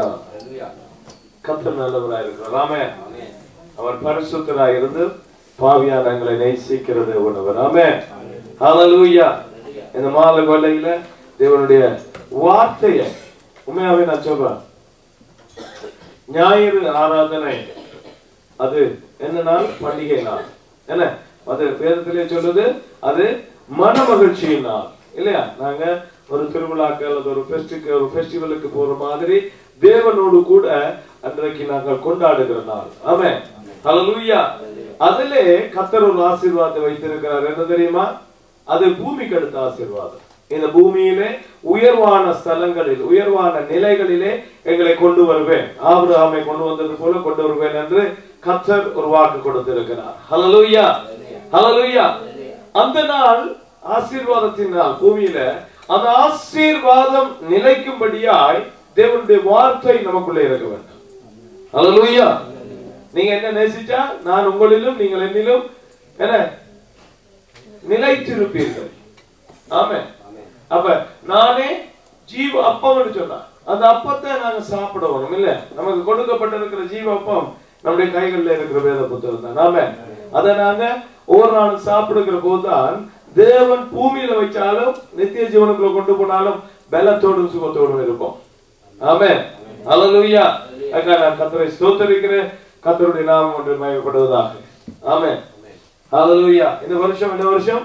கத்தர் நல்லவராய் இருக்கிறார் ஆமே அவர் பரிசுத்தராய் இருந்து பாவியான எங்களை நேசிக்கிறது ஒருவர் ஆமே ஹalleluya இந்த மாலை வேளையில தேவனுடைய வார்த்தையை உண்மையாவே நான் சொல்றேன் ஞாயிறு ஆராதனை அது என்ன நாள் பண்டிகை நாள் என்ன அது வேதத்திலே சொல்லுது அது மன மகிழ்ச்சியின் நாள் இல்லையா நாங்க ஒரு திருவிழாக்கள் அல்லது ஒரு ஃபெஸ்டிக்கு ஒரு ஃபெஸ்டிவலுக்கு போற மாதிரி தேவனோடு கூட அன்றைக்கு நாங்கள் கொண்டாடுகிற நாள் ஆமென் ஹalleluya அதிலே கத்தர் ஒரு ஆசீர்வாதத்தை வைத்திருக்கிறார் என்ன தெரியுமா அது பூமிக்கு அடுத்த ஆசீர்வாதம் இந்த பூமியிலே உயர்வான ஸ்தலங்களில் உயர்வான நிலைகளிலே எங்களை கொண்டு வருவேன் ஆபிரகாமை கொண்டு வந்தது போல கொண்டு வருவேன் என்று கத்தர் ஒரு வாக்கு கொடுத்திருக்கிறார் ஹalleluya ஹalleluya அந்த நாள் ஆசீர்வாதத்தின் நாள் பூமியில அந்த ஆசீர்வாதம் நிலைக்கும்படியாய் தேவனுடைய வார்த்தை நமக்குள்ளே இருக்க வேண்டும் ஹalleluya நீங்க என்ன நேசிச்சா நான் உங்களிலும் நீங்கள் என்னிலும் என்ன நிலைத்திருப்பீர்கள் ஆமென் அப்ப நானே ஜீவ அப்பம்னு சொன்னா அந்த அப்பத்தை நாங்க சாப்பிடணும் இல்ல நமக்கு கொடுக்கப்பட்டிருக்கிற ஜீவ அப்பம் நம்முடைய கைகள்ல இருக்கிற வேத புத்தகம் தான் ஆமென் அதை நாங்க ஒவ்வொரு நாளும் சாப்பிடுகிற போதுதான் தேவன் பூமியில வச்சாலும் நித்திய ஜீவனுக்குள்ள கொண்டு போனாலும் பலத்தோடும் சுகத்தோடும் இருப்போம் ஆமென் ஹalleluya அக்கா நான் கத்தரை ஸ்தோத்தரிக்கிறேன் கத்தருடைய நாமம் ஒன்று மயப்படுவதாக ஆமென் ஹalleluya இந்த வருஷம் என்ன வருஷம்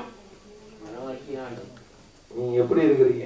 நீங்க எப்படி இருக்கிறீங்க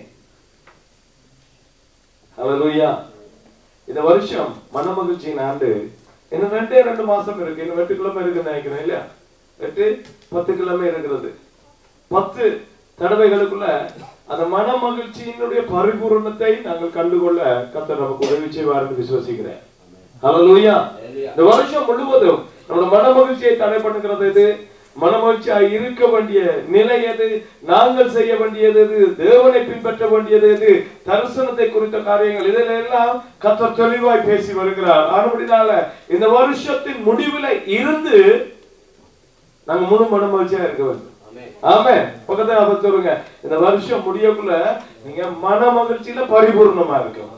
ஹalleluya இந்த வருஷம் மனமகிழ்ச்சியின் ஆண்டு இன்னும் ரெண்டே ரெண்டு மாசம் இருக்கு இன்னும் எட்டு கிழமை இருக்குன்னு நினைக்கிறேன் இல்லையா எட்டு பத்து கிழமை இருக்கிறது பத்து தடவைகளுக்குள்ள அந்த மன மகிழ்ச்சியினுடைய பரிபூரணத்தை நாங்கள் கண்டுகொள்ள கத்தர் நமக்கு உதவி செய்வார் என்று விசுவசிக்கிறேன் ஹalleluya இந்த வருஷம் முழுவதும் நம்முடைய மன மகிழ்ச்சியை தடை பண்ணுகிறது எது மனமகிழ்ச்சியாய் இருக்க வேண்டிய நிலை எது நாங்கள் செய்ய வேண்டியது எது தேவனை பின்பற்ற வேண்டியது எது தரிசனத்தை குறித்த காரியங்கள் இதில் எல்லாம் கத்தர் தெளிவாய் பேசி வருகிறார் ஆனபடினால இந்த வருஷத்தின் முடிவுல இருந்து நாங்க முழு மனமகிழ்ச்சியா இருக்க வேண்டும் ஆமே பக்கத்துல அப்ப சொல்லுங்க இந்த வருஷம் முடியக்குள்ள நீங்க மன மகிழ்ச்சியில பரிபூர்ணமா இருக்கணும்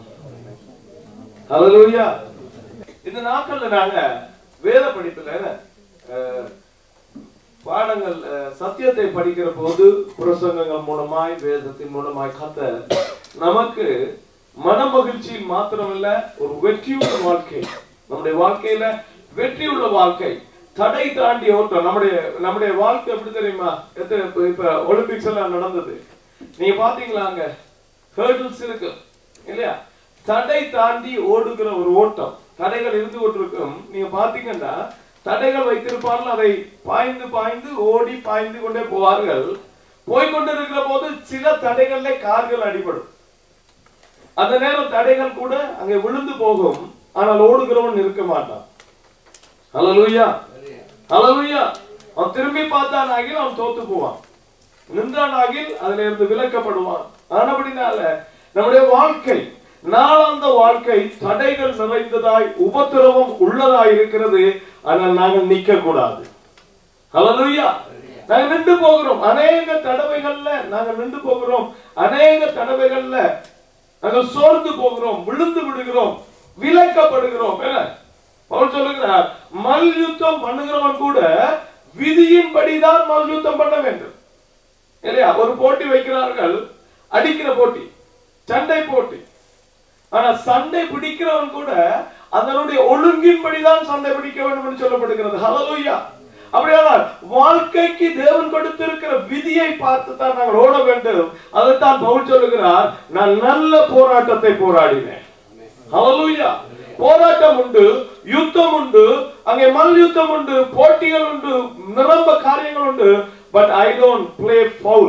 ஹalleluya இந்த நாட்கள்ல நாங்க வேத படிப்புல அஹ், பாடங்கள் அஹ், சத்தியத்தை படிக்கிற போது பிரசங்கங்கள் மூலமாய் வேதத்தின் மூலமாய் கத்த நமக்கு மன மகிழ்ச்சியில் மாத்திரமல்ல ஒரு வெற்றியுள்ள வாழ்க்கை நம்முடைய வாழ்க்கையில வெற்றியுள்ள வாழ்க்கை தடை தாண்டி ஓட்டம் நம்முடைய நம்முடைய வாழ்க்கை எப்படி தெரியுமா எத்தனை இப்ப- இப்ப ஒலிம்பிக்ஸ் எல்லாம் நடந்தது நீங்க பாத்தீங்களா அங்க ஹேர்டில்ஸ் இருக்கு இல்லையா தடை தாண்டி ஓடுகிற ஒரு ஓட்டம் தடைகள் இருந்து கொண்டிருக்கும் நீங்க பாத்தீங்கன்னா தடைகள் வைத்திருப்பார்கள் அதை பாய்ந்து பாய்ந்து ஓடி பாய்ந்து கொண்டே போவார்கள் போய்கொண்டிருக்கிற போது சில தடைகள்ல கால்கள் அடிபடும் அந்த நேரம் தடைகள் கூட அங்கே விழுந்து போகும் ஆனால் ஓடுகிறவன் இருக்க மாட்டான் ஹalleluya ஹalleluya அவன் திரும்பி பார்த்தான் ஆகில் அவன் தோத்து போவான் நின்றான் ஆகில் அதுல இருந்து விலக்கப்படுவான் ஆனபடினால நம்முடைய வாழ்க்கை நாளாந்த வாழ்க்கை தடைகள் நிறைந்ததாய் உபத்திரவம் உள்ளதாய் இருக்கிறது ஆனால் நாங்கள் நிக்க கூடாது ஹalleluya நாங்க நின்று போகிறோம் அநேக தடவைகள்ல நாங்க நின்று போகிறோம் அநேக தடவைகள்ல நாங்கள் சோர்ந்து போகிறோம் விழுந்து விடுகிறோம் விலக்கப்படுகிறோம் என்ன பவுல் சொல்லுகிறார் மல்யுத்தம் பண்ணுகிறவன் கூட விதியின்படிதான் மல்யுத்தம் பண்ண வேண்டும் இல்லையா ஒரு போட்டி வைக்கிறார்கள் அடிக்கிற போட்டி சண்டை போட்டி ஆனா சண்டை பிடிக்கிறவன் கூட அதனுடைய ஒழுங்கின்படிதான் சண்டை பிடிக்க வேண்டும் என்று சொல்லப்படுகிறது ஹalleluya அப்படியானால் வாழ்க்கைக்கு தேவன் கொடுத்திருக்கிற விதியை பார்த்து தான் நாங்கள் ஓட வேண்டும் அதைத்தான் பவுல் சொல்லுகிறார் நான் நல்ல போராட்டத்தை போராடினேன் ஹalleluya போராட்டம் உண்டு யுத்தம் உண்டு அங்கே மல் யுத்தம் உண்டு போட்டிகள் உண்டு நிரம்ப காரியங்கள் உண்டு but I don't play foul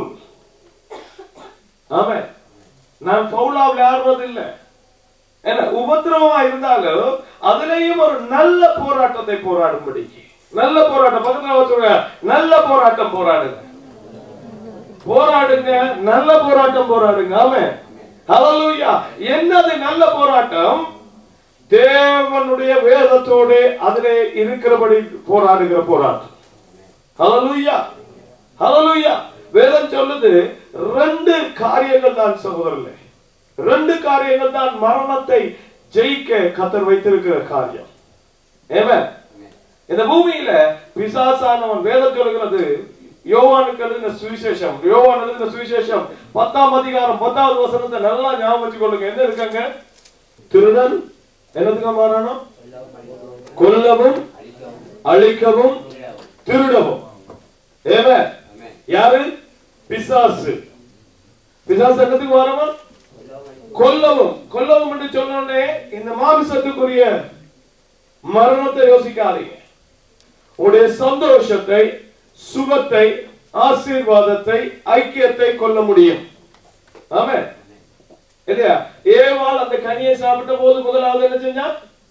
ஆமே நான் ஃபவுலா விளையாடுறது இல்ல என்ன உபத்திரவமா இருந்தாலும் அதுலயும் ஒரு நல்ல போராட்டத்தை போராடும்படி நல்ல போராட்டம் பக்கத்துல வச்சுங்க நல்ல போராட்டம் போராடுங்க போராடுங்க நல்ல போராட்டம் போராடுங்க ஆமே ஹalleluya என்னது நல்ல போராட்டம் தேவனுடைய வேதத்தோடு அதிலே இருக்கிறபடி போராடுகிற போராட்டம் ஹalleluya ஹalleluya வேதம் சொல்லுது ரெண்டு காரியங்கள் தான் சகோதரர்களே ரெண்டு காரியங்கள் தான் மரணத்தை ஜெயிக்க கத்தர் வைத்திருக்கிற காரியம் ஏமே இந்த பூமியில பிசாசானவன் வேதம் சொல்கிறது யோவானுக்கு எழுதின சுவிசேஷம் யோவான் எழுதின சுவிசேஷம் பத்தாம் அதிகாரம் பத்தாவது வசனத்தை நல்லா ஞாபகம் வச்சுக்கொள்ளுங்க என்ன இருக்காங்க திருடன் என்னதுக்கு மாறணும் கொல்லவும் அழிக்கவும் திருடவும் ஏமே யாரு பிசாசு பிசாசு என்னத்துக்கு வரவன் கொல்லவும் கொல்லவும் என்று சொன்னோடனே இந்த மாமிசத்துக்குரிய மரணத்தை யோசிக்காதீங்க உடைய சந்தோஷத்தை சுகத்தை ஆசீர்வாதத்தை ஐக்கியத்தை கொல்ல முடியும் ஆமே இல்லையா ஏவாள் அந்த கனியை சாப்பிட்ட போது முதலாவது என்ன செஞ்சா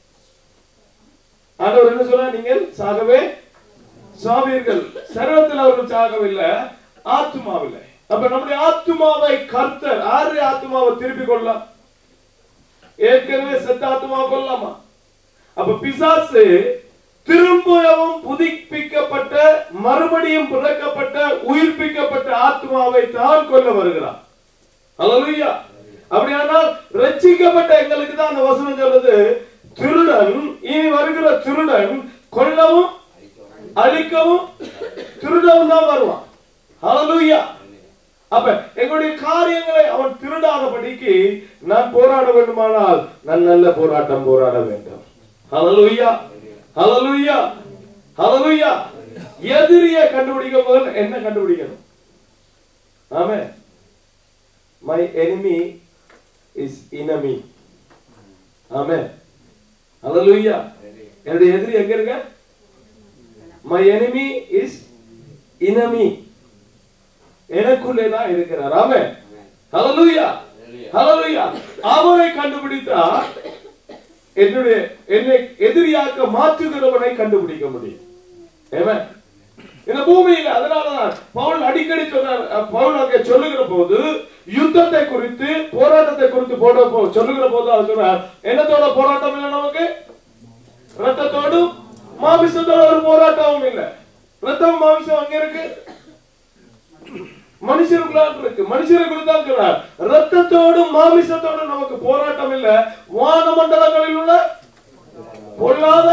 ஆண்டவர் என்ன சொன்னா நீங்கள் சாகவே சாவீர்கள் சரீரத்தில் அவர்கள் சாகவில்லை ஆத்மாவில்லை அப்ப நம்முடைய ஆத்மாவை கர்த்தர் ஆறு ஆத்மாவை திருப்பி கொள்ளலாம் ஏற்கனவே செத்த ஆத்மா கொள்ளலாமா அப்ப பிசாசு திரும்பவும் புதுப்பிக்கப்பட்ட மறுபடியும் பிறக்கப்பட்ட உயிர்ப்பிக்கப்பட்ட ஆத்மாவை தான் கொல்ல வருகிறார் அல்லேலூயா அப்படியானால் ரட்சிக்கப்பட்ட எங்களுக்கு தான் அந்த வசனம் சொல்லுது திருடன் இனி வருகிற திருடன் கொல்லவும் அழிக்கவும் திருடவும் தான் வருவான் ஹalleluya அப்ப எங்களுடைய காரியங்களை அவன் திருடாதபடிக்கு நான் போராட வேண்டுமானால் நான் நல்ல போராட்டம் போராட வேண்டும் ஹalleluya ஹalleluya ஹalleluya எதிரியை கண்டுபிடிக்க முதல்ல என்ன கண்டுபிடிக்கணும் ஆமே மை enemy இஸ் enemy ஆமே ஹalleluya என்னுடைய எதிரி எங்க இருக்க மை enemy இஸ் enemy எனக்குள்ளே தான் இருக்கிறார் ஆமே ஹalleluya ஹalleluya அவரை கண்டுபிடித்தா என்னுடைய என்னை எதிரியாக்க மாற்றுகிறவனை கண்டுபிடிக்க முடியும் ஆமென் இந்த பூமியில அதனாலதான் பவுல் அடிக்கடி சொன்னார் அஹ், பவுல் அங்கே சொல்லுகிற போது யுத்தத்தை குறித்து போராட்டத்தை குறித்து போட போ- சொல்லுகிற போது அவர் சொன்னார் என்னத்தோட போராட்டம் இல்லை நமக்கு ரத்தத்தோடும் மாமிசத்தோட ஒரு போராட்டமும் இல்லை ரத்தம் மாமிசம் அங்க இருக்கு மனுஷருக்குள்ளான் இருக்கு மனுஷருக்குள்ள தான் சொல்றார் ரத்தத்தோடும் மாமிசத்தோடும் நமக்கு போராட்டம் இல்ல வானமண்டலங்களில் உள்ள பொல்லாத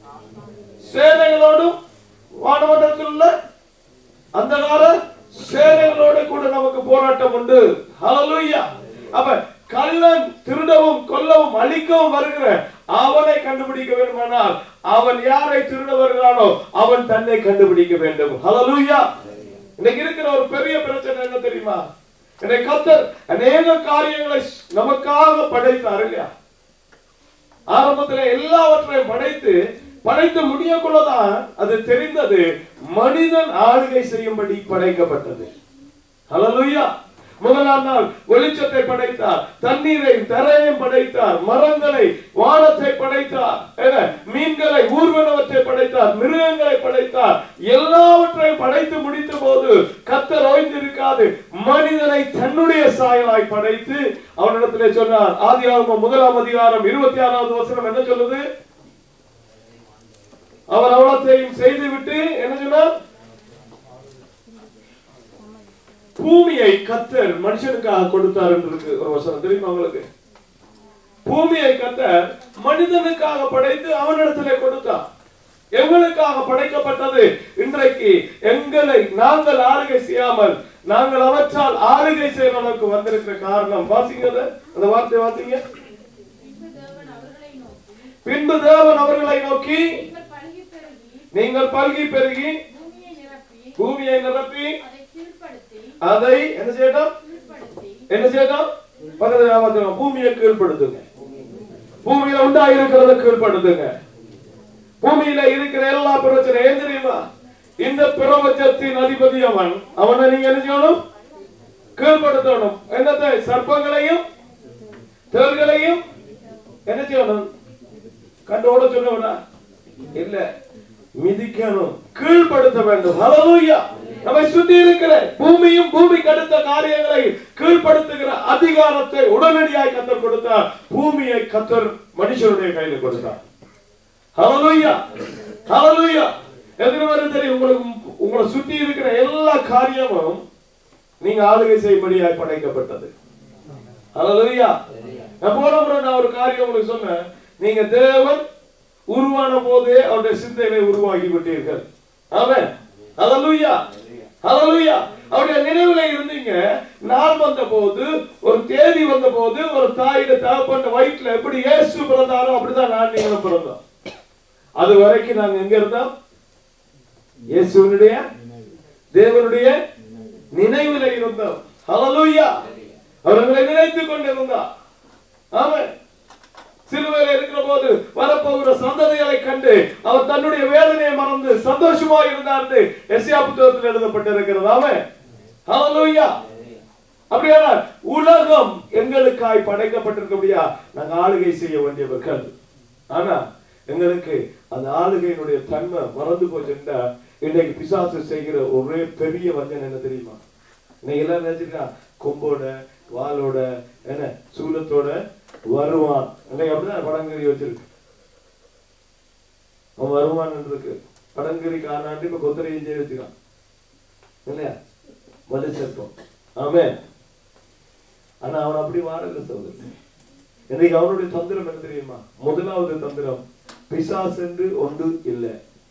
சேனைகளோடும் வானமண்டலத்தில் உள்ள அந்தகார சேனைகளோடு கூட நமக்கு போராட்டம் உண்டு ஹalleluya அப்ப கள்ளன் திருடவும் கொல்லவும் அழிக்கவும் வருகிற அவனை கண்டுபிடிக்க வேண்டுமானால் அவன் யாரை திருட வருகிறானோ அவன் தன்னை கண்டுபிடிக்க வேண்டும் ஹalleluya இன்னைக்கு இருக்கிற ஒரு பெரிய பிரச்சனை என்ன தெரியுமா இன்னைக்கு கத்தர் அநேக காரியங்களை நமக்காக படைத்தார் இல்லையா ஆரம்பத்துல எல்லாவற்றையும் படைத்து படைத்து முடியக்குள்ளதான் அது தெரிந்தது மனிதன் ஆளுகை செய்யும்படி படைக்கப்பட்டது ஹalleluya முதலாம் நாள் வெளிச்சத்தை படைத்தார் தண்ணீரை தரையையும் படைத்தார் மரங்களை வானத்தை படைத்தார் என்ன, மீன்களை ஊர்வனவற்றை படைத்தார் மிருகங்களை படைத்தார் எல்லாவற்றையும் படைத்து முடித்த போது கத்தர் ஓய்ந்திருக்காது மனிதனை தன்னுடைய சாயலாய் படைத்து அவனிடத்திலே சொன்னார் ஆதியாகமம் முதலாம் அதிகாரம் இருபத்தி ஆறாவது வசனம் என்ன சொல்லுது அவர் அவ்வளத்தையும் செய்துவிட்டு என்ன சொன்னார் பூமியை கத்தர் மனுஷனுக்காக கொடுத்தார் என்று இருக்கு ஒரு வசனம் தெரியுமா உங்களுக்கு பூமியை கத்தர் மனிதனுக்காக படைத்து அவனிடத்திலே கொடுத்தார் எங்களுக்காக படைக்கப்பட்டது இன்றைக்கு எங்களை நாங்கள் ஆளுகை செய்யாமல் நாங்கள் அவற்றால் ஆளுகை செய்வதற்கு வந்திருக்கிற காரணம் வாசிங்க அதை. அந்த வார்த்தை வாசிங்க பின்பு தேவன் அவர்களை நோக்கி பின்பு தேவன் அவர்களை நோக்கி நீங்கள் பல்கி பெருகி நீங்கள் பல்கி பெருகி பூமியை நிரப்பி பூமியை நிரப்பி அதை கீழ்ப்படுத்தி அதை என்ன செய்யட்டும் கீழ்ப்படுத்தி என்ன செய்யட்டும் பக்கத்துல ஞாபகத்துல பூமியை கீழ்ப்படுத்துங்க பூமியில உண்டா இருக்கிறத கீழ்ப்படுத்துங்க பூமியில இருக்கிற எல்லா பிரச்சனையும் ஏன் தெரியுமா இந்த பிரபஞ்சத்தின் அதிபதி அவன் அவனை நீங்க என்ன செய்யணும் கீழ்ப்படுத்தணும் என்னத்தை சர்ப்பங்களையும் தேள்களையும் என்ன செய்யணும் கண்டோட சொன்னவனா இல்ல மிதிக்கணும் கீழ்ப்படுத்த வேண்டும் ஹalleluya நம்மை சுற்றி இருக்கிற பூமியும் பூமிக்கு அடுத்த காரியங்களை கீழ்ப்படுத்துகிற அதிகாரத்தை உடனடியாய் கத்தர் கொடுத்தார் பூமியை கத்தர் மனுஷனுடைய கையில கொடுத்தார் ஹalleluya ஹalleluya எத்தனை பேருக்கு தெரியும் உங்களுக்கு உங்களை சுற்றி இருக்கிற எல்லா காரியமும் நீங்க ஆளுகை செய்யும்படியாய் படைக்கப்பட்டது ஹalleluya நான் போன முறை நான் ஒரு காரியம் உங்களுக்கு சொன்னேன் நீங்க தேவன் உருவான போதே அவருடைய சிந்தையிலே உருவாகி விட்டீர்கள் ஆமென் ஹalleluya ஹalleluya அவருடைய நினைவுல இருந்தீங்க நாள் வந்த போது ஒரு தேதி வந்த போது ஒரு தாயிட தகப்பன் வயிற்றுல எப்படி இயேசு பிறந்தாரோ அப்படிதான் நான் நீங்களும் பிறந்தோம் அது வரைக்கும் நாங்க எங்க இருந்தோம் இயேசுவினுடைய தேவனுடைய நினைவுல இருந்தோம் ஹalleluya அவர்களை நினைத்துக் கொண்டிருந்தார் ஆமென் சிலுவையில் இருக்கிற போது வரப்போகிற சந்ததிகளை கண்டு அவர் தன்னுடைய வேதனையை மறந்து சந்தோஷமா இருந்தார் எஸ்யா புத்தகத்தில் எழுதப்பட்டிருக்கிறது ஆமென் ஹalleluya அப்படியானால் உலகம் எங்களுக்காய் படைக்கப்பட்டிருக்கபடியா நாங்க ஆளுகை செய்ய வேண்டியவர்கள் ஆனா எங்களுக்கு அந்த ஆளுகையினுடைய தன்மை மறந்து போச்சுன்னா இன்னைக்கு பிசாசு செய்கிற ஒரே பெரிய வஞ்சன் என்ன தெரியுமா இன்னைக்கு எல்லாரும் நினைச்சிருக்கா கொம்போட வாளோட என்ன சூலத்தோட வருவான் இன்னைக்கு அப்படிதான் படங்கறி வச்சிருக்கு அவன் வருவான் இருக்கு படங்கறி காணாண்டு இப்ப கொத்தரை இஞ்சே வச்சுக்கான் இல்லையா வலு சர்ப்பம் ஆமே ஆனா அவன் அப்படி வாழல சோதரி இன்னைக்கு அவனுடைய தந்திரம் என்ன தெரியுமா முதலாவது தந்திரம் பிசாஸ் என்று ஒன்று இல்லை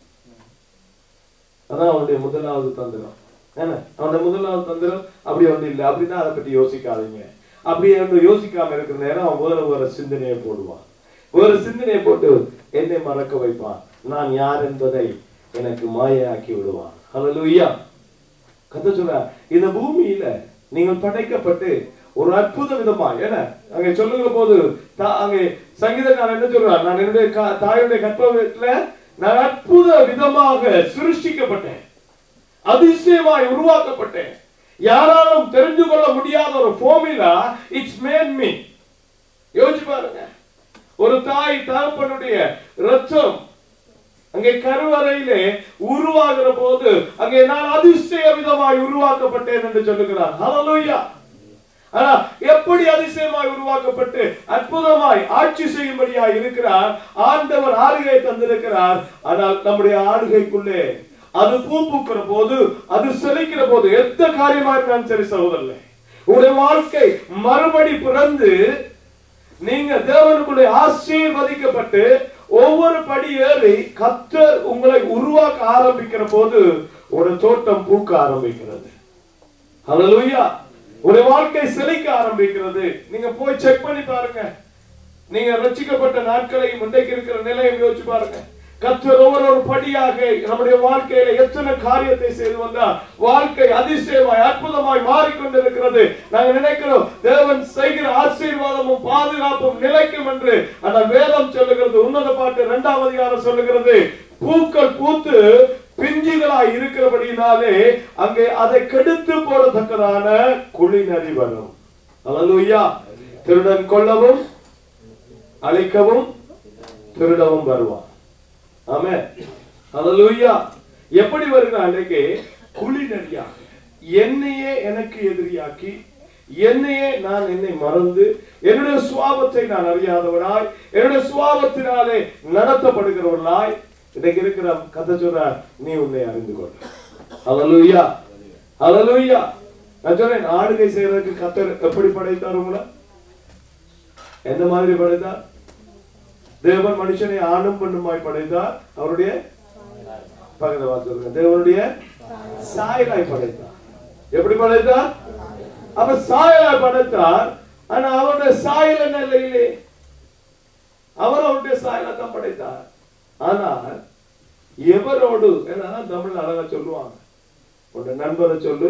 அதான் அவனுடைய முதலாவது தந்திரம் என்ன அவனுடைய முதலாவது தந்திரம் அப்படி ஒன்று இல்லை அப்படின்னா அதை பத்தி யோசிக்காதீங்க அப்படி ஒன்று யோசிக்காம இருக்கிற நேரம் அவன் முதல்ல ஒரு சிந்தனையை போடுவான் ஒரு சிந்தனையை போட்டு என்னை மறக்க வைப்பான் நான் யார் என்பதை எனக்கு மாயாக்கி விடுவான் ஹalleluya கத்த சொல்ற இந்த பூமியில நீங்கள் படைக்கப்பட்டு ஒரு அற்புத விதமா என்ன அங்க சொல்லுகிற போது தா- அங்கே சங்கீதக்காரன் என்ன சொல்றார் நான் என்னுடைய கா- தாயுடைய கற்பத்துல நான் அற்புத விதமாக சிருஷ்டிக்கப்பட்டேன் அதிசயமாய் உருவாக்கப்பட்டேன் யாராலும் தெரிந்து கொள்ள முடியாத ஒரு ஃபார்முலா இட்ஸ் மேட் மீ யோசிச்சு பாருங்க ஒரு தாய் தகப்பனுடைய ரத்தம் அங்கே கருவறையிலே உருவாகிற போது அங்கே நான் அதிசய விதமாய் உருவாக்கப்பட்டேன் என்று சொல்லுகிறார் ஹalleluya ஆனா எப்படி அதிசயமாய் உருவாக்கப்பட்டு அற்புதமாய் ஆட்சி செய்யும்படியாய் இருக்கிறார் ஆண்டவர் ஆளுகை தந்திருக்கிறார் ஆனால் நம்முடைய ஆளுகைக்குள்ளே அது பூ பூக்கிற போது அது செழிக்கிற போது எந்த காரியமா இருந்தாலும் சரி சகோதரர்களே உங்களுடைய வாழ்க்கை மறுபடி பிறந்து நீங்க தேவனுக்குள்ளே ஆசீர்வதிக்கப்பட்டு ஒவ்வொரு படி ஏறி கத்தர் உங்களை உருவாக்க ஆரம்பிக்கிற போது ஒரு தோட்டம் பூக்க ஆரம்பிக்கிறது ஹalleluya ஒரு வாழ்க்கை செழிக்க ஆரம்பிக்கிறது நீங்க போய் செக் பண்ணி பாருங்க நீங்க ரட்சிக்கப்பட்ட நாட்களையும் இன்றைக்கு இருக்கிற நிலையை யோசிச்சு பாருங்க கத்தர் ஒவ்வொரு ஒரு படியாக நம்முடைய வாழ்க்கையில எத்தனை காரியத்தை செய்து வந்தார் வாழ்க்கை அதிசயமாய் அற்புதமாய் மாறிக்கொண்டிருக்கிறது நாங்க நினைக்கிறோம் தேவன் செய்கிற ஆசீர்வாதமும் பாதுகாப்பும் நிலைக்கும் என்று ஆனால் வேதம் சொல்லுகிறது உன்னத பாட்டு இரண்டாம் அதிகாரம் சொல்லுகிறது பூக்கள் பூத்து பிஞ்சுகளாய் இருக்கிறபடியினாலே அங்கே அதை கெடுத்து போடத்தக்கதான குளிநறி வரும் அல்லேலூயா திருடன் கொல்லவும் அழிக்கவும் திருடவும் வருவான் ஆமே அல்லேலூயா எப்படி வருகிறான் அன்றைக்கு குளிநறியா என்னையே எனக்கு எதிரியாக்கி என்னையே நான் என்னை மறந்து என்னுடைய சுவாபத்தை நான் அறியாதவனாய் என்னுடைய சுவாபத்தினாலே நடத்தப்படுகிறவர்களாய் இன்னைக்கு இருக்கிற கதை சொல்றார் நீ உன்னை அறிந்து கொள் ஹalleluya ஹalleluya நான் சொல்றேன் ஆளுகை செய்யறதுக்கு கத்தர் எப்படி படைத்தார் உங்களை எந்த மாதிரி படைத்தார் தேவன் மனுஷனை ஆணும் பெண்ணுமாய் படைத்தார் அவருடைய பக்கத்துல பார்த்து சொல்லுங்க தேவனுடைய சாயலாய் படைத்தார் எப்படி படைத்தார் அப்ப சாயலாய் படைத்தார் ஆனா அவருடைய சாயல் என்ன இல்லையிலே அவர் அவருடைய சாயலா தான் படைத்தார் ஆனால் எவரோடு ஏன்னா தமிழ் அழகா சொல்லுவாங்க உன்னை நண்பரை சொல்லு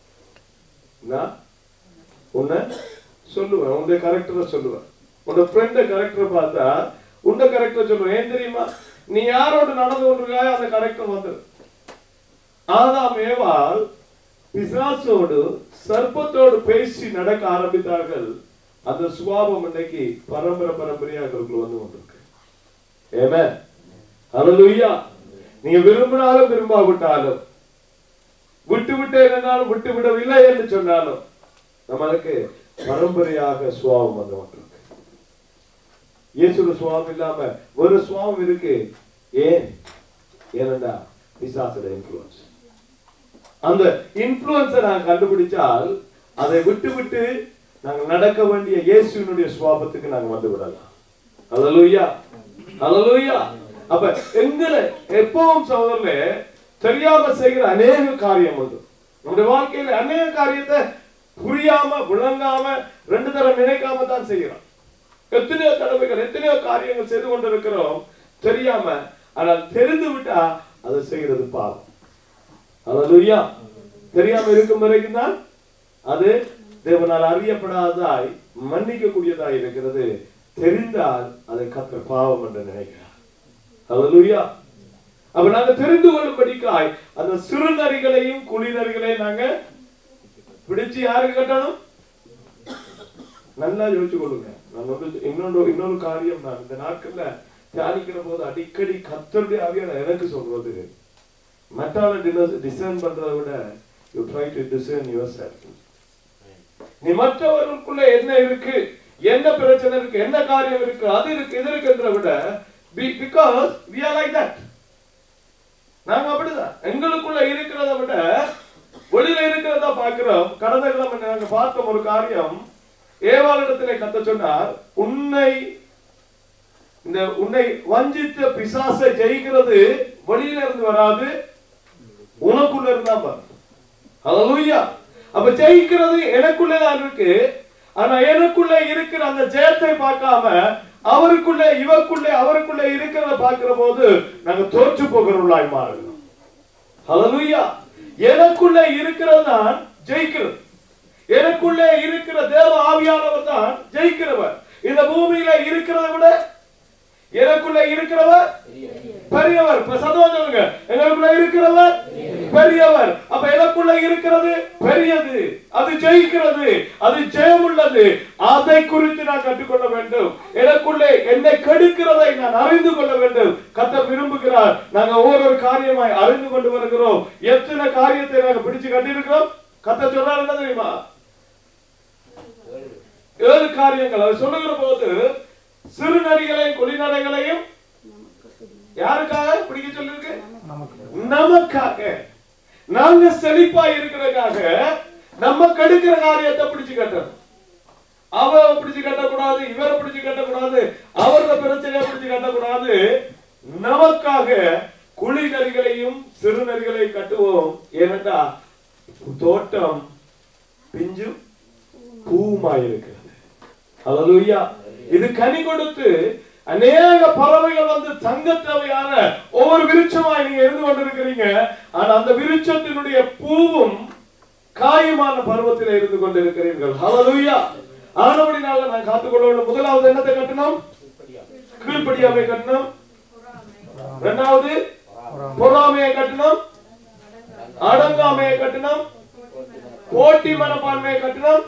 நான் உன்னை சொல்லுவேன் உன்னுடைய கரெக்டரை சொல்லுவேன் உன்னோட ஃப்ரெண்ட கரெக்டரை பார்த்தா உன்னை கரெக்டரை சொல்லுவேன் ஏன் தெரியுமா நீ யாரோடு நடந்து கொண்டிருக்காயோ அந்த கரெக்டர் வந்துடும் ஆதாம் ஏவாள் பிசாசோடு சர்ப்பத்தோடு பேசி நடக்க ஆரம்பித்தார்கள் அந்த சுபாவம் இன்னைக்கு பரம்பரை பரம்பரையாக அவர்களுக்கு வந்து கொண்டிருக்கு ஏமே ஹalleluya நீங்க விரும்பினாலும் விரும்பாவிட்டாலும் விட்டு விட்டேன் என்றாலும் விட்டு விடவில்லை என்று சொன்னாலும் நம்மளுக்கு பரம்பரையாக சுவாபம் வந்து கொண்டிருக்கு இயேசுல சுவாபம் இல்லாம ஒரு சுவாபம் இருக்கு ஏன் ஏனண்டா பிசாசோட இன்ஃபுளுன்ஸ் அந்த இன்ஃபுளுன்ஸை நான் கண்டுபிடிச்சால் அதை விட்டு விட்டு நாங்க நடக்க வேண்டிய இயேசுவினுடைய சுவாபத்துக்கு நாங்க வந்து விடலாம் ஹalleluya ஹalleluya அப்ப எங்களை எப்பவும் சகோதரர்களே தெரியாம செய்கிற அநேக காரியம் உண்டு நம்முடைய வாழ்க்கையில அநேக காரியத்தை புரியாம விளங்காம ரெண்டு தரம் நினைக்காம தான் செய்கிறோம் எத்தனையோ தடவைகள் எத்தனையோ காரியங்கள் செய்து கொண்டிருக்கிறோம் தெரியாம ஆனால் தெரிந்து விட்டா அதை செய்கிறது பாவம் ஹalleluya தெரியாம இருக்கும் வரைக்கும் தான் அது தேவனால் அறியப்படாததாய் மன்னிக்க கூடியதாய் இருக்கிறது தெரிந்தால் அதை கத்த பாவம் என்று நினைக்கிறார் ஹalleluya அப்ப நாங்க தெரிந்து கொள்ளும்படிக்காய் அந்த சிறுநரிகளையும் குளிநரிகளையும் நாங்க பிடிச்சு யாருக்கு கட்டணும் நல்லா யோசிச்சு கொள்ளுங்க நான் வந்து இன்னொரு இன்னொரு காரியம் நான் இந்த நாட்கள்ல தியானிக்கிற போது அடிக்கடி கத்தருடைய ஆவியான எனக்கு சொல்றது மற்றவங்க டிசைன் பண்றதை விட you try to design your yourself மற்றவர்களுக்குள்ள என்ன இருக்கு என்ன பிரச்சனை இருக்கு என்ன காரியம் இருக்கு அது இருக்கு இது இருக்குன்றத விட because we are like that நாங்க அப்படிதான் எங்களுக்குள்ள இருக்கிறத விட வெளியில இருக்கிறதா பார்க்கிறோம் கடந்த கிழமை நாங்க பார்த்த ஒரு காரியம் ஏவாளிடத்திலே கத்த சொன்னார் உன்னை இந்த உன்னை வஞ்சித்த பிசாசை ஜெயிக்கிறது வெளியில இருந்து வராது உனக்குள்ள இருந்தா பாரு ஹalleluya அப்ப ஜெயிக்கிறது எனக்குள்ளதான் இருக்கு ஆனா எனக்குள்ள இருக்கிற அந்த ஜெயத்தை பார்க்காம அவருக்குள்ள இவக்குள்ள அவருக்குள்ள இருக்கிறத பார்க்கிற போது நாங்க தோற்று போகிறவர்களாய் மாறுகிறோம் ஹalleluya எனக்குள்ள இருக்கிறது தான் ஜெயிக்கிறது எனக்குள்ளே இருக்கிற தேவ ஆவியானவர் தான் ஜெயிக்கிறவர் இந்த பூமியில இருக்கிறத விட எனக்குள்ள இருக்கிறவர் பெரியவர் இப்ப சத்தமா சொல்லுங்க எங்களுக்குள்ள இருக்கிறவர் பெரியவர் அப்ப எனக்குள்ள இருக்கிறது பெரியது அது ஜெயிக்கிறது அது ஜெயமுள்ளது அதை குறித்து நான் கற்றுக்கொள்ள வேண்டும் எனக்குள்ளே என்னை கெடுக்கிறதை நான் அறிந்து கொள்ள வேண்டும் கத்தர் விரும்புகிறார் நாங்க ஒவ்வொரு காரியமாய் அறிந்து கொண்டு வருகிறோம் எத்தனை காரியத்தை நாங்க பிடிச்சு கட்டியிருக்கிறோம் கத்தர் சொல்றாரு என்ன தெரியுமா ஏழு காரியங்கள் அது சொல்லுகிற போது சிறு நரிகளையும் கொடிநரைகளையும் யாருக்காக பிடிக்க சொல்லிருக்கு நமக்காக நாங்க செழிப்பா இருக்கிறதுக்காக நம்ம கெடுக்கிற காரியத்தை பிடிச்சு கட்டணும் அவ பிடிச்சு கட்டக்கூடாது இவரை பிடிச்சு கட்டக்கூடாது அவரோட பிரச்சனையை பிடிச்சு கட்டக்கூடாது நமக்காக குழி நரிகளையும் சிறு நரிகளையும் கட்டுவோம் ஏனென்றா தோட்டம் பிஞ்சு பூமாய் இருக்கிறது ஹalleluya இது கனி கொடுத்து அநேக பறவைகள் வந்து தங்க தேவையான ஒவ்வொரு விருட்சமாய் நீங்க இருந்து கொண்டிருக்கிறீங்க ஆனா அந்த விருட்சத்தினுடைய பூவும் காயமான பருவத்தில் இருந்து கொண்டிருக்கிறீர்கள் ஹalleluya ஆனபடினால நான் காத்துக்கொள்ள வேண்டும் முதலாவது என்னத்தை கட்டணும் கீழ்ப்படியாமை கட்டணும் இரண்டாவது பொறாமையை கட்டணும் அடங்காமையை கட்டணும் போட்டி மனப்பான்மையை கட்டணும்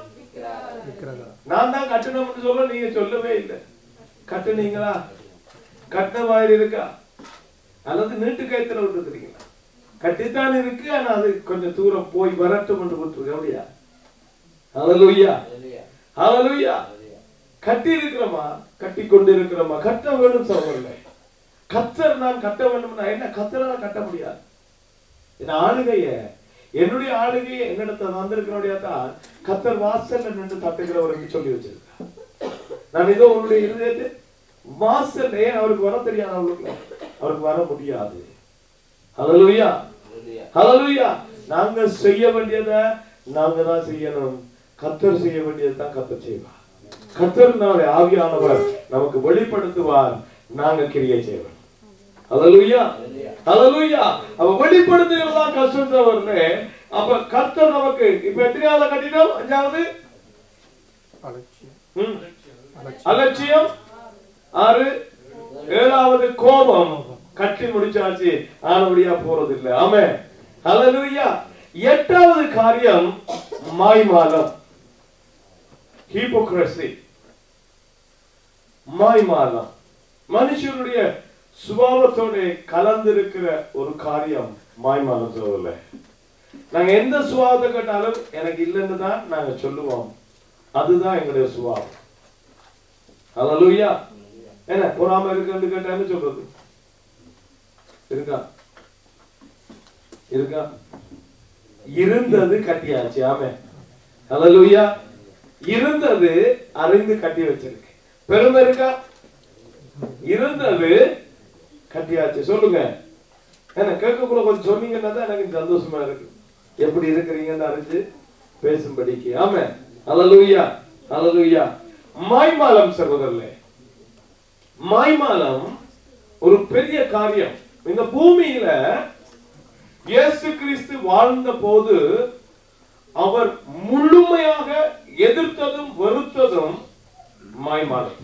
நான் தான் கட்டணும்னு சொல்ல நீங்க சொல்லவே இல்லை கட்டுனீங்களா கட்டின மாதிரி இருக்கா அல்லது நீட்டு கயத்துல விட்டுருக்கீங்களா கட்டித்தான் இருக்கு ஆனா அது கொஞ்சம் தூரம் போய் வரட்டும் என்று விட்டுருக்கு அப்படியா ஹalleluya ஹalleluya கட்டி இருக்கிறோமா கட்டி கொண்டு இருக்கிறோமா கட்ட வேணும் சகோதரர்களே கத்தர் நான் கட்ட வேண்டும்னா என்ன கத்தரால கட்ட முடியாது என் ஆளுகைய என்னுடைய ஆளுகையை என்னிடத்த வந்திருக்கிறோடைய தான் கத்தர் வாசல்ல நின்று தட்டுகிறவர் என்று சொல்லி வச்சிருக்கார் நான் இதோ உன்னுடைய இருதயத்தை வாசல் ஏன் அவருக்கு வர தெரியாது அவருக்கு அவருக்கு வர முடியாது ஹalleluya ஹalleluya நாங்க செய்ய வேண்டியதை நாங்க தான் செய்யணும் கத்தர் செய்ய வேண்டியதை தான் கத்தர் செய்வார் கத்தர் நாளை ஆவியானவர் நமக்கு வெளிப்படுத்துவார் நாங்க கிரியை செய்வோம் ஹalleluya ஹalleluya அப்ப வெளிப்படுத்துகிறது தான் கஷ்டம் தவிர்த்து அப்ப கர்த்தர் நமக்கு இப்ப எத்தனையாவது கட்டிட்டோம் அஞ்சாவது ம். அலட்சியம் ஆறு ஏழாவது கோபம் கட்டி முடிச்சாச்சு ஆனபடியா போறது இல்ல ஆமே ஹalleluya எட்டாவது காரியம் மாய்மாலம் ஹீபோக்ரசி மாய்மாலம் மனுஷனுடைய சுபாவத்தோட கலந்திருக்கிற ஒரு காரியம் மாய்மாலம் சொல்லல நாங்க எந்த சுபாவத்தை கேட்டாலும் எனக்கு இல்லைன்னு தான் நாங்க சொல்லுவோம் அதுதான் எங்களுடைய சுபாவம் ஹalleluya என்ன பொறாம இருக்குன்னு கேட்டா என்ன சொல்றது இருக்கா இருக்கா இருந்தது கட்டியாச்சு ஆமே ஹalleluya இருந்தது அறிந்து கட்டி வச்சிருக்கு பெருமை இருக்கா இருந்தது கட்டியாச்சு சொல்லுங்க ஏன்னா கேட்கக்குள்ள கொஞ்சம் சொன்னீங்கன்னா தான் எனக்கு சந்தோஷமா இருக்கு எப்படி இருக்கிறீங்கன்னு அறிஞ்சு பேசும்படிக்கு ஆமா அலலுயா அலலுயா மாய்மாலம் சகோதரர்களே மாய்மாலம் ஒரு பெரிய காரியம் இந்த பூமியில இயேசு கிறிஸ்து வாழ்ந்த போது அவர் முழுமையாக எதிர்த்ததும் வெறுத்ததும் மாய்மாலத்தை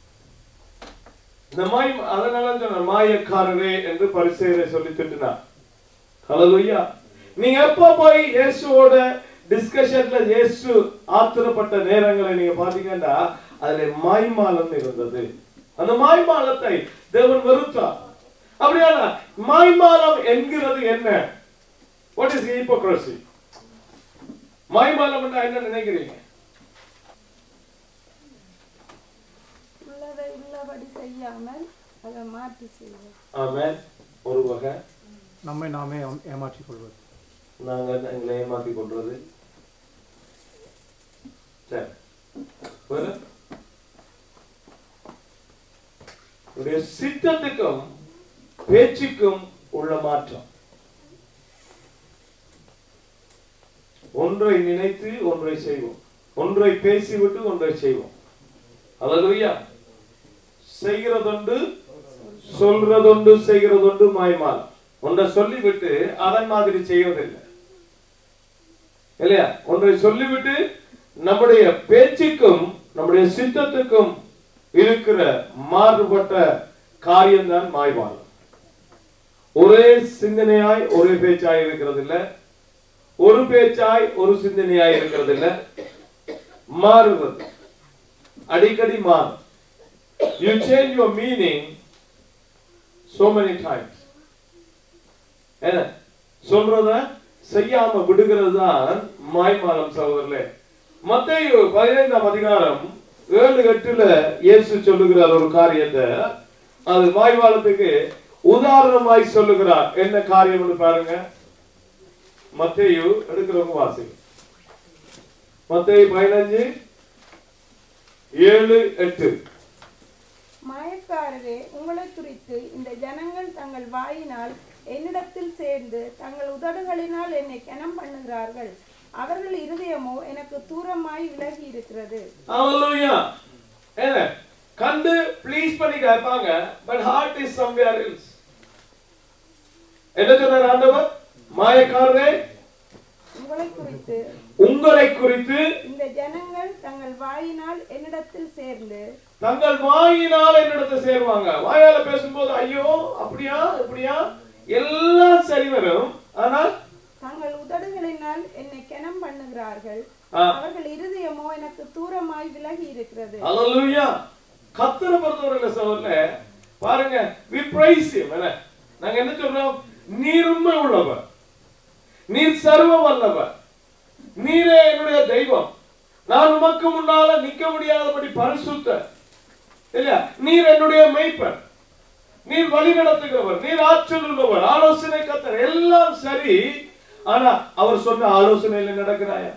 இந்த மாய் அதனால சொன்ன மாயக்காரரே என்று பரிசெயரை சொல்லி திட்டினார் ஹalleluya நீங்க எப்ப போய் இயேசுவோட டிஸ்கஷன்ல இயேசு ஆத்திரப்பட்ட நேரங்களை நீங்க பாத்தீங்கன்னா அதுல மாய்மாலம் இருந்தது அந்த மாய்மாலத்தை தேவன் வெறுத்தார் அப்படியானா மாய்மாலம் என்கிறது என்ன வாட் இஸ் ஹிப்போக்ரசி மாய்மாலம் என்ன நினைக்கிறீங்க உள்ளதை உள்ளபடி செய்யாமல் அதை மாற்றி செய்வது ஆமென் ஒரு வகை நம்மை நாமே ஏம்- ஏமாற்றிக் கொள்வது நாங்க எங்களை ஏமாத்தி கொள்றது சரி வேற? உடைய சித்தத்துக்கும் பேச்சுக்கும் உள்ள மாற்றம் ஒன்றை நினைத்து ஒன்றை செய்வோம் ஒன்றை பேசிவிட்டு ஒன்றை செய்வோம் அல்லதுயா செய்கிறதொண்டு சொல்றதொண்டு செய்கிறதொண்டு மாய்மால் ஒன்றை சொல்லிவிட்டு அதன் மாதிரி செய்வதில்லை இல்லையா ஒன்றை சொல்லிவிட்டு நம்முடைய பேச்சுக்கும் நம்முடைய சித்தத்துக்கும் இருக்கிற மாறுபட்ட காரியம்தான் மாய்மாலம் ஒரே சிந்தனையாய் ஒரே பேச்சாய் இருக்கிறது இல்ல ஒரு பேச்சாய் ஒரு சிந்தனையாய் இருக்கிறது இல்ல மாறுவது அடிக்கடி மாறும் you change your meaning so many times என்ன சொல்றத செய்யாம விடுகிறது தான் மாய்மாலம் சகோதரர்களே மத்தேயு பதினைந்தாம் அதிகாரம் ஏழு எட்டுல இயேசு சொல்லுகிறார் ஒரு காரியத்தை அது மாய்மாலத்துக்கு உதாரணமாய் சொல்லுகிறார் என்ன காரியம்னு பாருங்க மத்தேயு எடுக்கிறவங்க வாசிங்க மத்தேயு பதினஞ்சு ஏழு எட்டு மாயக்காரரே உங்களை குறித்து இந்த ஜனங்கள் தங்கள் வாயினால் என்னிடத்தில் சேர்ந்து தங்கள் உதடுகளினால் என்னை கனம் பண்ணுகிறார்கள் அவர்கள் இருதயமோ எனக்கு தூரமாய் விலகி இருக்கிறது Hallelujah. என்ன கண்டு ப்ளீஸ் பண்ணி கேட்பாங்க but heart is somewhere else என்ன சொன்னார் ஆண்டவர் மாயக்காரரே உங்களை குறித்து உங்களை குறித்து இந்த ஜனங்கள் தங்கள் வாயினால் என்னிடத்தில் சேர்ந்து தங்கள் வாயினால் என்னிடத்தை சேருவாங்க வாயால பேசும்போது ஐயோ அப்படியா இப்படியா எல்லாம் சரி வரும் ஆனால் தங்கள் உதடுகளினால் என்னை கனம் பண்ணுகிறார்கள் ஆ. அவர்கள் இருதயமோ எனக்கு தூரமாய் விலகி இருக்கிறது அல்லேலூயா கத்தரை பொறுத்தவரையில சோர்ல பாருங்க we praise him என்ன நாங்க என்ன சொல்றோம் நீர் உண்மை உள்ளவர் நீர் சர்வ வல்லவர் நீரே என்னுடைய தெய்வம் நான் உமக்கு முன்னால நிக்க முடியாதபடி பரிசுத்த இல்லையா நீர் என்னுடைய மெய்ப்பன் நீர் வழி நடத்துகிறவர் நீர் ஆற்றல் உள்ளவர் ஆலோசனை கத்தர் எல்லாம் சரி ஆனா அவர் சொன்ன ஆலோசனையில நடக்கிறாயா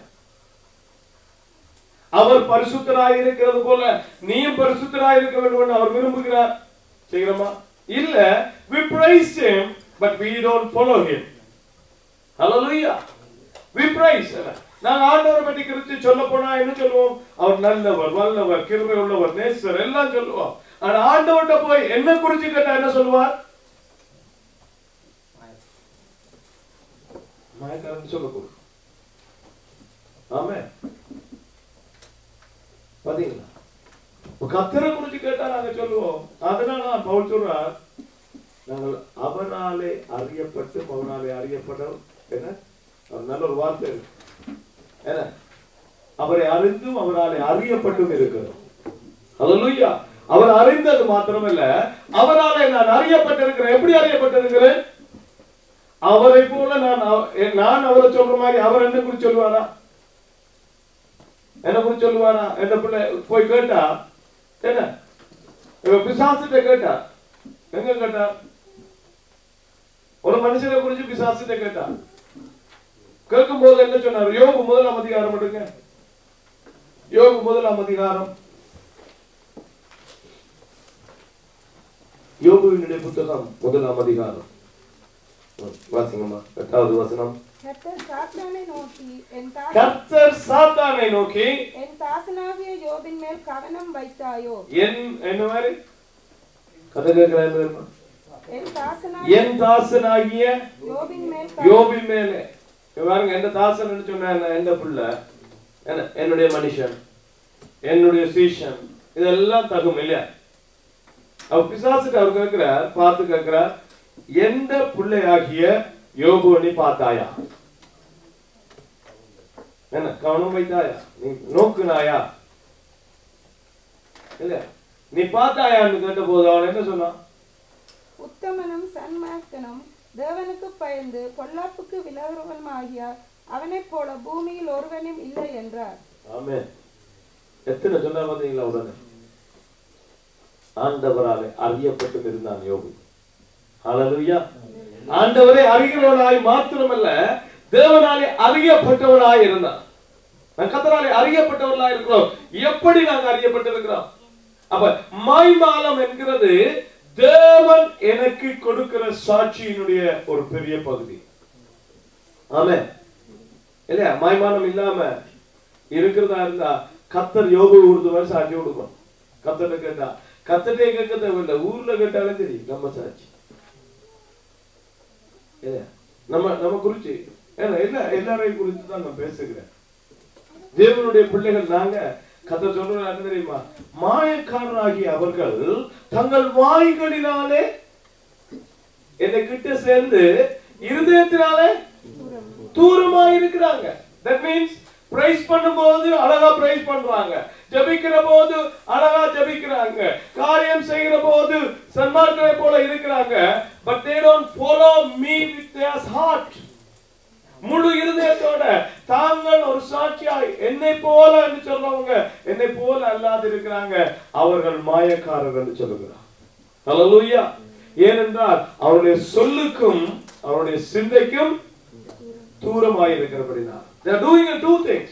அவர் பரிசுத்தராய் இருக்கிறது போல நீயும் பரிசுத்தராய் இருக்க வேண்டும் என்று அவர் விரும்புகிறார் செய்கிறோமா இல்ல we praise him but we don't follow him hallelujah we praise நாங்க ஆண்டவரை பற்றி குறித்து சொல்ல போனா என்ன சொல்லுவோம் அவர் நல்லவர் வல்லவர் கிருபை உள்ளவர் நேசர் எல்லாம் சொல்லுவோம் ஆனா ஆண்டவர்கிட்ட போய் என்ன குறிச்சு கேட்டா என்ன சொல்லுவார் மாயக்காரன் சொல்லக்கூடாது ஆமே பாத்தீங்களா இப்ப கத்தரை குறிச்சு கேட்டா நாங்க சொல்லுவோம் அதனால தான் பவுல் சொல்றார் நாங்கள் அவனாலே அறியப்பட்டும் அவனாலே அறியப்படும் என்ன ஒரு நல்ல ஒரு வார்த்தை இருக்கு என்ன அவரை அறிந்தும் அவராலே அறியப்பட்டும் இருக்கிறோம் ஹalleluya அவர் அறிந்தது மாத்திரமல்ல அவராலே நான் அறியப்பட்டிருக்கிறேன் எப்படி அறியப்பட்டிருக்கிறேன் அவரை போல நான் அவ- நான் அவரை சொல்ற மாதிரி அவர் என்ன குறிச்சு சொல்லுவாரா என்ன குறிச்சு சொல்லுவாரா என்ன பிள்ளை போய் கேட்டா என்ன இவ பிசாசிட்ட கேட்டா எங்க கேட்டா ஒரு மனுஷனை குறிச்சு பிசாசிட்ட கேட்டா கேட்கும் போது என்ன சொன்னார் யோபு முதலாம் அதிகாரம் எடுங்க யோபு முதலாம் அதிகாரம் யோபுவினுடைய புத்தகம் முதலாம் அதிகாரம் ம், வாசிங்கம்மா எட்டாவது வசனம் கர்த்தர் சாத்தானை நோக்கி என் தாச கர்த்தர் சாத்தானை நோக்கி என் தாசனாகிய யோபின் மேல் கவனம் வைத்தாயோ என் என்ன மாதிரி கதை கேட்கிறாங்க என் தாசனாகிய என் தாசனாகிய யோபின் மேல் கவனம் யோபின் மேலே இங்க பாருங்க எந்த தாசன் சொன்ன என்ன எந்த புள்ள என்ன என்னுடைய மனுஷன் என்னுடைய சீஷன் இதெல்லாம் தகும் இல்லையா அவர் பிசாசுக்கு அவர் கேட்கிறார் பார்த்து கேட்கிறார் எந்த பிள்ளையாகிய யோபு நீ பார்த்தாயா என்ன கவனம் வைத்தாயா நீ நோக்குனாயா இல்ல நீ பார்த்தாயான்னு கேட்ட போது அவன் என்ன சொன்னான் உத்தமனும் சன்மார்க்கனும் தேவனுக்கு பயந்து பொல்லாப்புக்கு விலகுறவனுமாகிய அவனைப் போல பூமியில் ஒருவனும் இல்லை என்றார் ஆமே எத்தனை சொன்னா பாத்தீங்களா உடனே ஆண்டவராலே அறியப்பட்டும் இருந்தான் யோபு ஹalleluya ஆண்டவரை அறிகிறவனாய் மாத்திரமல்ல தேவனாலே அறியப்பட்டவனாய் இருந்தான் நான் கத்தராலே அறியப்பட்டவர்களாய் இருக்கிறோம் எப்படி நாங்க அறியப்பட்டிருக்கிறோம் அப்ப மாய்மாலம் என்கிறது தேவன் எனக்கு கொடுக்கிற சாட்சியினுடைய ஒரு பெரிய பகுதி ஆமே இல்லையா மாய்மானம் இல்லாம இருக்கிறதா இருந்தா கத்தர் யோக ஊர்துவார் சாட்சி கொடுக்கும் கத்தர்கிட்ட கேட்டா கத்தட்டே கேட்க தேவையில்லை ஊர்ல கேட்டாலே தெரியும் நம்ம சாட்சி இல்லையா? நம்ம நம்ம குறிச்சு ஏன்னா எல்லா எல்லாரையும் குறித்து தான் நான் பேசுகிறேன் தேவனுடைய பிள்ளைகள் நாங்க கத்த சொல்றது என்ன தெரியுமா மாயக்காரராகிய அவர்கள் தங்கள் வாய்களினாலே என்னை கிட்ட சேர்ந்து இருதயத்தினாலே தூரமா இருக்கிறாங்க தட் மீன்ஸ் பிரைஸ் பண்ணும்போது அழகா பிரைஸ் பண்றாங்க ஜெபிக்கிற போது அழகா ஜெபிக்கிறாங்க காரியம் செய்கிற போது சன்மார்க்கரை போல இருக்கிறாங்க but they don't follow me with their heart முழு இருதயத்தோட தாங்கள் ஒரு சாட்சியாய் என்னை போல என்று சொல்றவங்க என்னை போல அல்லாது இருக்கிறாங்க அவர்கள் மாயக்காரர்கள் என்று சொல்லுகிறார் ஹalleluya ஏனென்றால் அவருடைய சொல்லுக்கும் அவருடைய சிந்தைக்கும் தூரமாய் இருக்கிறபடினா they are doing two things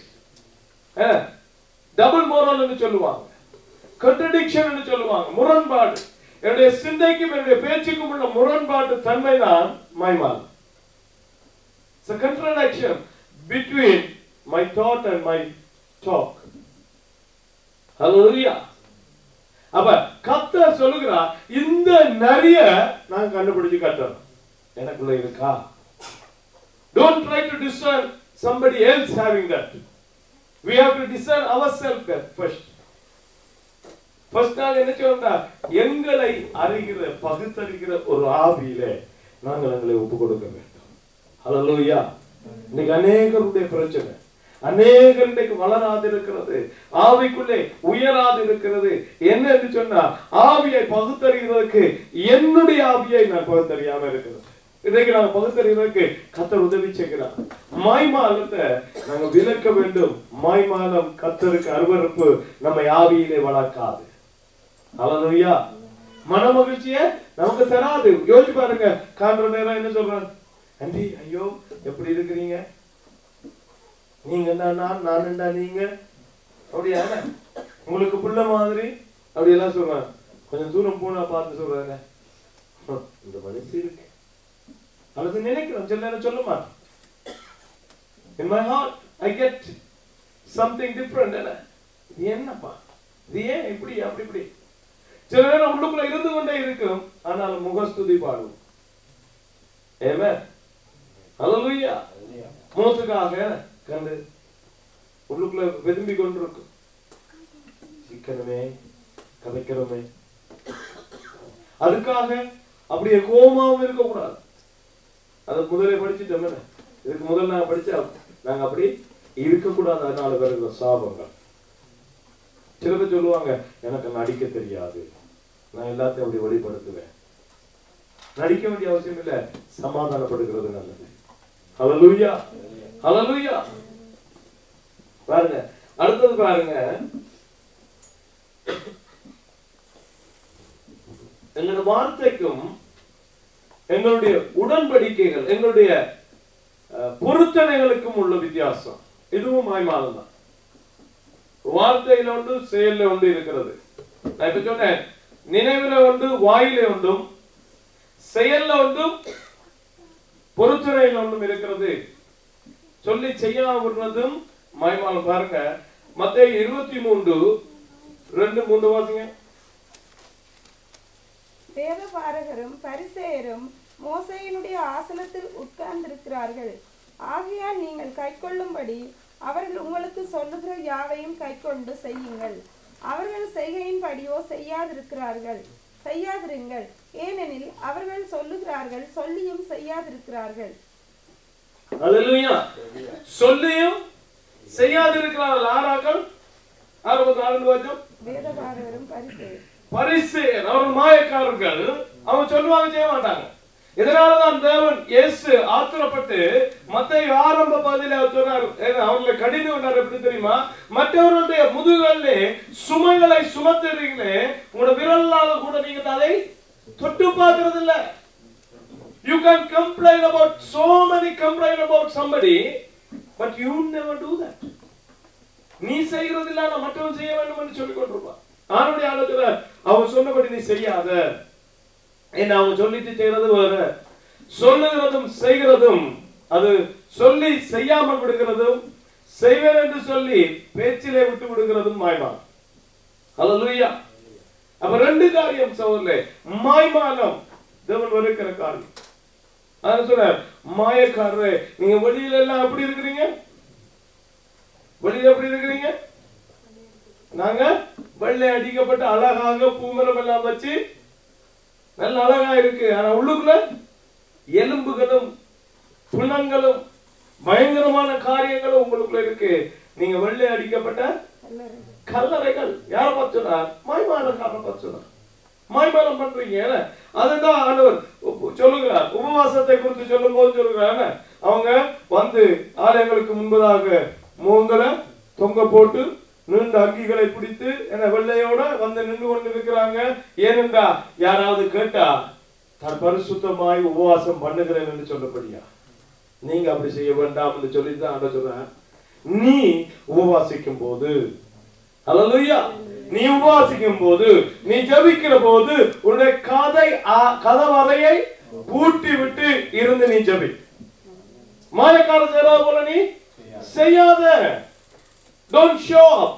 double moral என்று சொல்லுவாங்க contradiction என்று சொல்லுவாங்க முரண்பாடு என்னுடைய சிந்தைக்கும் என்னுடைய பேச்சுக்கும் உள்ள முரண்பாட்டு தன்மை தான் மைமால் It's a contradiction between my thought and my talk. Hallelujah. அப்ப கத்தர் சொல்லுகிறார் இந்த நரிய நான் கண்டுபிடிச்சு கட்டணும் எனக்குள்ள இருக்கா Don't try to discern somebody else having that. We have to discern ourselves first. First நாங்க என்ன சொல்லணும்னா எங்களை அறிகிற பகுத்தறிகிற ஒரு ஆவியிலே நாங்கள் எங்களை ஒப்பு கொடுக்க வேண்டும் ஹalleluya இன்னைக்கு அநேகருடைய பிரச்சனை அநேகர் இன்றைக்கு வளராது இருக்கிறது ஆவிக்குள்ளே உயராது இருக்கிறது என்ன என்று சொன்னா ஆவியை பகுத்தறிகிறதுக்கு என்னுடைய ஆவியை நான் பகுத்தறியாம இருக்கிறது இன்றைக்கு நாங்க பகுத்தறிவதற்கு கத்தர் உதவி செய்கிறார் மாய்மாலத்தை நாங்க விலக்க வேண்டும் மாய்மாலம் கத்தருக்கு அருவருப்பு நம்மை ஆவியிலே வளர்க்காது ஹalleluya மன மகிழ்ச்சிய நமக்கு தராது யோசிச்சு பாருங்க காண்ற நேரம் என்ன சொல்றாங்க அண்டி ஐயோ எப்படி இருக்கிறீங்க நீங்க நான் நான் நான்டா நீங்க அப்படியா உங்களுக்கு புள்ள மாதிரி அப்படி எல்லாம் சொல்றாங்க கொஞ்சம் தூரம் போனா பார்த்து சொல்றாங்க "ஹம், இந்த மனசு இருக்கு அல்லது நினைக்கிறோம் சில நேரம் சொல்ல மாட்டோம் in my heart i get something different என்ன இது என்னப்பா இது ஏன் இப்படி அப்படி இப்படி சில நேரம் உள்ளுக்குள்ள இருந்து கொண்டே இருக்கும் ஆனால் முகஸ்துதி பாடுவோம் Amen. Hallelujah. மூத்துக்காக கண்டு உள்ளுக்குள்ள விரும்பி கொண்டிருக்கும் சிக்கனமே கதைக்கிறோமே அதுக்காக அப்படியே கோமாவும் இருக்கக்கூடாது அதை முதலே படிச்சுட்டோமே இதுக்கு முதல்ல நாங்க படிச்சா நாங்க அப்படி இருக்கக்கூடாது அதனால வருகிற சாபங்கள் சில பேர் சொல்லுவாங்க எனக்கு நடிக்க தெரியாது நான் எல்லாத்தையும் அப்படி வெளிப்படுத்துவேன் நடிக்க வேண்டிய அவசியம் இல்ல சமாதானப்படுகிறது நல்லது ஹalleluya ஹalleluya பாருங்க அடுத்தது பாருங்க எங்களோட வார்த்தைக்கும் எங்களுடைய உடன்படிக்கைகள் எங்களுடைய அஹ், பொருத்தனைகளுக்கும் உள்ள வித்தியாசம் இதுவும் மாய்மாலம் தான் வார்த்தையில உண்டு செயல்ல உண்டு இருக்கிறது நான் இப்ப சொன்னேன் நினைவுல உண்டு வாயில உண்டும் செயல்ல உண்டும் பொறுத்துறையில் ஒன்றும் இருக்கிறது சொல்லி செய்யாவிடுறதும் மாய்மாலம் பாருங்க மத்திய இருபத்தி மூன்று ரெண்டு மூன்று வாசிங்க வேதபாரகரும் பரிசேயரும் மோசையினுடைய ஆசனத்தில் உட்கார்ந்திருக்கிறார்கள் ஆகையால் நீங்கள் கைக்கொள்ளும்படி அவர்கள் உங்களுக்கு சொல்லுகிற யாவையும் கைக்கொண்டு செய்யுங்கள் அவர்கள் செய்கையின்படியோ செய்யாதிருக்கிறார்கள் செய்யாதிருங்கள் ஏனெனில் அவர்கள் சொல்லுகிறார்கள் சொல்லியும் செய்யாதிருக்கிறார்கள் அல்லேலூயா சொல்லியும் செய்யாதிருக்கிறார்கள் ஆறாக்கள் அறுபத்தி நான்கு வாச்சம் வேதபாரகரும் பரிசேயரும் பரிசேயர் அவர் மாயக்காரர்கள் அவங்க சொல்லுவாங்க செய்ய மாட்டாங்க இதனாலதான் தேவன் இயேசு ஆத்திரப்பட்டு மத்திய ஆரம்ப பாதையில அவர் சொன்னார் ஏன்னா, அவங்களை கடிந்து கொண்டார் எப்படி தெரியுமா மற்றவர்களுடைய முதுகல்லே சுமைகளை சுமத்துறீங்களே உங்களோட விரலால கூட நீங்க அதை தொட்டு பார்க்கறது இல்ல You can complain about so many complain about somebody, but you never do that. நீ செய்கிறது இல்ல நான் மற்றவன் செய்ய வேண்டும் என்று சொல்லிக் கொண்டிருப்பான் ஆணுடைய ஆலோசனை அவன் சொன்னபடி நீ செய்யாத என்ன அவன் சொல்லிட்டு செய்யறது வேற சொல்லுகிறதும் செய்கிறதும் அது சொல்லி செய்யாமல் விடுகிறதும் செய்வேன் என்று சொல்லி பேச்சிலே விட்டு விடுகிறதும் மாய்மான் ஹalleluya அப்ப ரெண்டு காரியம் சகோதரே மாய்மானம் தேவன் வெறுக்கிற காரியம் அதான் சொல்ற மாயக்காரரே நீங்க வெளியில எல்லாம் எப்படி இருக்கிறீங்க வெளியில எப்படி இருக்கிறீங்க நாங்க வெள்ளை அடிக்கப்பட்ட அழகாக பூமரம் எல்லாம் வச்சு நல்ல அழகா இருக்கு ஆனா உள்ளுக்குள்ள எலும்புகளும் புலங்களும் பயங்கரமான காரியங்களும் உங்களுக்குள்ள இருக்கு நீங்க வெள்ளை அடிக்கப்பட்ட கல்லறை கல்லறைகள் யார பார்த்து சொன்னார் மாய்மாலக்காரனை பார்த்து சொன்னார் மாய்மாலம் பண்றீங்க என்ன? அதுதான் ஆண்டவர் உப்பு- சொல்லுகிறார் உபவாசத்தை குறித்து சொல்லும் போது சொல்லுகிறார் என்ன? அவங்க வந்து ஆலயங்களுக்கு முன்பதாக மூங்களை தொங்க போட்டு நீண்ட அங்கிகளை பிடித்து என்ன வெள்ளையோட வந்து நின்று கொண்டு இருக்கிறாங்க ஏனென்றா யாராவது கேட்டா தான் பரிசுத்தமாய் உபவாசம் பண்ணுகிறேன் என்று சொல்லப்படியா நீங்க அப்படி செய்ய வேண்டாம் என்று சொல்லிட்டு தான் ஆண்டவர் சொல்றார் நீ உபவாசிக்கும் போது ஹalleluya நீ உபவாசிக்கும் போது நீ ஜெபிக்கிற போது உன்னுடைய கதை கதவறையை பூட்டி விட்டு இருந்து நீ ஜெபி மாயக்கார செய்யறத போல நீ செய்யாத டோன்ட் ஷோ அப்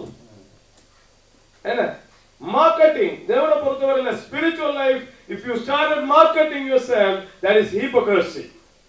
என்ன மார்க்கெட்டிங் தேவனை பொறுத்தவரையில spiritual life if you started marketing yourself that is hypocrisy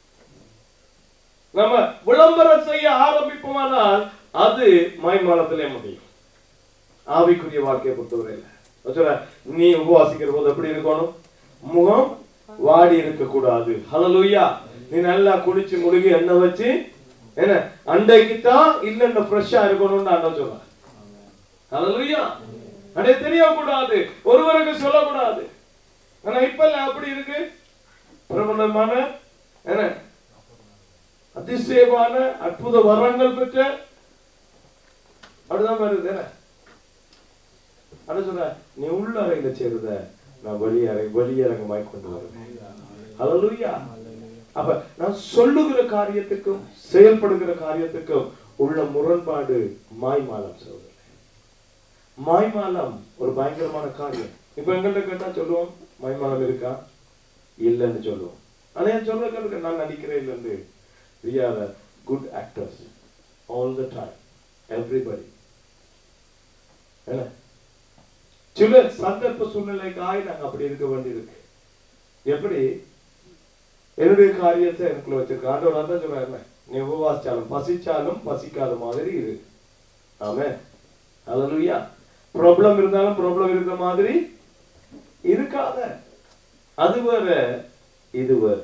நம்ம விளம்பரம் செய்ய ஆரம்பிப்போமானால் அது மாய்மாலத்திலே முடியும் ஆவிக்குரிய வாழ்க்கையை பொறுத்தவரையில சொல்ற நீ உபவாசிக்கிற போது எப்படி இருக்கணும் முகம் வாடி இருக்க கூடாது ஹalleluya நீ நல்லா குளிச்சு முழுகி எண்ணெய் வச்சு என்ன அண்டைக்கு தான் இல்ல ஃப்ரெஷ்ஷா இருக்கணும்னு ஆண்டவர் சொல்றார் ஹalleluya அடே தெரியக்கூடாது ஒருவருக்கு சொல்லக்கூடாது ஆனா இப்ப எல்லாம் அப்படி இருக்கு பிரபலமான என்ன அதிசயமான அற்புத வரங்கள் பெற்ற அப்படிதான் வருது என்ன அட சொல்ற நீ உள்ள அறையில சேருத நான் வெளியறை வெளியரங்கமாய் கொண்டு வருவேன் ஹalleluya அப்ப நான் சொல்லுகிற காரியத்துக்கும் செயல்படுகிற காரியத்துக்கும் உள்ள முரண்பாடு மாய்மாலம் சகோதரர் மாய்மாலம் ஒரு பயங்கரமான காரியம் இப்ப எங்கள்கிட்ட கேட்டா சொல்லுவோம் மாய்மாலம் இருக்கா இல்லைன்னு சொல்லுவோம் ஆனா என் சொல்ற கேட்க நான் நடிக்கிறேன் இல்லைன்னு we are a good actors all the time everybody என்ன சில சந்தர்ப்ப சூழ்நிலைக்காய் நாங்க அப்படி இருக்க வேண்டியிருக்கு எப்படி என்னுடைய காரியத்தை எனக்குள்ள வச்சிருக்க ஆண்டவர் அதான் சொல்றாரு நீ உபவாசிச்சாலும் பசிச்சாலும் பசிக்காத மாதிரி இரு ஆமே ஹalleluya ப்ராப்ளம் இருந்தாலும் ப்ராப்ளம் இருக்கிற மாதிரி இருக்காத அது வேற இது வேற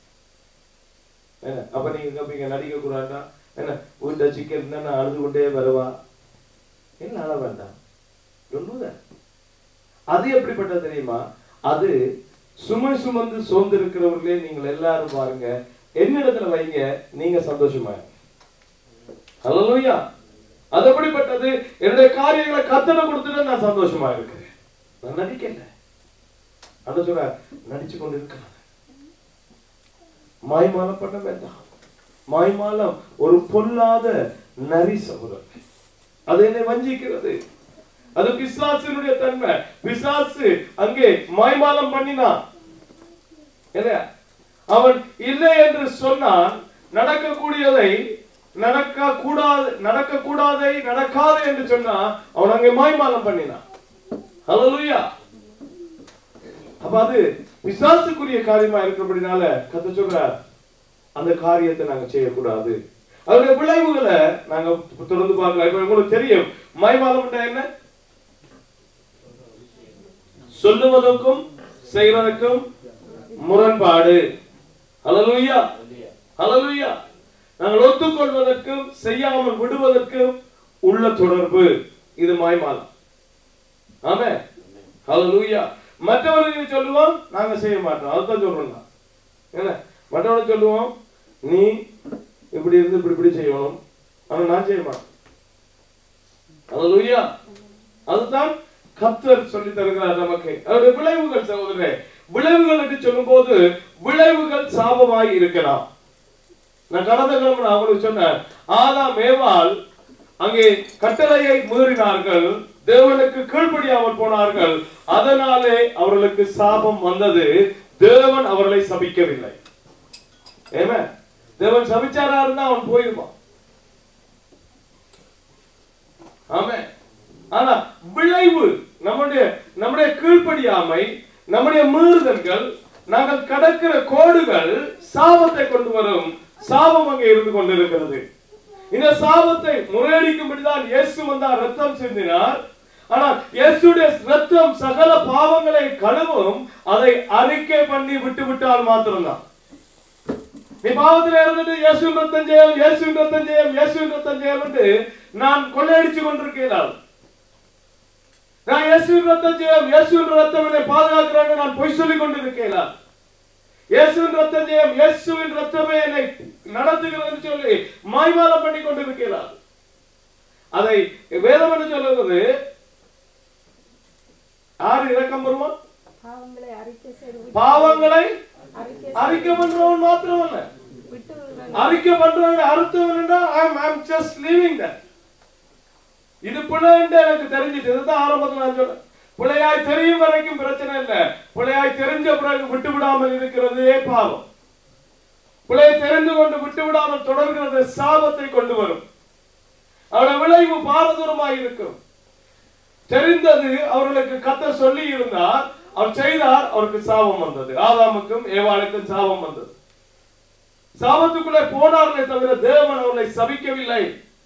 என்ன அப்ப நீங்க கேப்பீங்க நடிக்க கூடாதுன்னா என்ன வீட்டை சிக்கன் இருந்தா நான் அழுது கொண்டே வருவா என்ன அழ வேண்டாம் Don't do that. அது எப்படிப்பட்டது தெரியுமா அது சுமை சுமந்து சோர்ந்திருக்கிறவர்களே நீங்கள் எல்லாரும் பாருங்க என்னிடத்துல வைங்க நீங்க சந்தோஷமா ஹalleluya அது எப்படிப்பட்டது என்னுடைய காரியங்களை கத்தனை கொடுத்துட்டு நான் சந்தோஷமா இருக்கிறேன் நான் நடிக்கல அத சொல்ற நடிச்சு கொண்டு இருக்கிறேன் மாய்மாலம் பண்ண வேண்டாம் மாய்மாலம் ஒரு பொல்லாத நரி சகோதரன் அது என்னை வஞ்சிக்கிறது அது பிசாசினுடைய தன்மை பிசாசு அங்கே மாய்மாலம் பண்ணினான் என்ன அவன் இல்லை என்று சொன்னான் நடக்கக்கூடியதை நடக்க கூடாது நடக்க கூடாதை நடக்காது என்று சொன்னா அவன் அங்கே மாய்மாலம் பண்ணினான் ஹalleluya அப்ப அது பிசாசுக்குரிய காரியமா இருக்கிறபடினால கத்த சொல்றார் அந்த காரியத்தை நாங்க செய்யக்கூடாது அதனுடைய விளைவுகளை நாங்க தொடர்ந்து பார்க்கலாம் இப்ப உங்களுக்கு தெரியும் மாய்மாலம் என்ன சொல்லுவதற்கும் செய்வதற்கும் முரண்பாடு ஹalleluya ஹalleluya நாங்கள் ஒத்துக்கொள்வதற்கும் செய்யாமல் விடுவதற்கும் உள்ள தொடர்பு இது மாய்மாலம் ஆமே ஹalleluya மற்றவர்களுக்கு சொல்லுவோம் நாங்க செய்ய மாட்டோம் அதுதான் சொல்றோம் நான். என்ன மற்றவனுக்கு சொல்லுவோம் நீ இப்படி இருந்து இப்படி இப்படி செய்யணும் ஆனா நான் செய்ய மாட்டேன் ஹalleluya அதுதான் கர்த்தர் சொல்லி தருகிறார் நமக்கு அவருடைய விளைவுகள் சகோதரரே விளைவுகள் என்று சொல்லும்போது விளைவுகள் சாபமாய் இருக்கலாம் நான் கடந்த கிழமை நான் அவங்களுக்கு சொன்னேன் ஆதாம் ஏவாள் அங்கே கட்டளையை மீறினார்கள் தேவனுக்கு கீழ்ப்படியாமல் போனார்கள் அதனாலே அவர்களுக்கு சாபம் வந்தது தேவன் அவர்களை சபிக்கவில்லை ஏமே தேவன் சபிச்சாரா இருந்தா அவன் போயிருப்பான் ஆமே ஆனா விளைவு நம்முடைய நம்முடைய கீழ்ப்படியாமை நம்முடைய மீறுதல்கள் நாங்கள் கடக்கிற கோடுகள் சாபத்தை கொண்டு வரும் சாபம் அங்கே இருந்து கொண்டிருக்கிறது இந்த சாபத்தை முறையடிக்கும்படிதான் இயேசு வந்தார் ரத்தம் சிந்தினார் ஆனால் இயேசுடைய ரத்தம் சகல பாவங்களை கழுவும் அதை அறிக்கை பண்ணி விட்டு விட்டால் மாத்திரம்தான் நீ பாவத்தில் இருந்துட்டு இயேசுவின் ரத்தம் ஜெயம் இயேசுவின் ரத்தம் ஜெயம் இயேசுவின் ரத்தம் ஜெயம் என்று நான் கொள்ளையடிச்சு கொண்டிருக்கிறேன் நான் இயேசுவின் ரத்தம் ஜெயம் இயேசுவின் ரத்தம் என்னை பாதுகாக்கிறான்னு நான் பொய் சொல்லிக் கொண்டிருக்கிறேன் இயேசுவின் ரத்தம் ஜெயம் இயேசுவின் ரத்தமே என்னை நடத்துகிறது சொல்லி மாய்மாலம் பண்ணி கொண்டிருக்கிறார் அதை வேதம் என்று சொல்லுவது ஆறு இரக்கம் வருமா பாவங்களை அறிக்கை செய்து விட்டு- பாவங்களை அறிக்கை அறிக்கை பண்றவன் மாத்திரமல்ல விட்டு அறிக்கை பண்றவன் அறுத்தவன் என்றால் I'm I'm just leaving that இது பிழை என்று எனக்கு தெரிஞ்சிட்டு இதுதான் ஆரம்பத்தில் நான் சொன்னேன் பிழையாய் தெரியும் வரைக்கும் பிரச்சனை இல்லை பிழையாய் தெரிஞ்ச பிறகு விட்டு விடாமல் இருக்கிறதே பாவம் பிழையை தெரிந்து கொண்டு விட்டு விடாமல் தொடர்கிறது சாபத்தை கொண்டு வரும் அவருடைய விளைவு பாரதூரமாய் இருக்கும் தெரிந்தது அவர்களுக்கு கத்த சொல்லி இருந்தார் அவர் செய்தார் அவருக்கு சாபம் வந்தது ஆதாமுக்கும் ஏவாளுக்கும் சாபம் வந்தது சாபத்துக்குள்ளே போனார்களே தவிர தேவன் அவர்களை சபிக்கவில்லை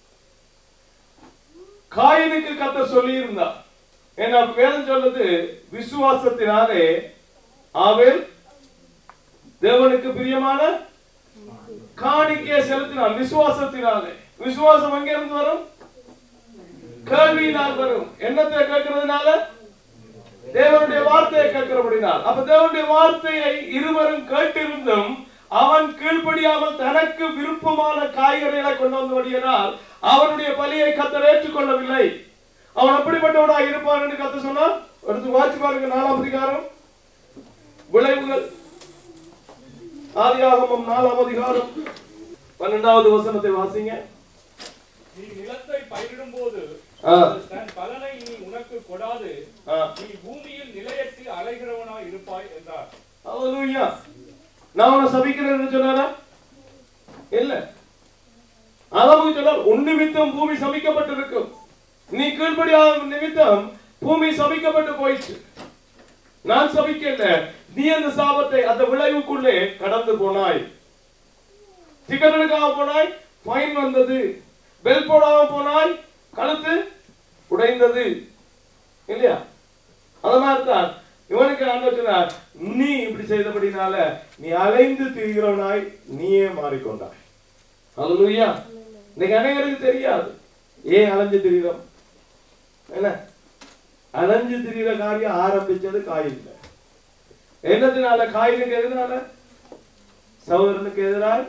காயினுக்கு கத்த சொல்லி இருந்தார் ஏன்னா வேதம் சொல்லுது விசுவாசத்தினாலே ஆவேல் தேவனுக்கு பிரியமான காணிக்கையை செலுத்தினான் விசுவாசத்தினாலே விசுவாசம் எங்க இருந்து வரும் கேள்வியினால் வரும் என்னத்தை கேட்கறதுனால தேவனுடைய வார்த்தையை கேட்கிறபடினால் அப்ப தேவனுடைய வார்த்தையை இருவரும் கேட்டிருந்தும் அவன் கீழ்ப்படியாமல் தனக்கு விருப்பமான காய்கறிகளை கொண்டு வந்தபடியினால் அவனுடைய பலியை கத்தர் ஏற்றுக்கொள்ளவில்லை அவன் அப்படிப்பட்டவனா இருப்பான் என்று கத்த சொன்னான் எடுத்து வாசி பாருங்க நாலாம் அதிகாரம் விளைவுகள் ஆதியாகமம் நாலாம் அதிகாரம் பன்னெண்டாவது வசனத்தை வாசிங்க நீ நிலத்தை பயிரிடும்போது ஆ, அது தன் பலனை இனி உனக்கு கொடாது ஆ. நீ பூமியில் நிலையற்று அலைகிறவனாய் இருப்பாய் என்றார் ஹalleluya நான் உன்னை சபிக்கிறேன்னு சொன்னாரா இல்ல அளவுக்கு சொன்னால் உன் நிமித்தம் பூமி சபிக்கப்பட்டிருக்கும் நீ கீழ்ப்படியாத நிமித்தம் பூமி சபிக்கப்பட்டு போயிடுச்சு நான் சபிக்கல நீ அந்த சாபத்தை அந்த விளைவுக்குள்ளே கடந்து போனாய் டிக்கெட் எடுக்காம போனாய் ஃபைன் வந்தது பெல் போடாம போனாய் கழுத்து உடைந்தது இல்லையா அது மாதிரி தான் இவனுக்கு ஆண்டவர் சொன்னார் நீ இப்படி செய்தபடினால நீ அலைந்து திரிகிறவனாய் நீயே மாறிக்கொண்டாய் ஹalleluya இன்னைக்கு அனைவருக்கு தெரியாது ஏன் அலைஞ்சு திரிகிறோம் என்ன அலைஞ்சு திரிகிற காரியம் ஆரம்பிச்சது காயில் என்னத்தினால காயிலுக்கு எதனால சகோதரனுக்கு எதிராக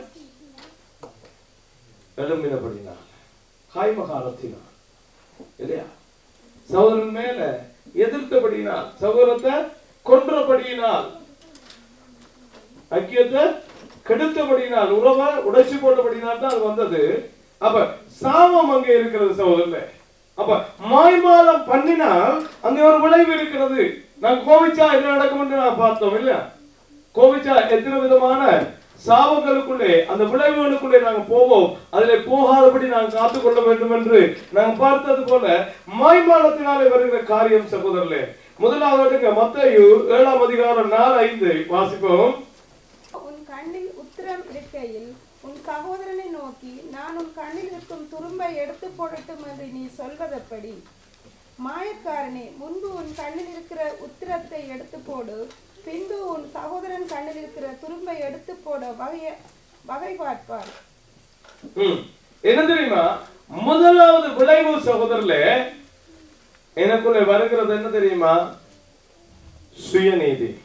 எழும்பினபடினால காய்மகாலத்தினால் இல்லையா சகோதரன் மேல எதிர்த்தபடியினால் சகோதரத்தை கொன்றபடியினால் ஐக்கியத்தை கெடுத்தபடியினால் உறவை உடைச்சு போட்டபடியினால் தான் அது வந்தது அப்ப சாபம் அங்க இருக்கிறது சகோதரன் அப்ப மாய்மாலம் பண்ணினால் அங்க ஒரு விளைவு இருக்கிறது நான் கோவிச்சா என்ன நடக்கும் என்று நான் பார்த்தோம் இல்ல கோவிச்சா எத்தனை விதமான சாபங்களுக்குள்ளே அந்த விளைவுகளுக்குள்ளே நாங்கள் போவோம் அதிலே போகாதபடி நாங்கள் காத்துக்கொள்ள வேண்டும் என்று நாங்கள் பார்த்தது போல மாய்மாலத்தினாலே வருகிற காரியம் சகோதரர்களே முதலாவது மத்தேயு ஏழாம் அதிகாரம் நாலு ஐந்து வாசிப்போம் உன் கண்ணில் உத்திரம் இருக்கையில் உன் சகோதரனை நோக்கி நான் உன் கண்ணில் இருக்கும் துரும்பை எடுத்து போடட்டும் என்று நீ சொல்வதெப்படி மாயக்காரனே முன்பு உன் கண்ணில் இருக்கிற உத்திரத்தை எடுத்து போடு பின்பு உன் சகோதரன் கண்ணில் இருக்கிற துரும்பை எடுத்து போட வகைய வகை பார்ப்பார் ம். என்ன தெரியுமா முதலாவது விளைவு சகோதரர்களே எனக்குள்ள வருகிறது என்ன தெரியுமா சுயநீதி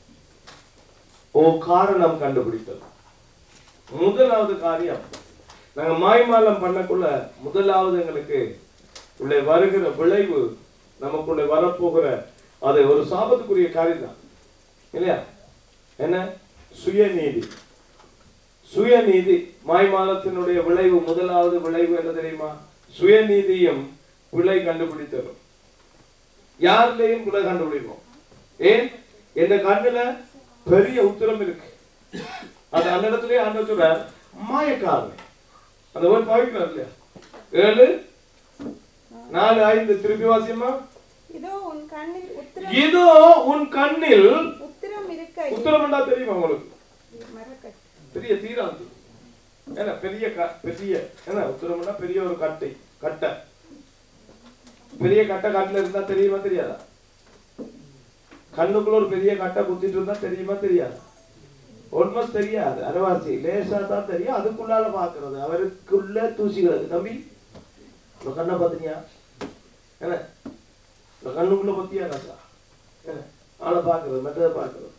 ஓ காரணம் கண்டுபிடித்தல் முதலாவது காரியம் நாங்க மாய்மாலம் பண்ணக்குள்ள முதலாவது எங்களுக்கு உள்ளே வருகிற விளைவு நமக்குள்ளே வரப்போகிற அது ஒரு சாபத்துக்குரிய காரியம் தான் இல்லையா என்ன சுயநீதி சுயநீதி மாய்மாலத்தினுடைய விளைவு முதலாவது விளைவு என்ன தெரியுமா சுயநீதியும் பிழை கண்டுபிடித்தலும் யாருலையும் பிழை கண்டுபிடிப்போம் ஏன் என் கண்ணுல பெரிய உத்தரம் இருக்கு அது அந்த இடத்துலயே அந்த சொல்றார் மாயக்காரன் அந்த ஒரு பாவிக்கிறார் இல்லையா ஏழு நாலு ஐந்து திருப்பி வாசியமா இதோ உன் கண்ணில் உத்திரம் இதோ உன் கண்ணில் உத்திரம் இருக்கையில் உத்தரம் என்றா தெரியுமா உங்களுக்கு மரக்கட்டு பெரிய தீராந்தி என்ன பெரிய க- பெரிய என்ன உத்தரம்னா பெரிய ஒரு கட்டை கட்டை பெரிய கட்டை காட்டுல இருந்தா தெரியுமா தெரியாதா கண்ணுக்குள்ள ஒரு பெரிய கட்டை குத்திட்டு இருந்தா தெரியுமா தெரியாதா ஆல்மோஸ்ட் தெரியாது அரைவாசி லேசா தான் தெரியும் அதுக்குள்ளால பாக்குறது அவருக்குள்ள தூசிக்கிறது தம்பி உங்க கண்ணை பாத்தீங்க என்ன உங்க கண்ணுக்குள்ள பத்தியா ராசா என்ன ஆளை பாக்குறது மற்றதை பாக்குறது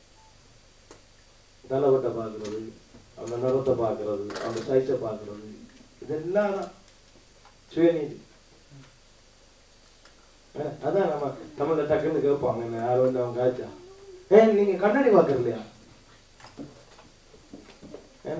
தலைவட்டை பார்க்கறது அந்த நிறத்தை பார்க்கறது அந்த சைஸை பார்க்கறது இதெல்லாம் தான் சுயநீதி அஹ் அதான் நம்ம நம்மள டக்குன்னு கேட்பாங்க என்ன யார் வந்து அவங்க காய்ச்சா ஏ நீங்க கண்ணாடி பார்க்கறது இல்லையா ஏன்னா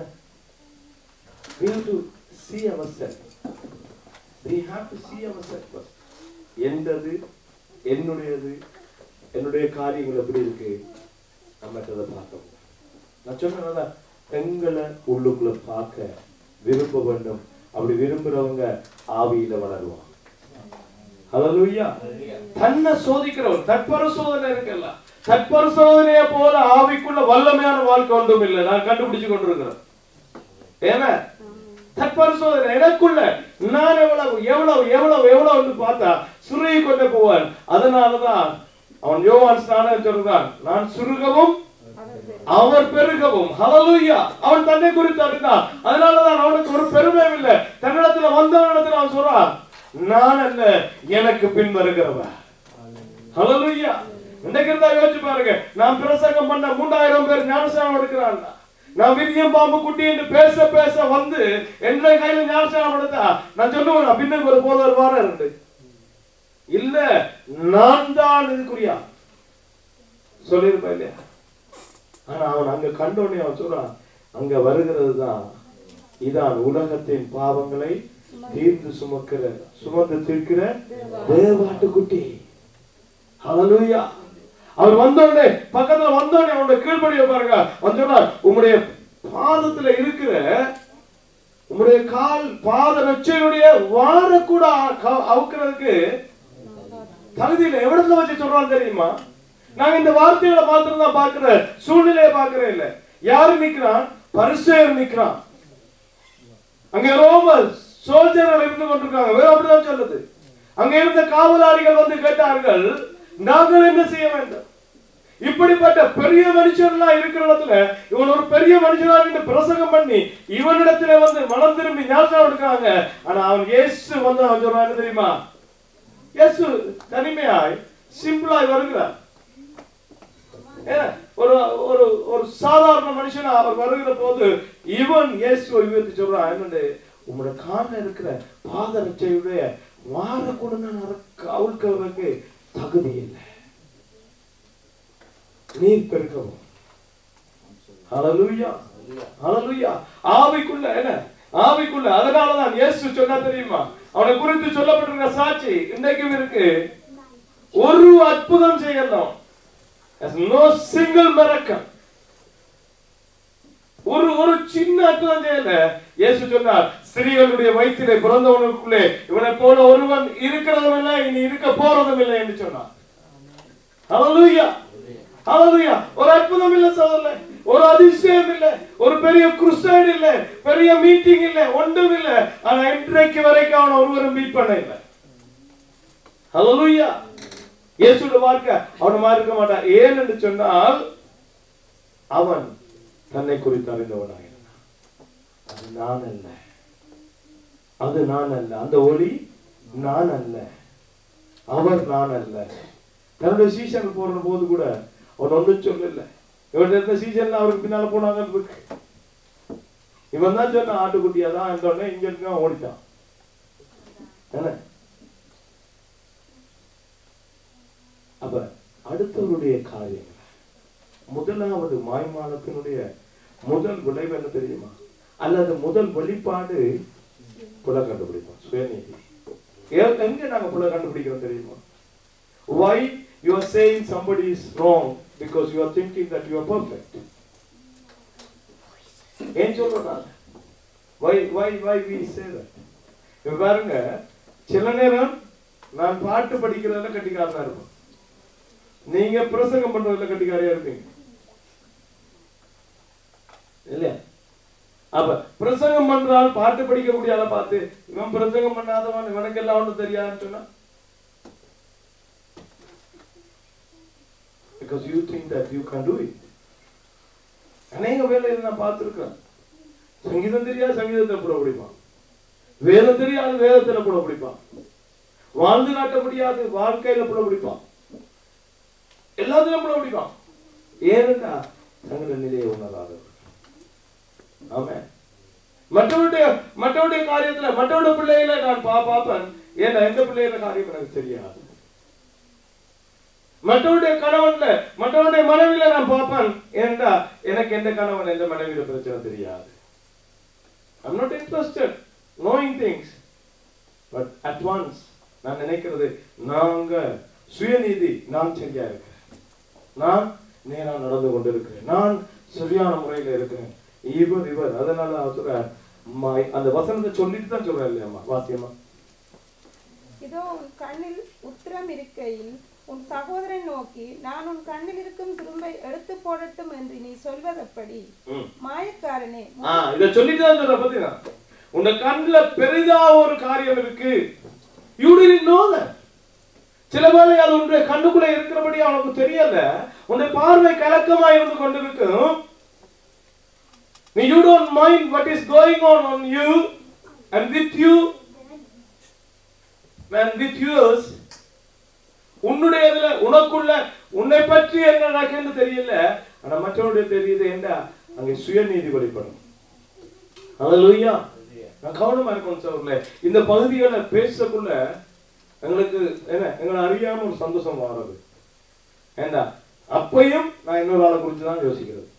we have to see ourselves we have to see ourselves first எந்தது என்னுடையது என்னுடைய காரியங்கள் எப்படி இருக்கு நம்ம அதை பார்க்கணும் நான் சொன்னேன்ல பெண்களை உள்ளுக்குள்ள பார்க்க விரும்ப வேண்டும் அப்படி விரும்புறவங்க ஆவியில வளருவாங்க ஹalleluya தன்னை சோதிக்கிறவன் தற்பரிசோதனை இருக்குல்ல தற்பரிசோதனையை போல ஆவிக்குள்ள வல்லமையான வாழ்க்கை ஒன்றும் இல்லை நான் கண்டுபிடிச்சு கொண்டிருக்கிறேன் ஏன்னா தற்பரிசோதனை எனக்குள்ள நான் எவ்வளவு எவ்வளவு எவ்வளவு எவ்வளவு பார்த்தா சுருகி கொண்டு போவான் அதனாலதான் அவன் யோவான் ஸ்நானம் சொல்றான் நான் சுருகவும் அவர் பெருகவும் ஹalleluya அவன் தன்னை குறித்து அறிந்தான் அதனாலதான் அவனுக்கு ஒரு பெருமை இல்லை தன்னிடத்துல வந்தவனிடத்துல அவன் சொல்றான் நான் அல்ல எனக்கு பின் வருகிறவன் ஹalleluya இன்னைக்கு இருந்தா யோசிச்சு பாருங்க நான் பிரசங்கம் பண்ண மூன்றாயிரம் பேர் ஞானஸ்நானம் எடுக்கிறான் நான் விரியம் பாம்பு குட்டி என்று பேச பேச வந்து என்னுடைய கையில ஞானஸ்நானம் எடுத்தா நான் சொல்லுவேன் பின்னுக்கு ஒரு போதர் வாரம் இருந்து இல்ல நான் தான் இதுக்குரியா சொல்லியிருப்பேன் இல்லையா ஆனா அவன் அங்க கண்டோடனே அவன் சொல்றான் அங்க வருகிறது தான் இதான் உலகத்தின் பாவங்களை தீர்ந்து சுமக்கிற சுமந்து தீர்க்கிற தேவாட்டுக்குட்டி ஹalleluya அவர் வந்தோடனே பக்கத்துல வந்தோடனே அவனுடைய கீழ்ப்படிய பாருங்க அவன் சொல்றார் உம்முடைய பாதத்துல இருக்கிற உம்முடைய கால் பாத ரட்சையுடைய வார கூட அ- அவுக்கிறதுக்கு தகுதியில எவ்வளவு வச்சு சொல்றான் தெரியுமா நாங்க இந்த வார்த்தைகளை மாத்திரம் தான் பாக்குற சூழ்நிலையை பாக்குறேன் இல்ல யாரு நிக்கிறான் பரிசேர் நிக்கிறான் அங்க ரோமர் சோல்ஜர்கள் இருந்து கொண்டிருக்காங்க வேற அப்படிதான் சொல்லுது அங்க இருந்த காவலாளிகள் வந்து கேட்டார்கள் நாங்கள் என்ன செய்ய வேண்டும் இப்படிப்பட்ட பெரிய மனுஷன்லாம் இருக்கிற இடத்துல இவன் ஒரு பெரிய மனுஷனா இருந்து பிரசங்கம் பண்ணி இவனிடத்துல வந்து மனம் திரும்பி ஞாபகம் எடுக்கிறாங்க ஆனா அவன் இயேசு வந்து அவன் சொல்றான் என்ன தெரியுமா இயேசு தனிமையாய் சிம்பிளாய் வருகிறார் ஏன்? ஒரு ஒரு ஒரு சாதாரண மனுஷனா அவர் வருகிற போது இவன் இயேசுவை உயர்த்தி சொல்றான் என்னண்டு உங்களோட காலில் இருக்கிற பாதரட்சையுடைய வார கூட நான் அவுழ்க்கிறதுக்கு தகுதி இல்லை நீர் பெருக்கவும் ஹalleluya ஹalleluya ஆவிக்குள்ள என்ன ஆவிக்குள்ள அதனாலதான் இயேசு சொன்னா தெரியுமா அவனை குறித்து சொல்லப்பட்டிருக்கிற சாட்சி இன்றைக்கும் இருக்கு ஒரு அற்புதம் செய்யலாம் நோ சிங்கிள் miracle ஒரு ஒரு சின்ன அற்புதம் செய்யல இயேசு சொன்னார் ஸ்திரீகளுடைய வயிற்றிலே பிறந்தவனுக்குள்ளே இவனை போல ஒருவன் இருக்கிறதும் இல்லை இனி இருக்க போறதும் இல்லை என்று சொன்னார் Hallelujah. Hallelujah. ஒரு அற்புதம் இல்ல சோதரல ஒரு அதிசயம் இல்ல ஒரு பெரிய குருசைடு இல்ல பெரிய மீட்டிங் இல்ல ஒன்றும் இல்ல ஆனா இன்றைக்கு வரைக்கும் அவனை ஒருவரும் மீட் பண்ண இல்ல Hallelujah. இயேசுவோட வாழ்க்கை அவன மாதிரி இருக்க மாட்டான் ஏன் என்று சொன்னால் அவன் தன்னை குறித்து அறிந்தவனாக இருந்தான் அது நான் அல்ல அது நான் அல்ல அந்த ஒளி நான் அல்ல அவர் நான் அல்ல தன்னுடைய சீசன் போற போது கூட அவன் ஒன்றும் சொல்லல இவன் இருந்த சீசன்ல அவருக்கு பின்னால போனாங்க இருக்கு இவன் தான் சொன்ன ஆட்டுக்குட்டியா தான் இருந்தோடனே இங்க இருக்க ஓடிட்டான் என்ன அப்ப அடுத்தவருடைய காரியங்கள் முதலாவது மாய்மாலத்தினுடைய முதல் விளைவு என்ன தெரியுமா அல்லது முதல் வெளிப்பாடு புல கண்டுபிடிப்போம் சுயநீதி ஏ- எங்க நாங்க புல கண்டுபிடிக்கிறோம் தெரியுமா why you are saying somebody is wrong because you are thinking that you are perfect ஏன் சொல்றோம் நாங்க? why why why we say that இப்ப பாருங்க சில நேரம் நான் பாட்டு படிக்கிறதுல கட்டிக்காரனா இருப்பேன் நீங்க பிரசங்கம் பண்றதுல கட்டிக்காரியா இருப்பீங்க இல்லையா அப்ப பிரசங்கம் பண்றால் பாட்டு படிக்கக்கூடிய ஆளை பார்த்து இவன் பிரசங்கம் பண்ணாதவன் இவனுக்கு எல்லாம் ஒண்ணும் தெரியாதுன்னு சொன்னா because you think that you can do it அநேக வேலையில் நான் பார்த்திருக்கிறேன் சங்கீதம் தெரியாது சங்கீதத்தை கூட பிடிப்பான் வேதம் தெரியாது வேதத்துல கூட பிடிப்பான் வாழ்ந்து காட்ட முடியாது வாழ்க்கையில கூட பிடிப்பான் எல்லாத்திலும் கூட பிடிப்பான் ஏனென்றா தங்கள் நிலையை உணராதவர் ஆமென் மற்றவருடைய மற்றவருடைய காரியத்துல மற்றவருடைய பிள்ளைகளை நான் பா பார்ப்பேன் ஏன்னா எந்த பிள்ளைகள காரியம் எனக்கு தெரியாது மற்றவருடைய கணவன்ல மற்றவருடைய மனைவியில நான் பார்ப்பேன் ஏன்டா எனக்கு எந்த கணவன் எந்த மனைவியில பிரச்சனை தெரியாது I'm not interested knowing things but at once நான் நினைக்கிறது நாங்க சுயநீதி நான் சரியா இருக்கிறேன் நான் நேரா நடந்து கொண்டிருக்கிறேன் நான் சரியான முறையில இருக்கிறேன் இவர் இவர் அதனால அவர் சொல்றார், "மை-" அந்த வசனத்தை சொல்லிட்டு தான் சொல்றேன் இல்லையாம்மா வாசியம்மா இதோ உன் கண்ணில் உத்திரம் இருக்கையில் உன் சகோதரன் நோக்கி நான் உன் கண்ணில் இருக்கும் துரும்பை எடுத்து போடட்டும் என்று நீ சொல்வதப்படி ம். மாயக்காரனே ஆ இத சொல்லிட்டு தான் சொல்ற பாத்தீங்களா உன்னை கண்ணுல பெரிதா ஒரு காரியம் இருக்கு யூ didn't know that சில வேளை அது உன்னுடைய கண்ணுக்குள்ள இருக்கிறபடி அவனுக்கு தெரியல உன்னுடைய பார்வை கலக்கமா இருந்து கொண்டிருக்கும் நீ you don't mind what is going on on you and with you and with yours உன்னுடையதுல உனக்குள்ள உன்னை பற்றி என்ன நடக்குன்னு தெரியல ஆனா மற்றவருடைய தெரியுது என்ன அங்கே சுயநீதி வெளிப்படும் ஹalleluya நான் கவனமா இருக்கணும் சோர்ல இந்த பகுதிகளை பேசக்குள்ள எங்களுக்கு என்ன எங்களை அறியாம ஒரு சந்தோஷம் வர்றது ஏண்டா அப்பையும் நான் இன்னொரு ஆளை குறித்து தான் யோசிக்கிறது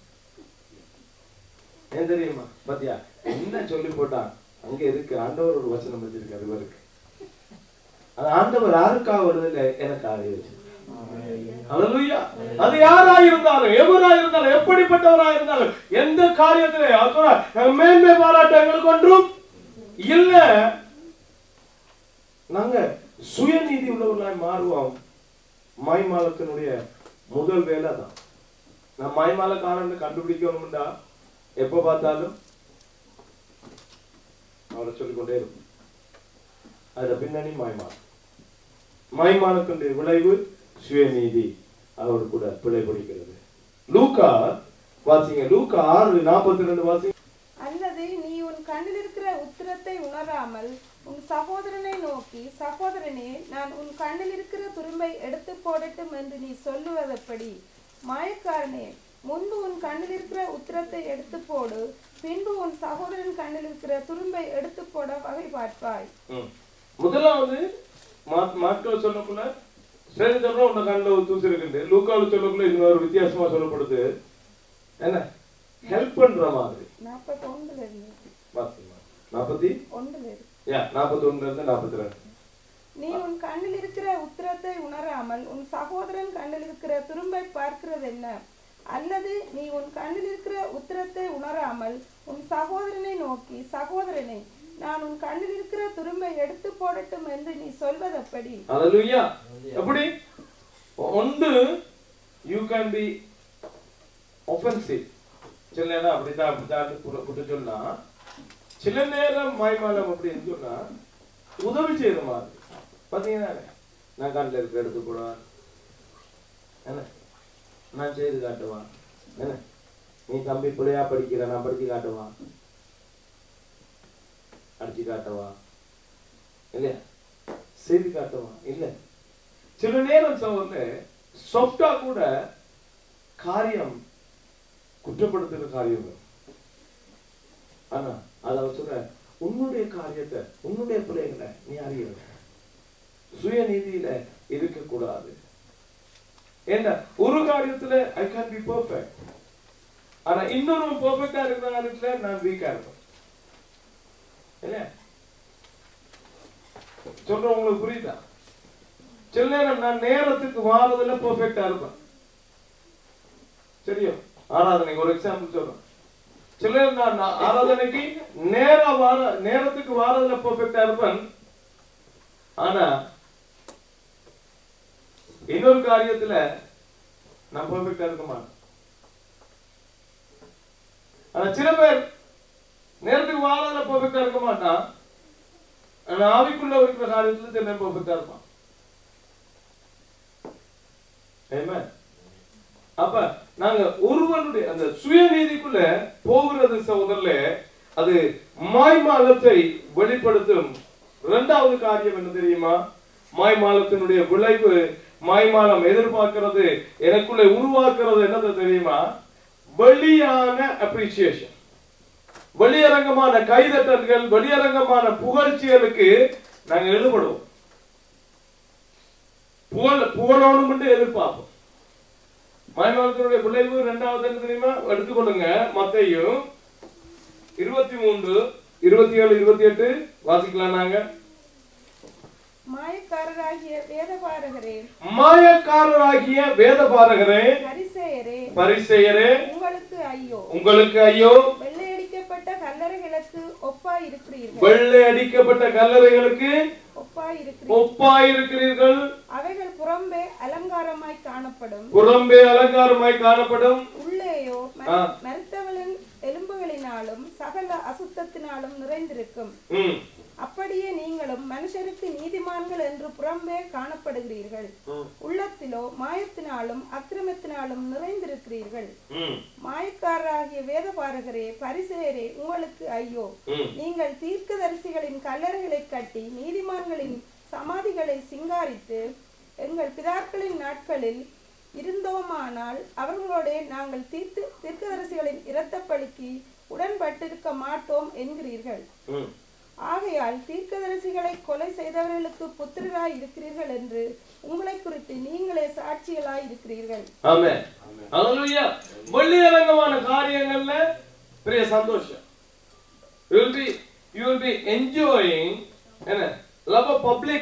ஏன் தெரியுமா பாத்தியா என்ன சொல்லி போட்டான் அங்க இருக்கு ஆண்டவர் ஒரு வசனம் வச்சிருக்காரு இவருக்கு அது ஆண்டவர் யாருக்காக வருதில்லை எனக்காக வச்சிருக்காரு Hallelujah. அது யாரா இருந்தாலும் எவரா இருந்தாலும் எப்படிப்பட்டவரா இருந்தாலும் எந்த காரியத்திலே அவர் சொல்றார், "நாங்க மேன்மை பாராட்ட எங்களுக்கு ஒன்றும் இல்ல நாங்க சுயநீதி உள்ளவர்களாய் மாறுவோம் மாய்மாலத்தினுடைய முதல் வேலை தான் நான் மாய்மாலக்காரன் கண்டுபிடிக்கணும்டா எப்ப பார்த்தாலும் அவரை சொல்லிக்கொண்டே இருக்கும் அதுல பின்னணி மாய்மாலம் மாய்மாலத்தினுடைய விளைவு சுயநீதி அவர் கூட பிழை பிடிக்கிறது லூக்கா வாசிங்க லூக்கா ஆறு நாற்பத்தி ரெண்டு வாசிங்க அல்லது நீ உன் கண்ணில் இருக்கிற உத்திரத்தை உணராமல் உன் சகோதரனை நோக்கி சகோதரனே நான் உன் கண்ணில் இருக்கிற துரும்பை எடுத்து போடட்டும் என்று நீ சொல்லுவதப்படி மாயக்காரனே முன்பு உன் கண்ணில் இருக்கிற உத்திரத்தை எடுத்து போடு பின்பு உன் சகோதரன் கண்ணில் இருக்கிற துரும்பை எடுத்து போட வகை பார்ப்பாய் ம். முதலாவது மா- மாட்கள் சொல்லக்குள்ள சரி சொல்றோம் உன்னை கண்ணில் ஒரு தூசி இருக்குது லூக்காவில் சொல்லக்குள்ள இது ஒரு வித்தியாசமா சொல்லப்படுது என்ன ஹெல்ப் பண்ற மாதிரி நாற்பத்தி ஒன்றுல இருந்து வாசிங்க நாற்பத்தி ஒன்றுல இருக்கு யா நாற்பத்தி ஒண்ணுல இருந்து நாற்பத்தி ரெண்டு நீ உன் கண்ணில் இருக்கிற உத்திரத்தை உணராமல் உன் சகோதரன் கண்ணில் இருக்கிற துரும்பை பார்க்கிறது என்ன அல்லது நீ உன் கண்ணில் இருக்கிற உத்திரத்தை உணராமல் உன் சகோதரனை நோக்கி சகோதரனே நான் உன் கண்ணில் இருக்கிற துரும்பை எடுத்து போடட்டும் என்று நீ சொல்வதெப்படி ஹalleluya எப்படி ஒன்று யூ கேன் பி ஒஃபென்சிவ் சில நேரம் அப்படிதான் அப்படிதான் புட- புட்டு சொன்னா சில நேரம் மாய்மாலம் அப்படின்னு சொன்னா உதவி செய்யற மாதிரி பாத்தீங்கன்னா நான் கண்ணில் இருக்க எடுத்து கூட என்ன நான் செய்து காட்டுவான் என்ன நீ தம்பி பிள்ளையா படிக்கிற நான் படிச்சு காட்டுவான் அடிச்சு காட்டவா இல்லையா செய்து காட்டுவான் இல்ல சில நேரம் சோதனை சொப்டா கூட காரியம் குற்றப்படுத்துற காரியம் வரும். ஆனா அத அவர் சொல்ற உன்னுடைய காரியத்தை உன்னுடைய பிள்ளைகளை நீ அறிய சுயநீதியில இருக்க கூடாது ஏன்னா ஒரு காரியத்துல ஐ கேன் பி பெர்ஃபெக்ட் ஆனா இன்னொரு பெர்ஃபெக்டா இருக்கிற காரியத்துல நான் வீக்கா இருப்பேன் இல்லையா சொல்றேன் உங்களுக்கு புரியுதா சில நேரம் நான் நேரத்துக்கு வாரதுல பெர்ஃபெக்டா இருப்பேன் சரியா ஆராதனைக்கு ஒரு எக்ஸாம்பிள் சொல்றேன் சில நேரம் நான் நான் ஆராதனைக்கு நேரா வார நேரத்துக்கு வாரதுல பெர்ஃபெக்டா இருப்பேன் ஆனா இன்னொரு காரியத்துல நான் பெர்ஃபெக்டா இருக்க மாட்டேன் ஆனா சில பேர் நேரத்துக்கு வாரதுல பெர்ஃபெக்டா இருக்க மாட்டான் ஆனா ஆவிக்குள்ள இருக்கிற காரியத்துல சில நேரம் பெர்ஃபெக்டா இருப்பான் Amen. அப்ப நாங்க ஒருவனுடைய அந்த சுயநீதிக்குள்ள போகிறது சகோதரர்களே அது மாய்மாலத்தை வெளிப்படுத்தும் இரண்டாவது காரியம் என்ன தெரியுமா மாய்மாலத்தினுடைய விளைவு மாய்மாலம் எதிர்பார்க்கிறது எனக்குள்ள உருவாக்குறது என்னது தெரியுமா வெளியான அப்ரிசியேஷன் வெளியரங்கமான கைதட்டல்கள் வெளியரங்கமான புகழ்ச்சிகளுக்கு நாங்க ஈடுபடுவோம் புகழ் புகழோணும் என்று எதிர்பார்ப்போம் மாய்மாலத்தினுடைய விளைவு இரண்டாவது என்ன தெரியுமா எடுத்துக்கொள்ளுங்க மத்தையும் இருபத்தி மூன்று இருபத்தி ஏழு இருபத்தி எட்டு வாசிக்கலாம் நாங்க மாயக்காரராகிய வேதபாரகரே மாயக்காரராகிய வேத பாரகரே பரிசேயரே பரிசெயரே உங்களுக்கு ஐயோ உங்களுக்கு ஐயோ வெள்ளையடிக்கப்பட்ட கல்லறைகளுக்கு ஒப்பாய் இருக்கிறீர்கள் வெள்ளை அடிக்கப்பட்ட கல்லறைகளுக்கு ஒப்பாய் இருக்கிறீர்கள் ஒப்பாயிருக்கிறீர்கள் அவைகள் புறம்பே அலங்காரமாய் காணப்படும் புறம்பே அலங்காரமாய் காணப்படும் உள்ளேயோ ம- ஆ. மருத்தவளின் எலும்புகளினாலும் சகல அசுத்தத்தினாலும் நிறைந்திருக்கும் ம் அப்படியே நீங்களும் மனுஷருக்கு நீதிமான்கள் என்று புறம்பே காணப்படுகிறீர்கள் உள்ளத்திலோ மாயத்தினாலும் அக்கிரமத்தினாலும் நிறைந்திருக்கிறீர்கள் ம் மாயக்காரராகிய வேதபாரகரே பரிசேயரே உங்களுக்கு ஐயோ ம் நீங்கள் தீர்க்கதரிசிகளின் கல்லறைகளை கட்டி நீதிமான்களின் சமாதிகளை சிங்காரித்து எங்கள் பிதாக்களின் நாட்களில் இருந்தோமானால் அவர்களோடே நாங்கள் தீர்த்து தீர்க்கதரிசிகளின் இரத்தப்பழிக்கு உடன்பட்டிருக்க மாட்டோம் என்கிறீர்கள் ம் ஆகையால் தீர்க்கதரிசிகளை கொலை செய்தவர்களுக்கு புத்திரராய் இருக்கிறீர்கள் என்று உங்களை குறித்து நீங்களே சாட்சிகளாய் இருக்கிறீர்கள் ஆமென் ஹalleluya வெள்ளியரங்கமான காரியங்கள்ல பெரிய சந்தோஷம் you will be you will be enjoying என்ன love of public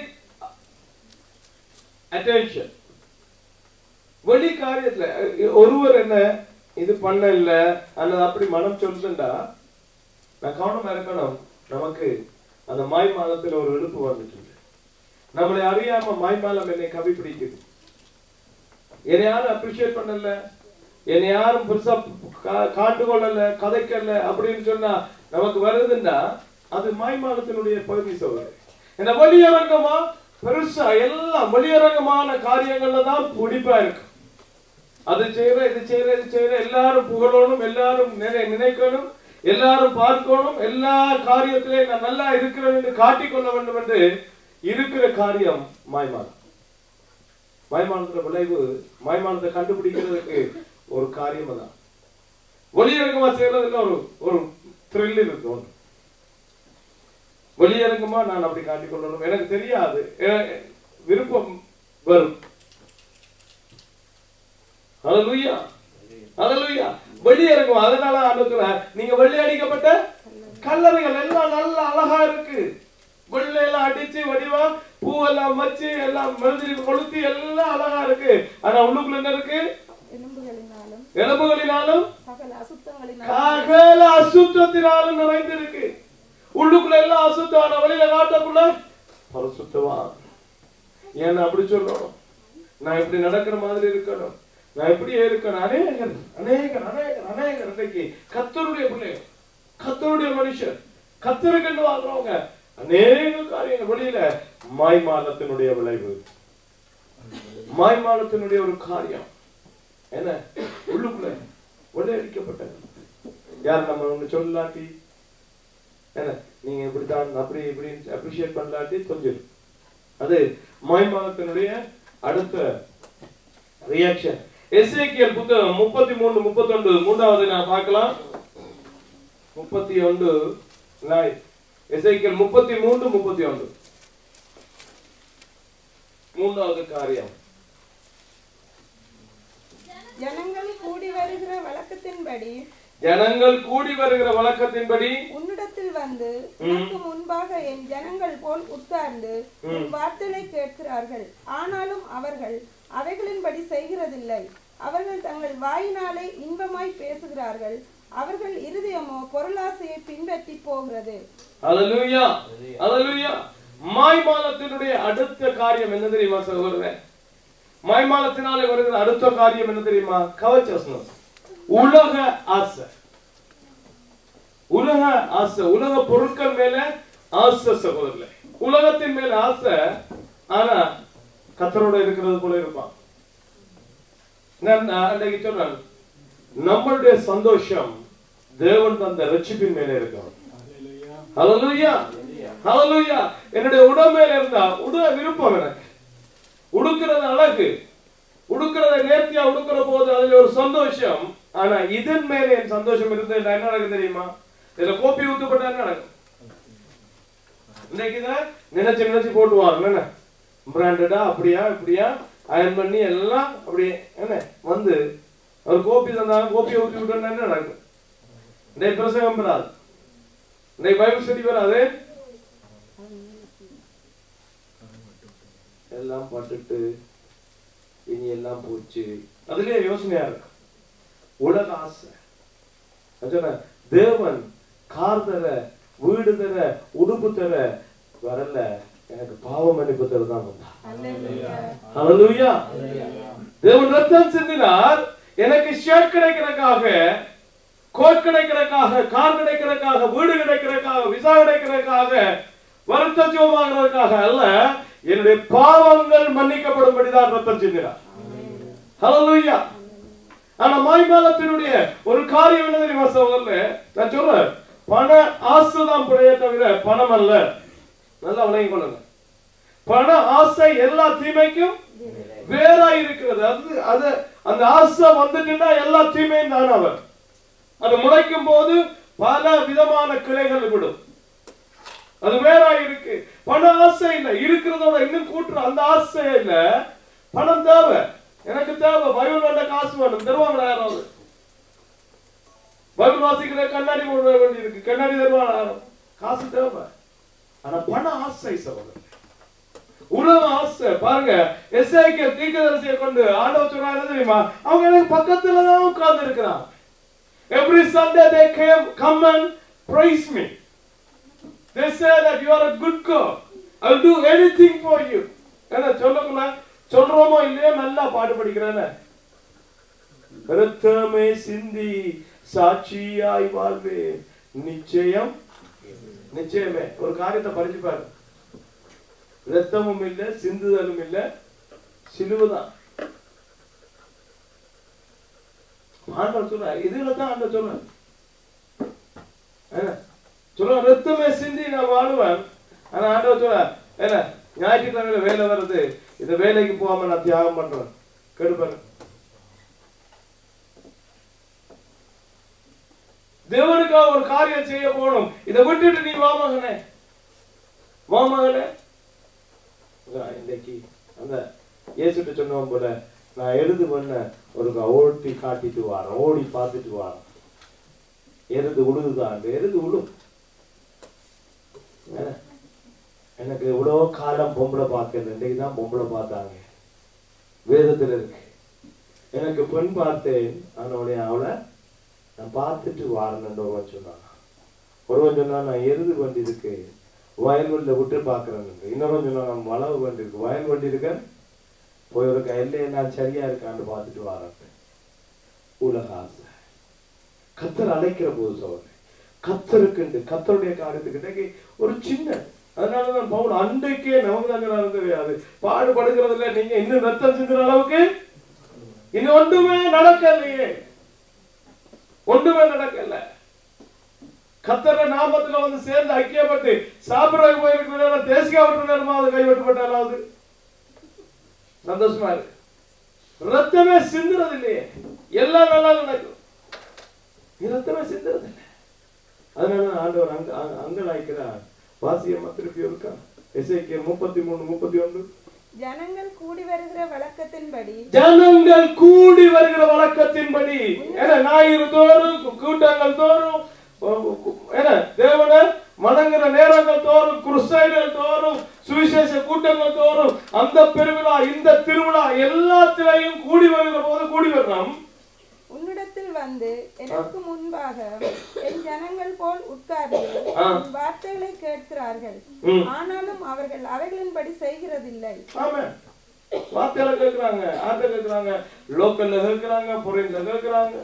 attention வெளி காரியத்துல அஹ், ஒருவர் என்ன இது பண்ண இல்ல அல்லது அப்படி மனம் சொல்லுண்டா நான் கவனமா இருக்கணும் நமக்கு அந்த மாய் மாதத்துல ஒரு இழுப்பு வந்துட்டு இருக்கு. நம்மளை அறியாம மாய் மாதம் என்னை கவி பிடிக்குது என்னை யாரும் அப்ரிஷியேட் பண்ணல என்னை யாரும் பெருசா கா- காட்டுக்கொள்ளல கதைக்கல அப்படின்னு சொன்னா நமக்கு வருதுன்னா அது மாய்மாலத்தினுடைய பகுதி சொல்றது இந்த வெளியரங்கமா பெருசா எல்லாம் வெளியரங்கமான காரியங்கள்ல தான் பிடிப்பா இருக்கு அது செய்யற இது செய்யற இது செய்யற எல்லாரும் புகழணும் எல்லாரும் நினை- நினைக்கணும் எல்லாரும் பார்க்கணும் எல்லா காரியத்திலையும் நான் நல்லா இருக்கிறேன் என்று காட்டிக்கொள்ள வேண்டும் என்று இருக்கிற காரியம் மாய்மாலம் மாய்மானத்துல விளைவு மாய்மானத்தை கண்டுபிடிக்கிறதுக்கு ஒரு காரியம் தான் வெளியரங்கமா செய்யறதுல ஒரு ஒரு த்ரில் இருக்கு ஒன்று வெளியரங்கமா நான் அப்படி காட்டிக் கொள்ளணும் எனக்கு தெரியாது எ- விருப்பம் வரும் ஹalleluya ஹalleluya வெளியரங்கம் அதனால ஆண்டவர் நீங்க வெள்ளை அடிக்கப்பட்ட கல்லறைகள் எல்லாம் நல்ல அழகா இருக்கு வெள்ளையெல்லாம் அடிச்சு வடிவா பூவெல்லாம் வச்சு எல்லாம் மெழுதி கொளுத்தி எல்லாம் அழகா இருக்கு ஆனா உள்ளுக்குள்ள என்ன இருக்கு எலும்புகளினாலும் எலும்புகளினாலும் சகல அசுத்தங்களினாலும் சகல அசுத்தத்தினாலும் நிறைந்திருக்கு உள்ளுக்குள்ள எல்லாம் அசுத்தமான வெளியில காட்டக்குள்ள பரிசுத்தமா ஏன் அப்படி சொல்லணும் நான் இப்படி நடக்கிற மாதிரி இருக்கணும் நான் இப்படியே இருக்கணும் அநேகர் அநேகர் அநேகர் அநேகர் இன்றைக்கு கத்தருடைய பிள்ளைகள் கத்தருடைய மனுஷர் கத்தருக்கென்று வாழ்றவங்க அநேக காரியங்கள் வெளியில மாய்மாலத்தினுடைய விளைவு மாய்மாலத்தினுடைய ஒரு காரியம் என்ன உள்ளுக்குள்ள வெள்ளையடிக்கப்பட்டது யார் நம்ம ஒண்ணு சொல்லாட்டி என்ன நீங்க இப்படித்தான் அப்படி இப்படி அப்ரிஷியேட் பண்ணலாட்டி கொஞ்சம் அது மாய்மாலத்தினுடைய அடுத்த ரியாக்ஷன் எஸ்ஏகியல் புத்தகம் முப்பத்தி மூணு முப்பத்தி ஒன்று மூன்றாவது நான் பார்க்கலாம் முப்பத்தி ஒன்று எஸ்ஐக்கியல் முப்பத்தி மூன்று முப்பத்தி ஒன்று மூன்றாவது காரியம் ஜனங்கள் கூடி வருகிற வழக்கத்தின்படி ஜனங்கள் கூடி வருகிற வழக்கத்தின்படி உன்னிடத்தில் வந்து உனக்கு முன்பாக என் ஜனங்கள் போல் உட்கார்ந்து உன் வார்த்தைகளை கேட்கிறார்கள் ஆனாலும் அவர்கள் அவைகளின்படி செய்கிறதில்லை அவர்கள் தங்கள் வாயினாலே இன்பமாய் பேசுகிறார்கள் அவர்கள் இருதயமோ பொருளாசையை பின்பற்றி போகிறது அல்லேலூயா அல்லேலூயா மாய்மாலத்தினுடைய அடுத்த காரியம் என்ன தெரியுமா சகோதரன் மாய்மாலத்தினாலே வருகிற அடுத்த காரியம் என்ன தெரியுமா கவச்சஸ்னம் உலக ஆசை உலக ஆசை உலக பொருட்கள் மேல ஆசை சகோதரர்களே உலகத்தின் மேல ஆசை ஆனா கத்தரோட இருக்கிறது போல இருப்பான் நான் நான் அன்னைக்கு சொன்னேன் நம்மளுடைய சந்தோஷம் தேவன் தந்த ரட்சிப்பின் மேல இருக்கும் ஹalleluya ஹalleluya என்னுடைய உடம்பேல இருந்தா உட விருப்பம் எனக்கு உடுக்கிறது அழகு உடுக்கிறத நேர்த்தியா உடுக்கிற போது அதுல ஒரு சந்தோஷம் ஆனா இதன் மேல என் சந்தோஷம் இருந்து என்ன நடக்கும் தெரியுமா இதுல கோப்பி ஊத்துப்பட்டா என்ன நடக்கும் இன்னைக்கு தான் நினைச்சு நினைச்சு போட்டுவாங்க என்ன பிராண்டடா அப்படியா இப்படியா அயன் பண்ணி எல்லாம் அப்படியே என்ன வந்து ஒரு கோப்பி தந்தாங்க கோப்பியை ஊத்தி விட்டோம்னா என்ன நடக்கும் இன்னைக்கு பிரசங்கம் வராது இன்னைக்கு பைபிள் ஸ்டடி வராது எல்லாம் பட்டுட்டு இனி எல்லாம் போச்சு அதுலயே யோசனையா இருக்கு உலக ஆசை அதானே, தேவன் கார் தர வீடு தர உடுப்பு தர வரல எனக்கு பாவ மன்னிப்பு தர தான் வந்தா ஹalleluya தேவன் ரத்தம் சிந்தினார் எனக்கு ஷர்ட் கிடைக்கிறதுக்காக கோட் கிடைக்கிறதுக்காக கார் கிடைக்கிறதுக்காக வீடு கிடைக்கிறதுக்காக விசா கிடைக்கிறதுக்காக வருத்த ஜோமாகிறதுக்காக அல்ல என்னுடைய பாவங்கள் மன்னிக்கப்படும்படிதான் ரத்தம் சிந்தினார் ஹalleluya ஆனா மாய்மாலத்தினுடைய ஒரு காரியம் என்ன தெரியுமா சகோதரர்களே நான் சொல்றேன் பண ஆசை தான் பிழைய தவிர பணம் அல்ல நல்லா விளங்கிக் கொள்ளுங்க பண ஆசை எல்லா தீமைக்கும் வேறா இருக்கிறது அது அது அந்த ஆசை வந்துட்டுன்னா எல்லா தீமையும் தான் அவர் அது முளைக்கும் போது பல விதமான கிளைகள் விடும் அது வேறா இருக்கு பண ஆசை இல்ல இருக்கிறதோட இன்னும் கூட்டுற அந்த ஆசை இல்ல பணம் தேவை எனக்கு தேவை பைபிள் வேண்ட காசு வேணும் தருவாங்களா யாராவது பைபிள் வாசிக்கிற கண்ணாடி போட வேண்டி இருக்கு கண்ணாடி தருவாங்க யாரும் காசு தேவை ஆனா பண ஆசை சகோதரர் உலக ஆசை பாருங்க எஸ்ஐக்கு தீர்க்கதரிசியை கொண்டு ஆண்டவர் சொல்றாங்க என்ன தெரியுமா அவங்க எனக்கு பக்கத்துல தான் உட்கார்ந்து இருக்கிறான் every Sunday they came come and praise me they say that you are a good girl i'll do anything for you என்ன சொல்லுங்களா சொல்றோமோ இல்லையோ நல்லா பாட்டு படிக்கிறேன்னு ரத்தமே சிந்தி சாட்சியாய் வாழ்வேன் நிச்சயம் நிச்சயமே ஒரு காரியத்தை படிச்சு பாரு ரத்தமும் இல்ல சிந்துதலும் இல்ல சிலுவைதான் ஆண்டவர் சொல்ற இதுல தான் ஆண்டவர் சொல்ற என்ன சொல்ல ரத்தமே சிந்தி நான் வாழுவேன் ஆனா ஆண்டவர் சொல்ற என்ன ஞாயிற்றுக்கிழமையில வேலை வருது இந்த வேலைக்கு போகாம நான் தியாகம் பண்றேன் கெடுப்பேன் தேவனுக்காக ஒரு காரியம் செய்ய போகணும் இதை விட்டுட்டு நீ வா மகனே வா மகனே அதான் இன்னைக்கு அந்த இயேசுட்ட சொன்னவன் போல நான் எருது பண்ண ஒரு ஓட்டி காட்டிட்டு வாரேன் ஓடி பார்த்துட்டு வாரேன் எருது உழுதுதான் அந்த எருது உழு என்ன? எனக்கு எவ்வளோ காலம் பொம்பளை பார்க்கல இன்னைக்கு தான் பொம்பளை பார்த்தாங்க வேதத்துல இருக்கு எனக்கு பெண் பார்த்தேன் அதனுடைய அவளை நான் பார்த்துட்டு வாரணுன்ற ஒருவன் சொன்னான் ஒருவன் சொன்னா நான் எருது வண்டி இருக்கு வயல்வெளியில விட்டு பார்க்கறேன் இன்னொருவன் சொன்னா நான் வளவு வண்டி இருக்கு வயல் வண்டி இருக்கேன் போய் ஒரு கையில நான் சரியா இருக்கான்னு பார்த்துட்டு வாரேன் உலக ஆசை கத்தர் அழைக்கிற போது சோதனை கத்தருக்கு கத்தருடைய காரியத்துக்கிட்ட ஒரு சின்ன அதனாலதான் பவுல் அன்றைக்கே நமக்கு தாங்க தெரியாது பாடுபடுகிறதுல நீங்க இன்னும் ரத்தம் சிந்துற அளவுக்கு இன்னும் ஒன்றுமே நடக்கலையே ஒன்றுமே நடக்கல கத்தர நாமத்துல வந்து சேர்ந்து ஐக்கியப்பட்டு சாப்பிடறதுக்கு போயிருக்கிற தேசியா விட்டு நேரமாவது கைவிட்டுப்பட்டாலாவது சந்தோஷமா இருக்கு ரத்தமே சிந்துறது இல்லையே எல்லாம் நல்லா நடக்கும் நீ ரத்தமே சிந்துறது இல்லை அதனால ஆண்டவர் அங்க அங்க- அங்கலாய்க்கிறார் வாசியம்மா திருப்பி இருக்கா எசைக்கிய முப்பத்தி மூணு முப்பத்தி ஒன்று ஜனங்கள் கூடி வருகிற வழக்கத்தின்படி ஜனங்கள் கூடி வருகிற வழக்கத்தின்படி என ஞாயிறு தோறும் கூட்டங்கள் தோறும் என தேவன வணங்குற நேரங்கள் தோறும் குருசைகள் தோறும் சுவிசேஷ கூட்டங்கள் தோறும் அந்த பெருவிழா இந்த திருவிழா எல்லாத்திலையும் கூடி வருகிற போது கூடி வர்றோம் உன்னிடத்தில் வந்து எனக்கு முன்பாக என் ஜனங்கள் போல் உட்கார்ந்து ஆ. உன் வார்த்தைகளை கேட்கிறார்கள் ம். ஆனாலும் அவர்கள் அவைகளின்படி செய்கிறதில்லை ஆமா வார்த்தையில கேட்கிறாங்க ஆட்ட கேட்கிறாங்க லோக்கல்ல கேட்கிறாங்க பொறையில கேட்கிறாங்க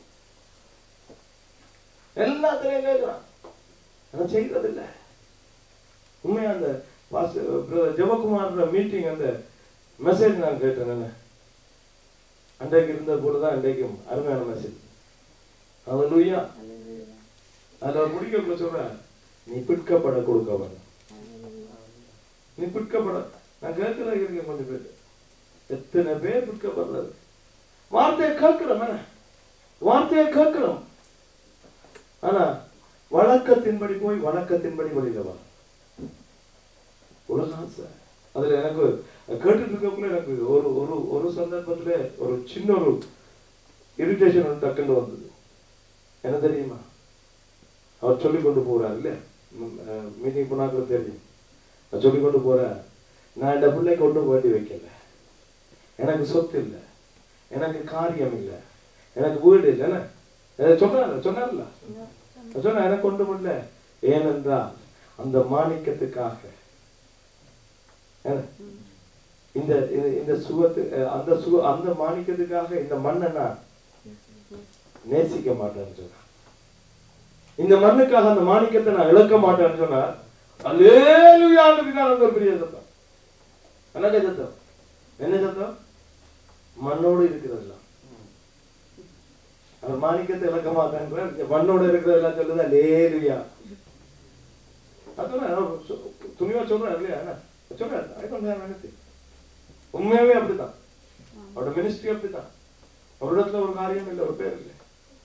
எல்லாத்துலயும் கேட்கிறான் ஆனா செய்யறது இல்ல உண்மையா அந்த பாஸ்டர் பிரதர் ஜெபகுமார் மீட்டிங் அந்த மெசேஜ் நான் கேட்டேன் என்ன அன்றைக்கு இருந்த போலதான் இன்றைக்கும் அருமையான மெசேஜ் அவலுயா அதுல அவர் முடிக்க சொல்ற நீ பிற்கப்பட கொடுக்கவன் நீ பிற்கப்பட நான் கேட்கிறேன் இருக்கேன் கொஞ்சம் பேர் எத்தனை பேர் பிற்கப்படுறது வார்த்தையை கேட்கிறோம் என்ன? வார்த்தையை கேட்கிறோம் ஆனா வழக்கத்தின்படி போய் வழக்கத்தின்படி வெளியில வா உலக ஆசை அதுல எனக்கு கேட்டுட்டு இருக்கக்குள்ள எனக்கு ஒரு ஒரு ஒரு சந்தர்ப்பத்துல ஒரு சின்ன ஒரு இரிட்டேஷன் டக்குன்னு வந்தது என்ன தெரியுமா அவர் சொல்லி கொண்டு போறாரு இல்ல மீட்டிங் போனாக்க தெரியும் நான் சொல்லி கொண்டு போறேன் நான் இந்த பிள்ளை கொண்டு வேண்டி வைக்கல எனக்கு சொத்து இல்லை எனக்கு காரியம் இல்லை எனக்கு வீடு இல்லைன்னு சொன்னார்ல சொன்னார்ல நான் சொன்னேன் எனக்கு கொண்டு முடியல ஏனென்றால் அந்த மாணிக்கத்துக்காக என்ன? இந்த இந்த- இந்த சுகத்து அஹ், அந்த சுக அந்த மாணிக்கத்துக்காக இந்த மண்ணை நான் நேசிக்க மாட்டேன்னு சொன்னேன் இந்த மண்ணுக்காக அந்த மாணிக்கத்தை நான் இழக்க மாட்டேன்னு சொன்னா அல்லேலுயான்னு பின்னால் வந்து ஒரு பெரிய சத்தம் என்ன சத்தம் என்ன சத்தம் மண்ணோடு இருக்கிறதெல்லாம் அவர் மாணிக்கத்தை இழக்க மாட்டேன்ற இங்க மண்ணோடு இருக்கிறதெல்லாம் சொல்லுது அல்லேலுயா அதான் அவர் சொ- துணிவா சொல்றாரு இல்லையா என்ன சொல்றாரு I don't have anything. உண்மையாவே அப்படித்தான் அவரோட மினிஸ்ட்ரி அப்படித்தான் அவரிடத்துல ஒரு காரியம் இல்லை ஒரு பேர் இல்லை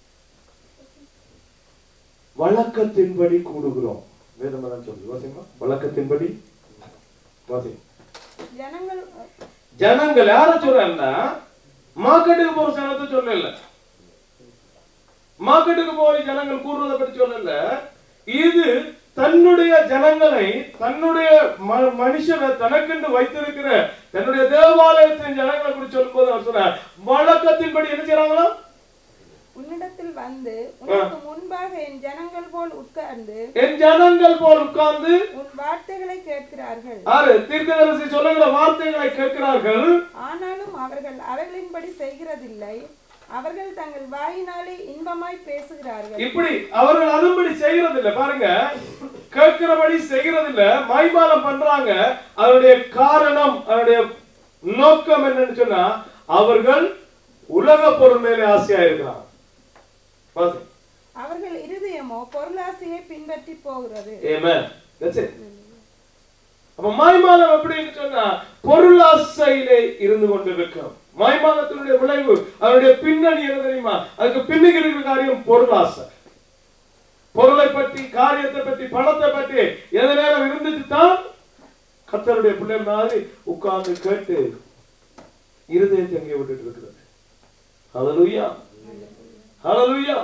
வழக்கத்தின்படி கூடுகிறோம் வேதம் தான் சொல்லுது வாசிமா வழக்கத்தின்படி வாசி ஜனங்கள் ஜனங்கள் யார சொல்றா மார்க்கெட்டுக்கு போற ஜனத்தை சொல்லல மார்க்கெட்டுக்கு போய் ஜனங்கள் கூடுறத பற்றி சொல்லல இது தன்னுடைய ஜனங்களை தன்னுடைய ம- மனுஷனை தனக்கென்று வைத்திருக்கிற தன்னுடைய தேவாலயத்தின் ஜனங்களை குறித்து சொல்லும்போது அவர் சொல்றார் வழக்கத்தின்படி என்ன செய்யறாங்களா உன்னிடத்தில் வந்து உனக்கு முன்பாக என் ஜனங்கள் போல் உட்கார்ந்து என் ஜனங்கள் போல் உட்கார்ந்து உன் வார்த்தைகளை கேட்கிறார்கள் ஆறு தீர்க்கதரிசி சொல்லுகிற வார்த்தைகளை கேட்கிறார்கள் ஆனாலும் அவர்கள் அவைகளின்படி செய்கிறதில்லை அவர்கள் தங்கள் வாயினாலே இன்பமாய் பேசுகிறார்கள் இப்படி அவர்கள் அதுபடி செய்யறது இல்ல பாருங்க கேட்கிறபடி செய்யறது இல்ல மைமாலம் பண்றாங்க அதனுடைய காரணம் அதனுடைய நோக்கம் என்னன்னு சொன்னா அவர்கள் உலக பொருள் மேலே ஆசையா இருக்கிறாங்க வாசி. அவர்கள் இருதயமோ பொருளாசையை பின்பற்றி போகிறது Amen. That's it. அப்ப மாய்மாலம் எப்படின்னு சொன்னா பொருளாசையிலே இருந்து கொண்டிருக்கிறோம் மாய்மாலத்தினுடைய விளைவு அதனுடைய பின்னணி என்ன தெரியுமா அதுக்கு பின்னுக்கு இருக்கிற காரியம் பொருளாசை பொருளை பற்றி காரியத்தை பற்றி பணத்தை பற்றி எந்த நேரம் இருந்துட்டு தான் கத்தருடைய பிள்ளைகள் மாதிரி உட்கார்ந்து கேட்டு இருதயத்தை எங்கே விட்டுட்டு இருக்கிறது ஹalleluya ஹalleluya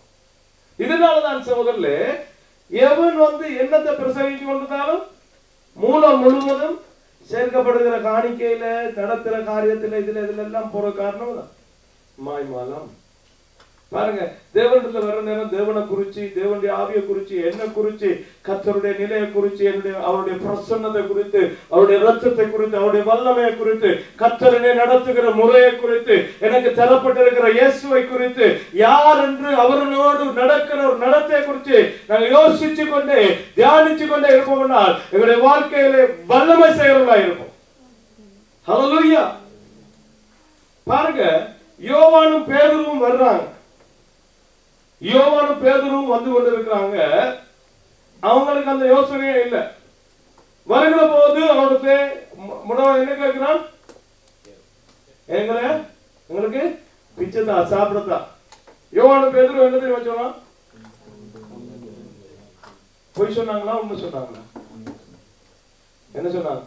இதனாலதான் சகோதரர்களே எவன் வந்து என்னத்தை பிரசவிச்சு கொண்டிருந்தாலும் மூலம் முழுவதும் சேர்க்கப்படுகிற காணிக்கையில நடத்துற காரியத்துல இதுல இதுல எல்லாம் போற காரணம் தான் மாய்மாலம் பாருங்க தேவனிடத்துல வர நேரம் தேவனை குறிச்சு தேவனுடைய ஆவியை குறிச்சு என்ன குறிச்சு கத்தருடைய நிலையை குறிச்சு என்னுடைய அவருடைய பிரசன்னத்தை குறித்து அவருடைய ரத்தத்தை குறித்து அவருடைய வல்லமையை குறித்து கத்தரனை நடத்துகிற முறையை குறித்து எனக்கு தரப்பட்டிருக்கிற இயேசுவை குறித்து யார் என்று அவர்களோடு நடக்கிற ஒரு நடத்தை குறித்து நாங்கள் யோசிச்சு கொண்டே தியானிச்சு கொண்டே இருப்போம்னால் எங்களுடைய வாழ்க்கையிலே வல்லமை செய்கிறவர்களா இருப்போம் ஹalleluya பாருங்க யோவானும் பேதுருவும் வர்றாங்க யோவானும் பேதுருவும் வந்து கொண்டிருக்கிறாங்க அவங்களுக்கு அந்த யோசனையே இல்லை வருகிற போது அவனுக்கு முன்னாடி என்ன கேட்கிறான் எங்களை உங்களுக்கு பிச்சைதா சாப்பிடத்தா யோவானும் பேதுரு என்ன தெரியுமா சொன்னான் பொய் சொன்னாங்களா உண்மை சொன்னாங்களா என்ன சொன்னாங்க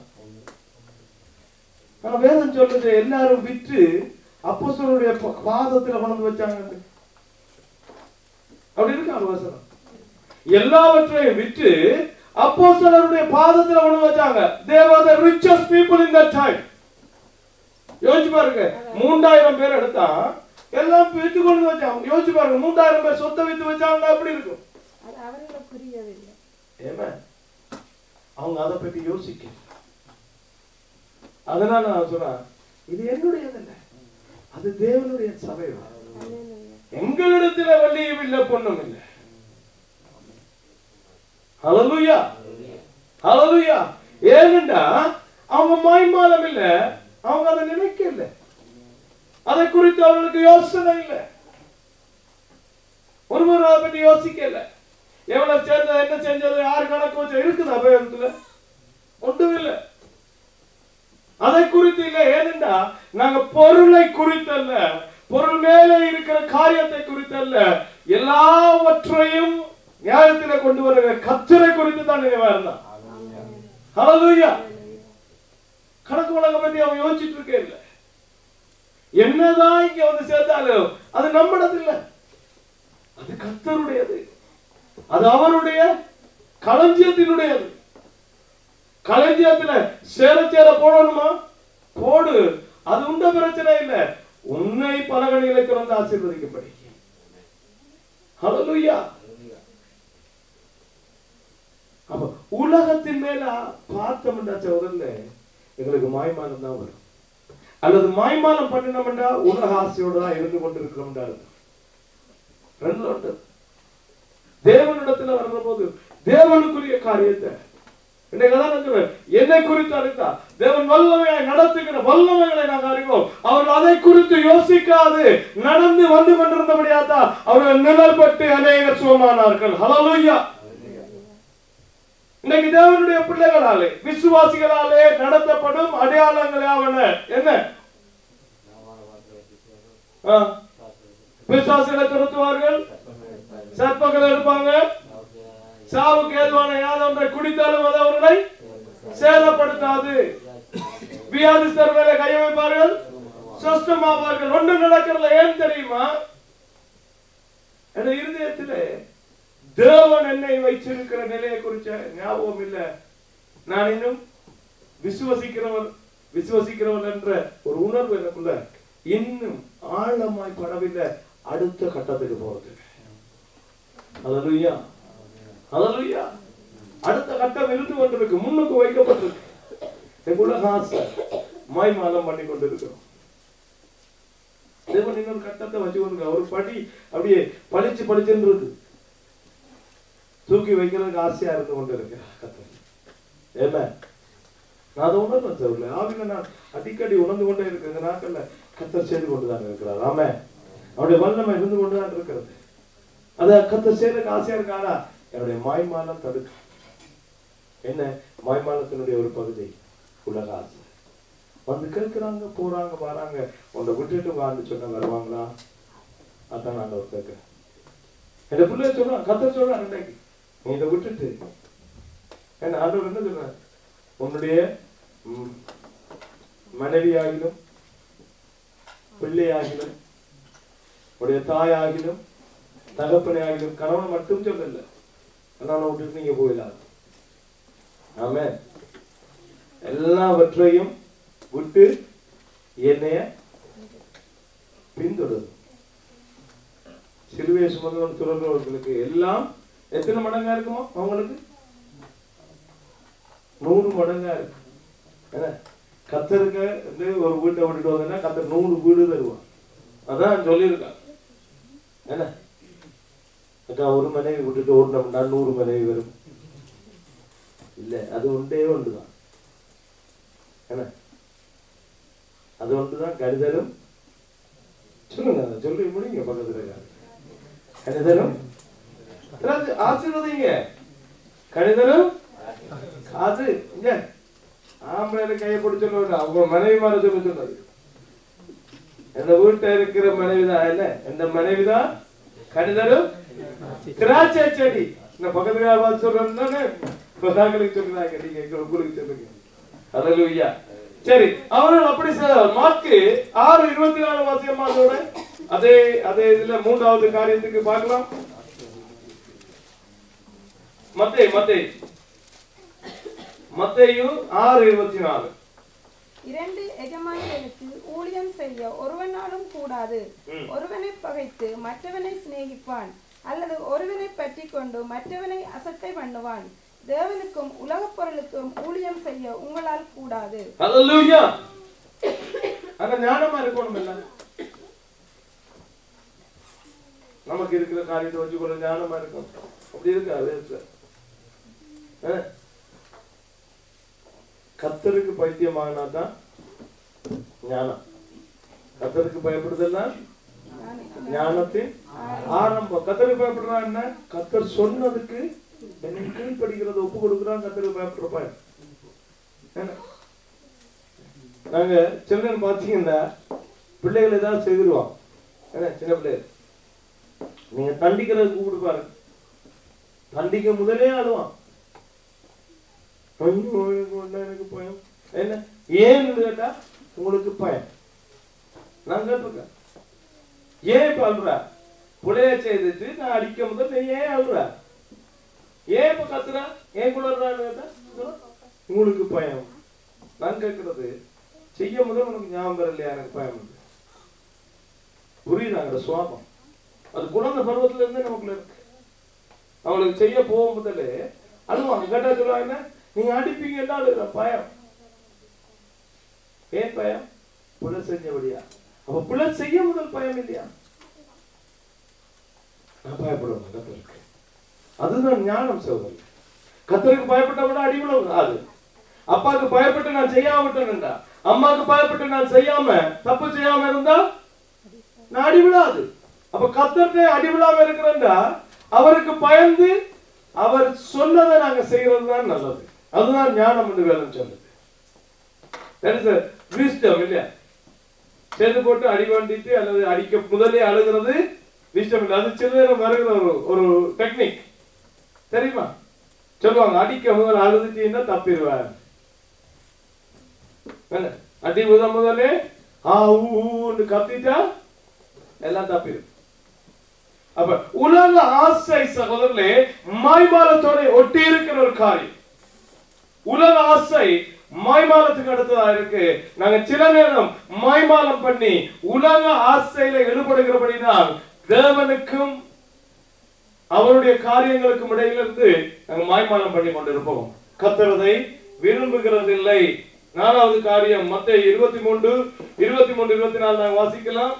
ஆனா வேதம் சொல்றது எல்லாரும் விற்று அப்போஸ்தலருடைய ப- பாதத்துல கொண்டு வச்சாங்க அப்படி இருக்கு அந்த வசனம் எல்லாவற்றையும் விற்று அப்போஸ்தலருடைய பாதத்துல கொண்டு வச்சாங்க they were the richest people in that time யோசிச்சு பாருங்க மூன்றாயிரம் பேர் எடுத்தா எல்லாம் வித்து கொண்டு வச்சாங்க யோசிச்சு பாருங்க மூன்றாயிரம் பேர் சொத்தை வித்து வச்சாங்க அப்படி இருக்கும் அது அவர்களுக்கு புரியவில்லை ஏமா அவங்க அதை பத்தி யோசிக்க அதனால நான் சொன்னேன் இது என்னுடையது இல்ல அது தேவனுடைய சபை அல்லேலூயா. எங்களிடத்துல வள்ளியும் இல்ல பொண்ணும் இல்ல ஹalleluya ஹalleluya ஏனென்றா அவங்க மாய்மாலம் இல்ல அவங்க அதை நினைக்க இல்ல அதை குறித்து அவர்களுக்கு யோசனை இல்ல ஒருவர் அதை பத்தி யோசிக்கல எவ்வளவு சேர்ந்தது என்ன செஞ்சது யாரு கணக்கு வச்சு இருக்குது அபயத்துல ஒன்றும் இல்லை அதை குறித்து இல்லை ஏனென்றா நாங்க பொருளை குறித்தல்ல பொருள் மேலே இருக்கிற காரியத்தை குறித்தல்ல எல்லாவற்றையும் நியாயத்தில கொண்டு வருகிற கத்தரை குறித்து தான் நினைவா இருந்தான் ஹalleluya கணக்கு வழக்கம் பத்தி அவன் யோசிச்சுட்டு இருக்கே இல்ல என்னதான் இங்க வந்து சேர்த்தாலும் அது நம்மிடது இல்ல அது கத்தருடையது அது அவருடைய களஞ்சியத்தினுடையது களஞ்சியத்துல சேர சேர போடணுமா போடு அது உண்ட பிரச்சனை இல்ல உன்னை பலகணிகளை திறந்து ஆசீர்வதிக்கும்படி ஹalleluya அப்ப உலகத்தின் மேல பார்த்தோம்டா சோதரில் எங்களுக்கு மாய்மாலம் தான் வரும் அல்லது மாய்மாலம் பண்ணினோம்டா உலக ஆசையோட தான் இருந்து கொண்டிருக்கிறோம்டா அர்த்தம். ரெண்டு உண்டு தேவனிடத்துல வர்ற போது தேவனுக்குரிய காரியத்தை இன்னைக்கு அதான் நான் சொல்றேன். என்னை குறித்து அறிந்தா தேவன் வல்லமையாய் நடத்துகிற வல்லமைகளை நாங்கள் அறிவோம் அவர்கள் அதை குறித்து யோசிக்காது நடந்து வந்து கொண்டிருந்தபடியாதான் அவர்கள் நிழல்பட்டு அநேகர் சுகமானார்கள் ஹalleluya இன்னைக்கு தேவனுடைய பிள்ளைகளாலே விசுவாசிகளாலே நடத்தப்படும் அடையாளங்கள் யாவன என்ன ஆ. பிசாசுகளை துரத்துவார்கள் சர்ப்பங்கள் இருப்பாங்க சாவுக்கு ஏதுவான யாதொன்றை குடித்தாலும் அது அவர்களை சேதப்படுத்தாது வியாதிஸ்தர் மேல கை வைப்பார்கள் சொஸ்தமாவார்கள் ஒண்ணு நடக்கிறதுல ஏன் தெரியுமா என் இருதயத்திலே தேவன் என்னை வைச்சிருக்கிற நிலையை குறிச்ச ஞாபகம் இல்ல நான் இன்னும் விசுவசிக்கிறவர் விசுவசிக்கிறவன் என்ற ஒரு உணர்வு எனக்குள்ள இன்னும் ஆழமாய் படவில்லை அடுத்த கட்டத்துக்கு போறது ஹalleluya ஹalleluya அடுத்த கட்டம் இருந்து கொண்டிருக்கு முன்னுக்கு வைக்கப்பட்டிருக்கு என் உலக ஆசை மாய்மாலம் பண்ணி கொண்டிருக்கிறோம் தேவன் இன்னொரு கட்டத்தை வச்சு கொண்டு ஒரு படி அப்படியே பளிச்சு பளிச்சுன்னு இருக்கு தூக்கி வைக்கிறதுக்கு ஆசையா இருந்து கொண்டு இருக்கிறார் கத்தர் ஏமே நான் அதை உணர்ந்தேன் சார் ஆவில நான் அடிக்கடி உணர்ந்து கொண்டே இருக்கிற இந்த நாட்கள்ல கத்தர் செய்து கொண்டுதான் இருக்கிறார் ஆமே அவருடைய வல்லமை இருந்து கொண்டுதான் இருக்கிறது அத கத்தர் செய்யறதுக்கு ஆசையா இருக்காரா என்னுடைய மாய்மாலம் தடுக்க என்ன மாய்மாலத்தினுடைய ஒரு பகுதி உலக ஆசை வந்து கேட்கிறாங்க போறாங்க வராங்க உன்னை விட்டுட்டு வான்னு சொன்ன வருவாங்களா அதான் நான் ஒரு கேட்கிறேன் என் பிள்ளை சொல்றான் கத்தர் சொல்றான் இன்னைக்கு நீ இதை விட்டுட்டு என்ன ஆண்டவர் என்ன சொல்றாரு உன்னுடைய ம், மனைவியாகிலும் பிள்ளையாகிலும் உடைய தாயாகிலும் தகப்பனையாகிலும் கணவன் மட்டும் சொல்லல அதனால விட்டுட்டு நீங்க போயிடலாம் ஆமே எல்லாவற்றையும் விட்டு என்னைய பின்தொடரும் சிலுவையை சுமந்து துறந்தவர்களுக்கு எல்லாம் எத்தனை மடங்கா இருக்குமோ அவங்களுக்கு நூறு மடங்கா இருக்கு என்ன கத்தருக்கு வந்து ஒரு வீட்டை விட்டுட்டு வந்தா கத்தர் நூறு வீடு தருவான் அதான் சொல்லியிருக்கான் என்ன அக்கா ஒரு மனைவி விட்டுட்டு ஓடினோம்னா நூறு மனைவி வரும் இல்ல அது ஒன்றே ஒன்றுதான் என்ன அது ஒன்றுதான் கணிதலும் சொல்லுங்க அதை சொல்லி முடிங்க பக்கத்துல இருக்காங்க. கணிதலும் அதாவது ஆசீர்வதிங்க கணிதலும் அது இங்க ஆம்பளையில கையை பிடிச்சு சொல்ல வேண்டாம் அவங்க மனைவி மாற சொல்ல சொன்னது இந்த வீட்டுல இருக்கிற மனைவிதான் என்ன இந்த மனைவிதான் கணிதலும் திராட்சை செடி இந்த பக்கத்துல யாராவது சொல்றேன்னு நாங்களுக்கு சொல்லுறாங்க நீங்க எங்க உங்களுக்கு சொல்லுங்க அல்லேலூயா சரி அவர்கள் அப்படி செய்தார் மார்க்கு ஆறு இருபத்தி நாலு வாசியம் அதோட அதே அதே இதுல மூன்றாவது காரியத்துக்கு பார்க்கலாம் மத்தே மத்தே மத்தேயு ஆறு இருபத்தி நாலு இரண்டு எஜமானிகளுக்கு ஊழியம் செய்ய ஒருவனாலும் கூடாது ம். ஒருவனை பகைத்து மற்றவனை சிநேகிப்பான் அல்லது ஒருவனை பற்றி கொண்டு மற்றவனை அசட்டை பண்ணுவான் தேவனுக்கும் உலகப் பொருளுக்கும் ஊழியம் செய்ய உங்களால் கூடாது அல்லேலூயா அங்க ஞானமா இருக்கணும் இல்ல நமக்கு இருக்கிற காரியத்தை வச்சு கூட ஞானமா இருக்கும் அப்படி இருக்கா வேஸ்ட் கத்தருக்கு பைத்தியமாகனா தான் ஞானம் கத்தருக்கு பயப்படுதல்னா ஞானத்தின் ஆரம்பம் கத்தருக்கு பயப்படுறா என்ன கத்தர் சொன்னதுக்கு என்னை கீழ்படிக்கிறத ஒப்பு கொடுக்குறான் கத்தருக்கு பயப்படுற பயம் என்ன? நாங்க சில்ட்ரன் பாத்தீங்கன்னா பிள்ளைகள் ஏதாவது செய்திருவோம் என்ன சின்ன பிள்ளைகள் நீங்க தண்டிக்கிறதுக்கு கூப்பிட்டு பாருங்க தண்டிக்க முதலே அழுவான் ஐயோ, எனக்கு ஒண்ணு, எனக்கு பயம் என்ன ஏன்னு கேட்டா உங்களுக்கு பயம் நான் கேட்டிருக்கேன் ஏன் இப்ப அழுற புலைய செய்துட்டு நான் அடிக்க முதல் நீ ஏன் அழுற ஏன் இப்ப கத்துறா ஏன் குளர்றான்னு கேட்டா இதோ, உங்களுக்கு பயம் நான் கேட்கறது செய்ய முதல் உனக்கு ஞாபகம் வரலையா எனக்கு பயம் உண்டு. புரியுதாங்கிற சுவாபம் அது குழந்தை பருவத்துல இருந்தே நமக்குள்ள இருக்கு அவளுக்கு செய்ய போகும் முதல்ல அழுவாங்க கேட்டா சொல்லுவாங்க என்ன நீங்க அடிப்பீங்கன்னா அழுகிற பயம் ஏன் பயம் புல செஞ்சபடியா அப்ப புல செய்ய முதல் பயம் இல்லையா நான் பயப்படுவேன் கத்தருக்கு அதுதான் ஞானம் சோதரி கத்தருக்கு பயப்பட்ட விட அடி விழாது அப்பாவுக்கு பயப்பட்டு நான் செய்யாம விட்டேன்டா அம்மாவுக்கு பயப்பட்டு நான் செய்யாம தப்பு செய்யாம இருந்தா நான் அடி விழாது அப்ப கத்தர்கிட்ட அடி விழாம இருக்கிறேன்டா அவருக்கு பயந்து அவர் சொன்னதை நாங்க செய்யறது தான் நல்லது அதுதான் ஞானம் என்று வேதம் சொல்லுது that is a wisdom இல்லையா சேர்ந்து போட்டு அடி வேண்டிட்டு அல்லது அடிக்க முதலே அழுகிறது wisdom இல்லை அது சில நேரம் வருகிற ஒரு ஒரு டெக்னிக் தெரியுமா சொல்லுவாங்க அடிக்க முதல்ல அழுதுட்டீங்கன்னா தப்பிடுவார் என்ன? அடி முத முதலே ஆ ஊன்னு கத்திட்டா எல்லாம் தப்பிடும் அப்ப உலக ஆசை சகோதரர்களே மாய்மாலத்தோட ஒட்டி இருக்கிற ஒரு காரியம் உலக ஆசை மாய்மாலத்துக்கு அடுத்ததா இருக்கு நாங்க சில நேரம் மாய்மாலம் பண்ணி உலக ஆசையில ஈடுபடுகிறபடிதான் தேவனுக்கும் அவருடைய காரியங்களுக்கும் இடையிலிருந்து நாங்க மாய்மாலம் பண்ணி கொண்டிருப்போம் கத்துறதை விரும்புகிறதில்லை நாலாவது காரியம் மத்த இருபத்தி மூன்று இருபத்தி மூன்று இருபத்தி நாலு நாங்க வாசிக்கலாம்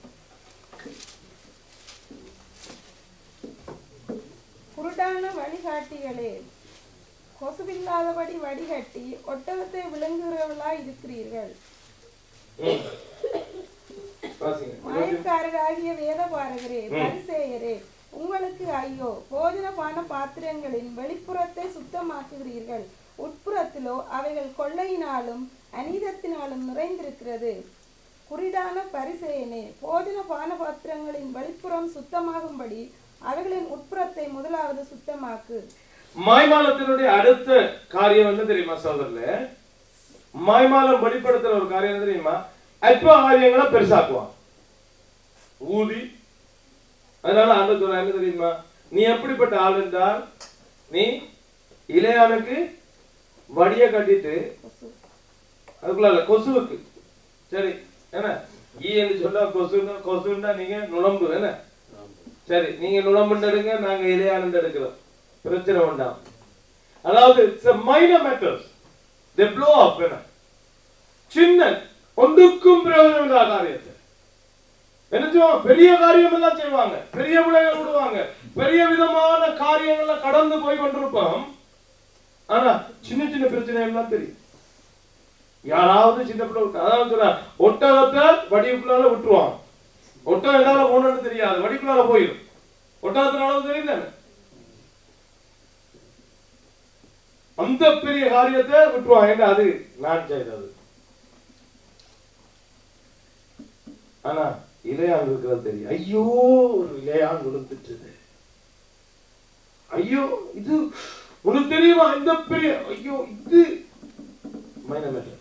குருடான வழிகாட்டிகளே கொசுவில்லாதபடி வடிகட்டி ஒட்டகத்தை விழுங்குகிறவர்களாய் இருக்கிறீர்கள் ம். வாசிங்க. இருபத்தி- மாயக்காரராகிய வேதபாரகரே பரிசேயரே உங்களுக்கு ஐயோ போஜன பான பாத்திரங்களின் வெளிப்புறத்தை சுத்தமாக்குகிறீர்கள் உட்புறத்திலோ அவைகள் கொள்ளையினாலும் அநீதத்தினாலும் நிறைந்திருக்கிறது குரிடான பரிசேயனே போஜன பான பாத்திரங்களின் வெளிப்புறம் சுத்தமாகும்படி அவைகளின் உட்புறத்தை முதலாவது சுத்தமாக்கு மாய்மாலத்தினுடைய அடுத்த காரியம் என்ன தெரியுமா சோதரில் மாய்மாலம் வெளிப்படுத்துற ஒரு காரியம் என்ன தெரியுமா அற்ப காரியங்களை பெருசாக்குவான் ஊதி அதனால அந்த சொல்ற என்ன தெரியுமா நீ எப்படிப்பட்ட ஆள் என்றால் நீ இளையானுக்கு வடிய கட்டிட்டு கொசு. அதுக்குள்ள இல்ல, கொசுவுக்கு சரி என்ன ஈன்னு சொன்னா கொசுன்னா கொசுன்னா நீங்க நுழம்பு என்ன சரி நீங்க நுழம்புன்னு எடுங்க நாங்க இலையானு எடுக்கிறோம் பிரச்சனை வேண்டாம் அதாவது it's minor matters they blow up என்ன சின்ன ஒன்றுக்கும் பிரயோஜனம் இல்லாத காரியத்தை என்ன செய்வாங்க பெரிய காரியம் எல்லாம் செய்வாங்க பெரிய விளைவுகள் விடுவாங்க பெரிய விதமான காரியங்கள்ல கடந்து போய் கொண்டிருப்போம் ஆனா சின்ன சின்ன பிரச்சனை எல்லாம் தெரியும் யாராவது சின்ன பிள்ளை விட்டு அதாவது சொல்ற ஒட்டகத்தை வடிவுக்குள்ளால விட்டுருவாங்க ஒட்டகம் என்னால போனது தெரியாது வடிக்குள்ளால போயிடும் ஒட்டகத்தினால தெரியும் தானே அந்த பெரிய காரியத்தை விட்டுருவாங்க ஏன்னா அது நான் செய்தது ஆனா இலையான் இருக்கிறது தெரியும் ஐயோ ஒரு இலையான் விழுந்துட்டுது ஐயோ இது உனக்கு தெரியுமா இந்த பெரிய ஐயோ இது மைனர் மேட்டர்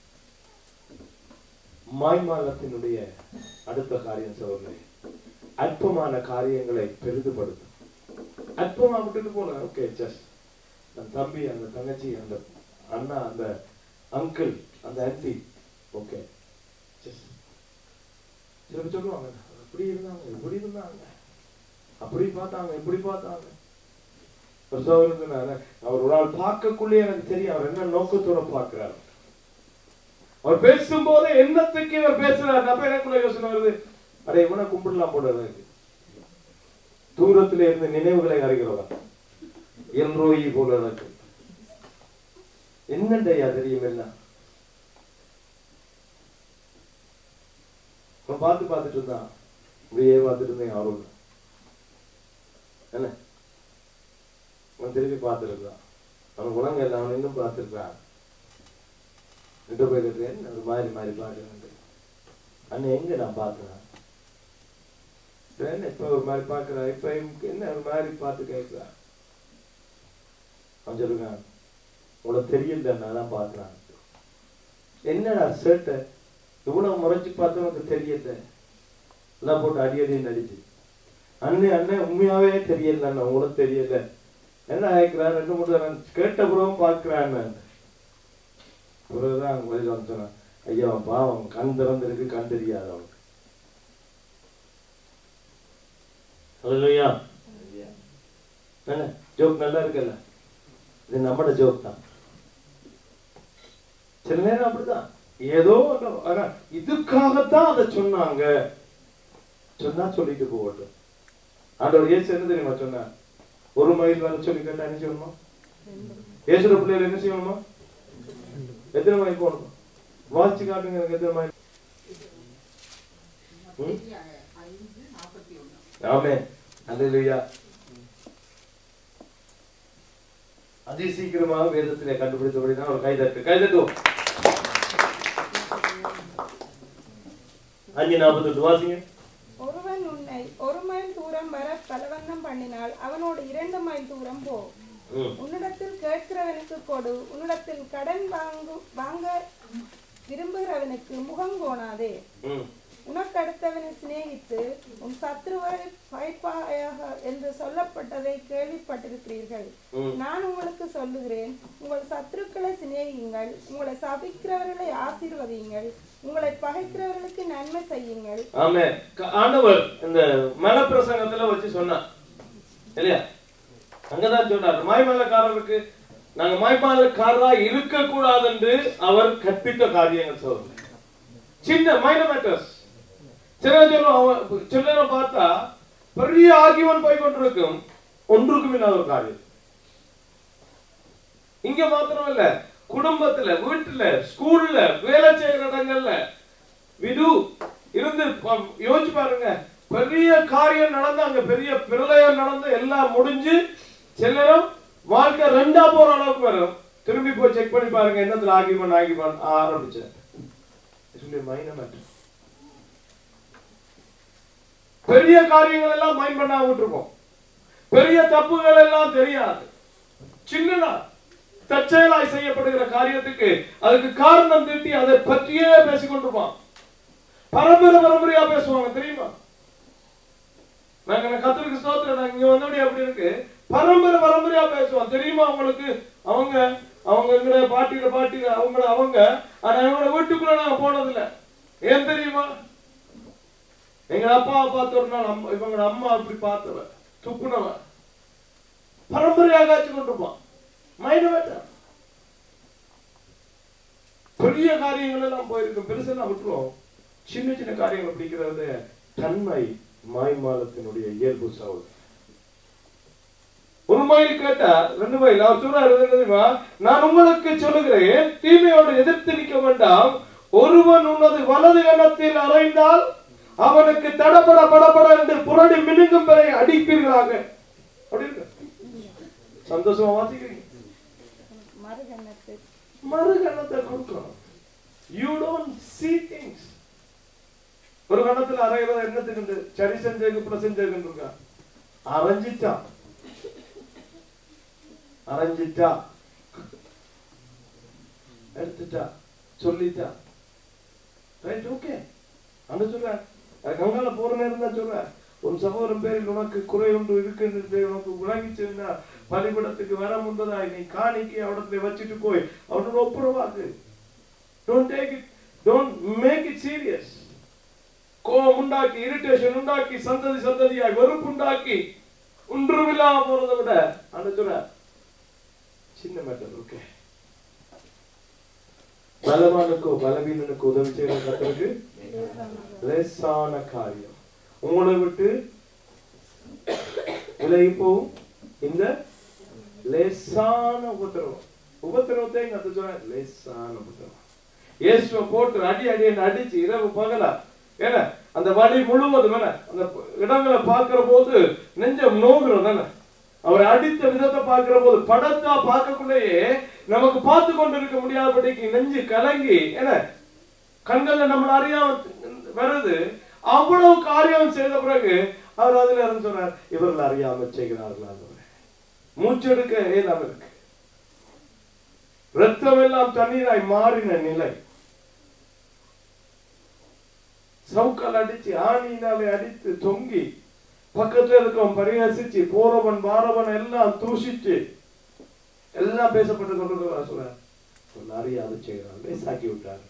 மாய்மாலத்தினுடைய அடுத்த காரியம் சோதனை அற்பமான காரியங்களை பெரிதுபடுத்தும் அற்பமா விட்டுட்டு போன ஓகே ஜஸ்ட் அந்த தம்பி அந்த தங்கச்சி அந்த அண்ணா அந்த அங்கிள் அந்த ஆன்டி ஓகே ஜஸ்ட் சில பேர் சொல்லுவாங்க அப்படி இருந்தாங்க இப்படி இருந்தாங்க அப்படி பார்த்தாங்க இப்படி பார்த்தாங்க ஒரு சோதனை சொன்னாரு, அவர் ஒரு ஆள் பார்க்கக்குள்ளே எனக்கு தெரியும் அவர் என்ன நோக்கத்தோட பார்க்கிறார் அவர் பேசும்போது என்னத்துக்கு இவர் பேசுறாரு அப்ப எனக்குள்ள யோசனை வருது அட இவனை கும்பிடலாம் போல இருக்கு தூரத்திலே இருந்து நினைவுகளை அறிகிறவன் எல்ரோயி போல இருக்கு என்னண்டையா தெரியும் எல்லாம் அவன் பார்த்து பார்த்துட்டு இருந்தான் இப்படியே பார்த்துட்டு இருந்தேன் அவரும் என்ன அவன் திருப்பி பார்த்துருக்கான் அவன் குணங்க இல்லை அவன் இன்னும் பார்த்துருக்கான் எங்க போய் கேட்டேன் ஒரு மாதிரி மாதிரி பார்க்குறேன் அண்ணன் எங்க நான் பார்த்தேன் என்ன இப்ப ஒரு மாதிரி பார்க்கிறா இப்ப இவனுக்கு என்ன ஒரு மாதிரி பார்த்து கேட்கிறா அவன் சொல்லுங்க உனக்கு தெரியல நான் தான் பார்க்கிறேன் என்னடா சேட்டை இவ்வளவு முறைச்சு பார்த்து உனக்கு தெரியல எல்லாம் போட்டு அடி அடின்னு அடிச்சு அண்ணே அண்ணே உண்மையாவே தெரியல அண்ணா உனக்கு தெரியல என்ன கேட்கிறான் ரெண்டு மூணு தடவை கேட்ட பிறகும் பார்க்கிறான் பிறகுதான் அவங்க பதில் வந்து சொன்னான் ஐயா அவன் பாவம் கண் திறந்திருக்கு கண் தெரியாது அவனுக்கு ஹalleluya என்ன ஜோக் நல்லா இருக்குல்ல இது நம்மட ஜோக் தான் சில நேரம் அப்படிதான் ஏதோ ஒண்ணு, ஆனா இதுக்காகத்தான் அதை சொன்னாங்க சொன்னா சொல்லிட்டு போகட்டும் ஆண்டவர் இயேசு என்ன தெரியுமா சொன்னார் ஒரு மைல் வர சொல்லி கேட்டா என்ன செய்யணுமா இயேசுட பிள்ளைகள் என்ன செய்யணுமா எத்தனை மைல் போகணும் வாசிச்சு காட்டுங்க எனக்கு எத்தனை மைல் ம்? ஆமென் அல்லேலூயா அதி சீக்கிரமாக வேதத்திலே கண்டுபிடித்தபடிதான் ஒரு கைதட்டு கைதட்டுவோம் அஞ்சு நாற்பத்தெட்டு வாசிங்க ஒருவன் உன்னை ஒரு மைல் தூரம் வர பலவந்தம் பண்ணினால் அவனோடு இரண்டு மைல் தூரம் போ ம் உன்னிடத்தில் கேட்கிறவனுக்கு கொடு உன்னிடத்தில் கடன் வாங்கு வாங்க விரும்புகிறவனுக்கு முகம் கோணாதே ம் உனக்கு அடுத்தவனை சிநேகித்து உன் சத்ருவை பகைப்பாயாக என்று சொல்லப்பட்டதை கேள்விப்பட்டிருக்கிறீர்கள் ம். நான் உங்களுக்கு சொல்லுகிறேன் உங்கள் சத்துருக்களை சிநேகியுங்கள் உங்களை சபிக்கிறவர்களை ஆசீர்வதியுங்கள் உங்களை பகைக்கிறவர்களுக்கு நன்மை செய்யுங்கள் ஆமே ஆண்டவர் இந்த மலப்பிரசங்கத்துல வச்சு சொன்னார் இல்லையா அங்கதான் சொன்னார் மாய்மலக்காரருக்கு நாங்க மாய்மலக்காரரா இருக்க கூடாது என்று அவர் கற்பித்த காரியங்கள் சொல்லுங்க சின்ன மைனர் மேட்டர்ஸ் சில சொல்லும் அவன் சில நேரம் பார்த்தா பெரிய ஆகியவன் போய் கொண்டிருக்கும் ஒன்றுக்கும் இல்லாத ஒரு காரியம் இங்க மாத்திரம் இல்ல குடும்பத்துல வீட்டுல ஸ்கூல்ல வேலை செய்யற இடங்கள்ல விது இருந்து ப- யோசிச்சு பாருங்க பெரிய காரியம் நடந்து அங்க பெரிய பிரளயம் நடந்து எல்லாம் முடிஞ்சு சிலரும் வாழ்க்கை ரெண்டா போற அளவுக்கு வரும் திரும்பி போய் செக் பண்ணி பாருங்க என்னத்துல ஆகிமன் ஆகிமன் ஆரம்பிச்சேன் மைனம் பெரிய காரியங்கள் எல்லாம் மைண்ட் பண்ணாம விட்டுருக்கோம் பெரிய தப்புகள் எல்லாம் தெரியாது சின்னதா தற்செயலாய் செய்யப்படுகிற காரியத்துக்கு அதுக்கு காரணம் திட்டி அதை பற்றியே பேசிக் கொண்டிருப்பான் பரம்பரை பரம்பரையா பேசுவாங்க தெரியுமா நாங்க கத்திரிக்கு ஸ்தோத்திரம் நாங்க இங்க வந்தபடி அப்படி இருக்கு பரம்பரை பரம்பரையா பேசுவான் தெரியுமா அவங்களுக்கு அவங்க அவங்க எங்கட வாயை காய்ச்சி கொண்டிருப்பான் மைண்ட் மேட்டர் பெரிய காரியங்கள் எல்லாம் போயிருக்கும் பெருசெல்லாம் விட்டுருவோம் சின்ன சின்ன காரியங்களை பிடிக்கிறது தன்மை மாய்மாலத்தினுடைய இயல்பு சவுல் ஒரு மைல் கேட்டா ரெண்டு மைல் அவர் சொல்றாரு என்ன தெரியுமா நான் உங்களுக்கு சொல்லுகிறேன் தீமையோடு எதிர்த்து நிற்க வேண்டாம் ஒருவன் உனது வலது கணத்தில் அறைந்தால் அவனுக்கு தடபட படபட என்று புரடி மினுங்கும் வரை அடிப்பீர்களாக அப்படி இருக்கு சந்தோஷமா வாசிக்கிறீங்க மறுகண்ணத்து மறுகணத்தை கொடுக்கணும் யூ டோன்ட் see திங்ஸ் ஒரு கணத்துல அரைகிறது என்னத்துக்கு சரி செஞ்சதுக்கு பிரசஞ்சதுக்கு இருக்கா அரைஞ்சிட்டான் அரைஞ்சிட்டா எடுத்துட்டா சொல்லிட்டா ரைட் ஓகே அந்த சொல்றேன் கங்கால போற நேரம் தான் சொல்றேன் உன் சகோதரன் பேரில் உனக்கு குறை ஒன்று இருக்குன்றது உனக்கு விளங்கிச்சுன்னா பலிபடத்துக்கு வர முன்பதாய் நீ காணிக்கை அவடத்துல வச்சுட்டு போய் அவனோட ஒப்புரவாக்கு don't take it don't make it serious கோபம் உண்டாக்கி இரிட்டேஷன் உண்டாக்கி சந்ததி சந்ததியாய் வெறுப்பு உண்டாக்கி ஒன்றுமில்லாம போறதை விட அந்த சொல்ற சின்ன மேட்டர் ஓகே பலவானுக்கோ பலவீனனுக்கு உதவி செய்யற கத்தருக்கு லேசான காரியம் உங்களை விட்டு விலகி போகும் இந்த லேசான உபத்திரவம் உபத்திரவத்தை இங்க அது சொல்ற லேசான உபத்திரவம் இயேசுவை போட்டு அடி அடி அடிச்சு இரவு பகலா ஏன்னா அந்த வழி முழுவதும் என்ன அந்த இடங்களை பார்க்கிற போது நெஞ்சம் நோகுறோம் தானே அவர் அடித்த விதத்தை பார்க்கிற போது படத்தா பார்க்கக்குள்ளேயே நமக்கு பார்த்து கொண்டு இருக்க முடியாதபடிக்கு நெஞ்சு கலங்கி என்ன கண்கள்ல நம்மள அறியாம வருது அவ்வளவு காரியம் செய்த பிறகு அவர் அதுல இருந்து சொன்னார் இவர்கள் அறியாம செய்கிறார்கள் ஆண்டவரே. மூச்செடுக்க ஏதாம இருக்கு ரத்தம் எல்லாம் தண்ணீராய் மாறின நிலை சவுக்கால் அடிச்சு ஆணியினாலே அடித்து தொங்கி பக்கத்துல இருக்கவன் பரிகசிச்சு போறவன் வாரவன் எல்லாம் தூஷிச்சு எல்லாம் பேசப்பட்டு கொண்டு சொல்ற அறியாத செய்கிறான் லேசாக்கி விட்டாங்க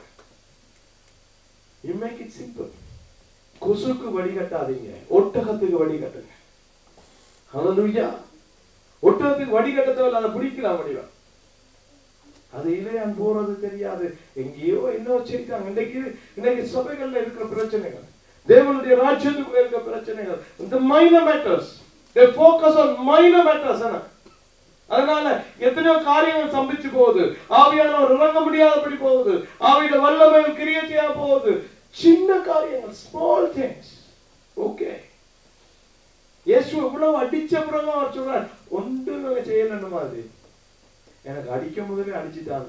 யூ மேக் இட் சிம்பிள் கொசுக்கு வடிகட்டாதீங்க ஒட்டகத்துக்கு வடிகட்டுங்க ஹalleluya ஒட்டகத்துக்கு வடிகட்ட தேவையில்ல அதை பிடிக்கலாம் வடிவா அது இளையான் போறது தெரியாது எங்கேயோ என்ன வச்சிருக்காங்க இன்னைக்கு இன்னைக்கு சபைகள்ல இருக்கிற பிரச்சனைகள் தேவனுடைய ராஜ்யத்துக்குள்ள இருக்கிற பிரச்சனைகள் இந்த minor matters they focus on minor matters என்ன அதனால எத்தனையோ காரியங்கள் சம்பிச்சு போகுது ஆவியானவர் இறங்க முடியாதபடி போகுது ஆவியோட வல்லமையில் கிரிய செய்ய போகுது சின்ன காரியங்கள் ஸ்மால் திங்ஸ் ஓகே இயேசு இவ்வளவு அடிச்ச பிறகு அவர் சொல்றார் ஒன்று நாங்க செய்யலன்னு மாதிரி எனக்கு அடிக்கும் முதலே அடிச்சுட்டான்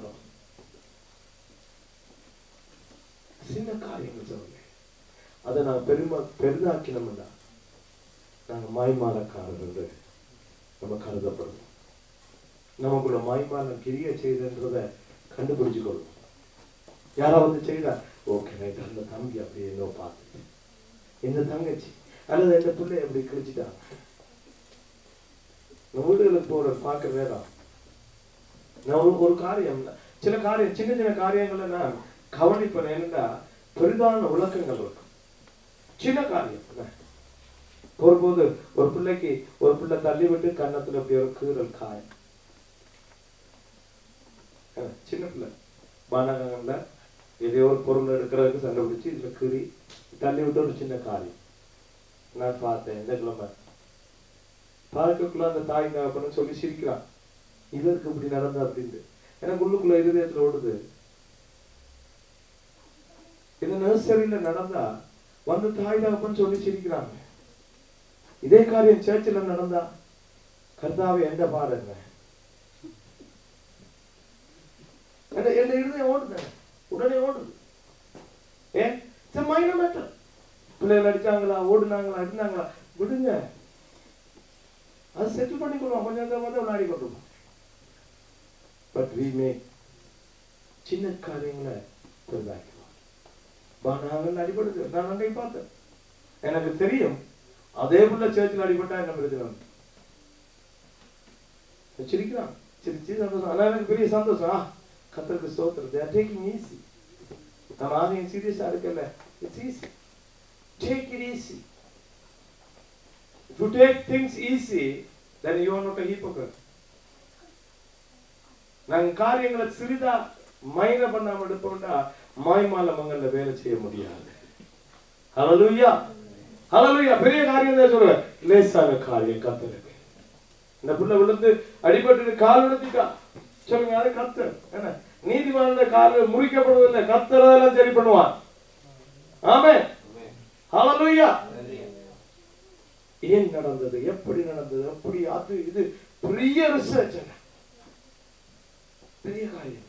சின்ன காரியங்கள் சொல்லுங்க அதை நான் பெருமா பெரிதாக்கினோம்னா நாங்க மாய்மாலக்காரர்கள் நம்ம கருதப்படுவோம் நமக்குள்ள மாய்மாலம் கிரிய செய்தன்றத கண்டுபிடிச்சுக்கொள்ளும் யாராவது செய்தா ஓகே ரைட் அந்த தம்பி அப்படியே ஏதோ பார்த்து இந்த தங்கச்சி அல்லது இந்த பிள்ளை அப்படி கிழிச்சிட்டாங்க நம்ம வீடுகளுக்கு போற பார்க்க வேறாம் நான் ஒரு ஒரு காரியம் சில காரியம் சின்ன சின்ன காரியங்களை நான் கவனிப்பேன் என்னன்னா பெரிதான விளக்கங்கள் இருக்கும் சின்ன காரியம் என்ன? போகும்போது ஒரு பிள்ளைக்கு ஒரு பிள்ளை தள்ளி விட்டு கன்னத்துல அப்படி ஒரு கீறல் காயம் என்ன? சின்ன பிள்ளை பானகங்கள்ல எதையோ ஒரு பொருள் எடுக்கிறதுக்கு சண்டை பிடிச்சி இதுல கீறி தள்ளி விட்டு ஒரு சின்ன காரியம் நான் பார்த்தேன் இந்த கிழமை பார்க்கக்குள்ள அந்த தாய் தகப்பன்னு சொல்லி சிரிக்கிறான் இதற்கு இப்படி நடந்தா அப்படின்ட்டு எனக்கு உள்ளுக்குள்ள இருதயத்துல ஓடுது இது நர்சரியில நடந்தா வந்து தாய் தகப்பன்னு சொல்லி சிரிக்கிறாங்க இதே காரியம் சேர்ச்சில் நடந்தா கர்த்தாவை எந்த பாருங்க என் இருதயம் ஓடுது உடனே ஓடுது ஏன் மைனர் மேட்டர் பிள்ளைகள் அடிச்சாங்களா ஓடுனாங்களா இருந்தாங்களா விடுங்க அது செட்டில் பண்ணிக்கொள்வோம் கொஞ்சம் நேரம் வந்து விளையாடி கொண்டிருப்போம் பட் வி மேக் சின்ன காரியங்களை பெரிதாக்குவோம் நாங்கள் அடிபடுது நான் அங்கே பார்த்தேன் எனக்கு தெரியும் அதே புள்ள சேர்ச்சில் அடிபட்டா என்ன பிரச்சனை சிரிக்கிறான் சிரிச்சு சந்தோஷம் ஆனா எனக்கு பெரிய சந்தோஷம் ஆ கத்தருக்கு ஸ்தோத்திரம் they are taking easy நம்ம ஆகையும் சீரியஸா இருக்கல it's easy take it easy If you take things easy, then you are not a hypocrite. நாங்க காரியங்களை சிறிதா மைன பண்ணாம எடுப்போம்டா மாய்மால மங்கல்ல வேலை செய்ய முடியாது ஹalleluya ஹalleluya பெரிய காரியம் தான் சொல்றேன் லேசான காரியம் கத்தருக்கு இந்த புள்ள விழுந்து அடிபட்டு கால் விழுந்துட்டா சொல்லுங்க அது கத்தர் என்ன நீதிமான கால் முறிக்கப்படுவதில்லை கத்தர் அதெல்லாம் சரி பண்ணுவான் ஆமே ஹalleluya ஏன் நடந்தது எப்படி நடந்தது எப்படி அது இது பெரிய ரிசர்ச் பெரிய காரியம்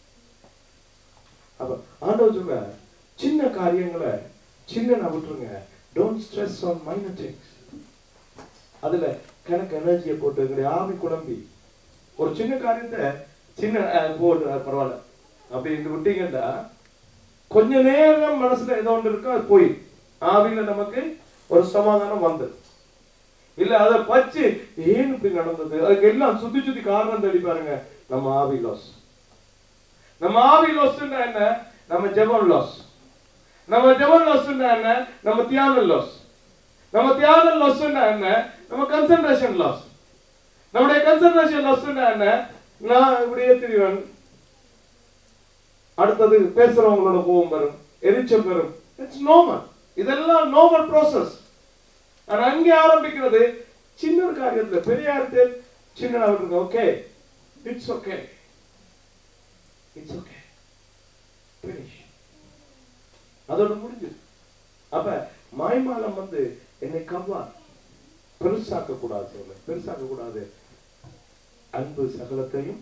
அப்ப ஆண்டவர் சொல்ற சின்ன காரியங்களை சின்ன விட்டுருங்க don't stress on minor things அதுல கணக்கு எனர்ஜியை போட்டு எங்களுடைய ஆவி குழம்பி ஒரு சின்ன காரியத்தை சின்ன அஹ், போடு அஹ், பரவாயில்ல அப்படின்னு விட்டீங்கன்னா கொஞ்ச நேரம் மனசுல ஏதோ ஒன்று இருக்கோ அது போய் ஆவியில நமக்கு ஒரு சமாதானம் வந்தது இல்ல அதை பச்சு ஏன் இப்படி நடந்தது அதுக்கு எல்லாம் சுத்தி சுத்தி காரணம் தேடி பாருங்க நம்ம ஆவி லாஸ் நம்ம ஆவி லாஸ்னா என்ன நம்ம ஜெபம் லாஸ் நம்ம ஜெபம் லாஸ்னா என்ன நம்ம தியானம் லாஸ் நம்ம தியானம் லாஸ்னா என்ன நம்ம கன்சன்ட்ரேஷன் லாஸ் நம்முடைய கன்சன்ட்ரேஷன் லாஸ்னா என்ன நான் இப்படியே திரிவன் அடுத்தது பேசுறவங்களோட கோபம் வரும் எரிச்சல் வரும் இட்ஸ் நார்மல் இதெல்லாம் நார்மல் ப்ராசஸ் ஆனா அங்கே ஆரம்பிக்கிறது சின்ன ஒரு காரியத்துல பெரிய காரியத்தில் சின்ன இருக்கு okay it's okay it's okay finish அதோட முடிஞ்சது அப்ப மாய்மாலம் வந்து என்னை கவ்வா பெருசாக்க கூடாது சொல்ல பெருசாக்க கூடாது அன்பு சகலத்தையும்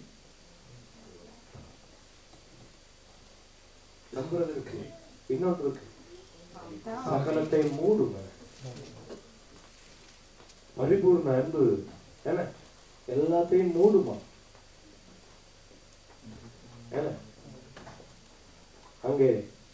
நம்புறது இருக்கு இன்னொன்று இருக்கு சகலத்தை மூடுங்க பரிபூர்ண அன்பு என்ன எல்லாத்தையும் மூடுமா என்ன அங்கே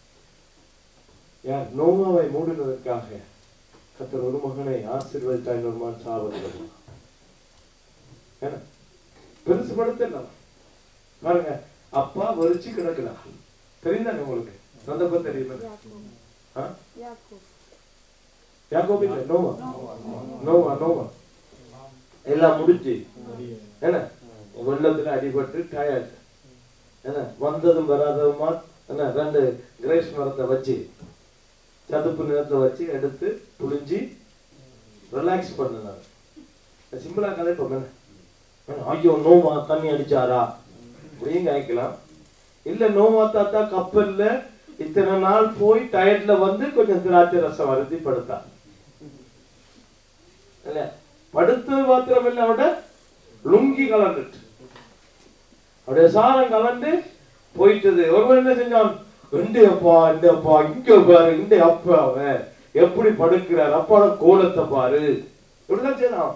யார் நோமாவை மூடினதற்காக கத்தர் ஒரு மகனை ஆசீர்வதித்தா இன்னொரு மகன் சாவது என்ன பெருசுபடுத்தலாம் பாருங்க அப்பா வெறிச்சு கிடக்குதா தெரியுதானே உங்களுக்கு சந்தர்ப்பம் தெரியுமா ஆ? யாக்கோப் யாக்கோபு இல்ல நோவா நோவா நோவா எல்லாம் முடிஞ்சு என்ன வெள்ளத்துல அடிபட்டு டயர்ட் என்ன வந்ததும் வராததுமா என்ன ரெண்டு கிரேஸ் மரத்தை வச்சு சதுப்பு நிலத்தை வச்சு எடுத்து புளிஞ்சு ரிலாக்ஸ் பண்ணினார் சிம்பிளா கதை என்ன ஐயோ நோவா தண்ணி அடிச்சாரா அப்படின்னு கேட்கலாம் இல்ல நோவா தாத்தா கப்பல்ல இத்தனை நாள் போய் டயர்ட்ல வந்து கொஞ்சம் திராட்சை ரசம் அருந்தி படுத்தா இல்ல படுத்தது மாத்திரம் இல்ல அவட லுங்கி கலந்துட்டு அவருடைய சாரம் கலந்து போயிட்டது ஒருவன் என்ன செஞ்சான் இந்த அப்பா இந்த அப்பா இங்க பாரு இந்த அப்பா அவன் எப்படி படுக்கிறார் அப்பாட கோலத்தை பாரு இப்படிதான் செய்யலாம்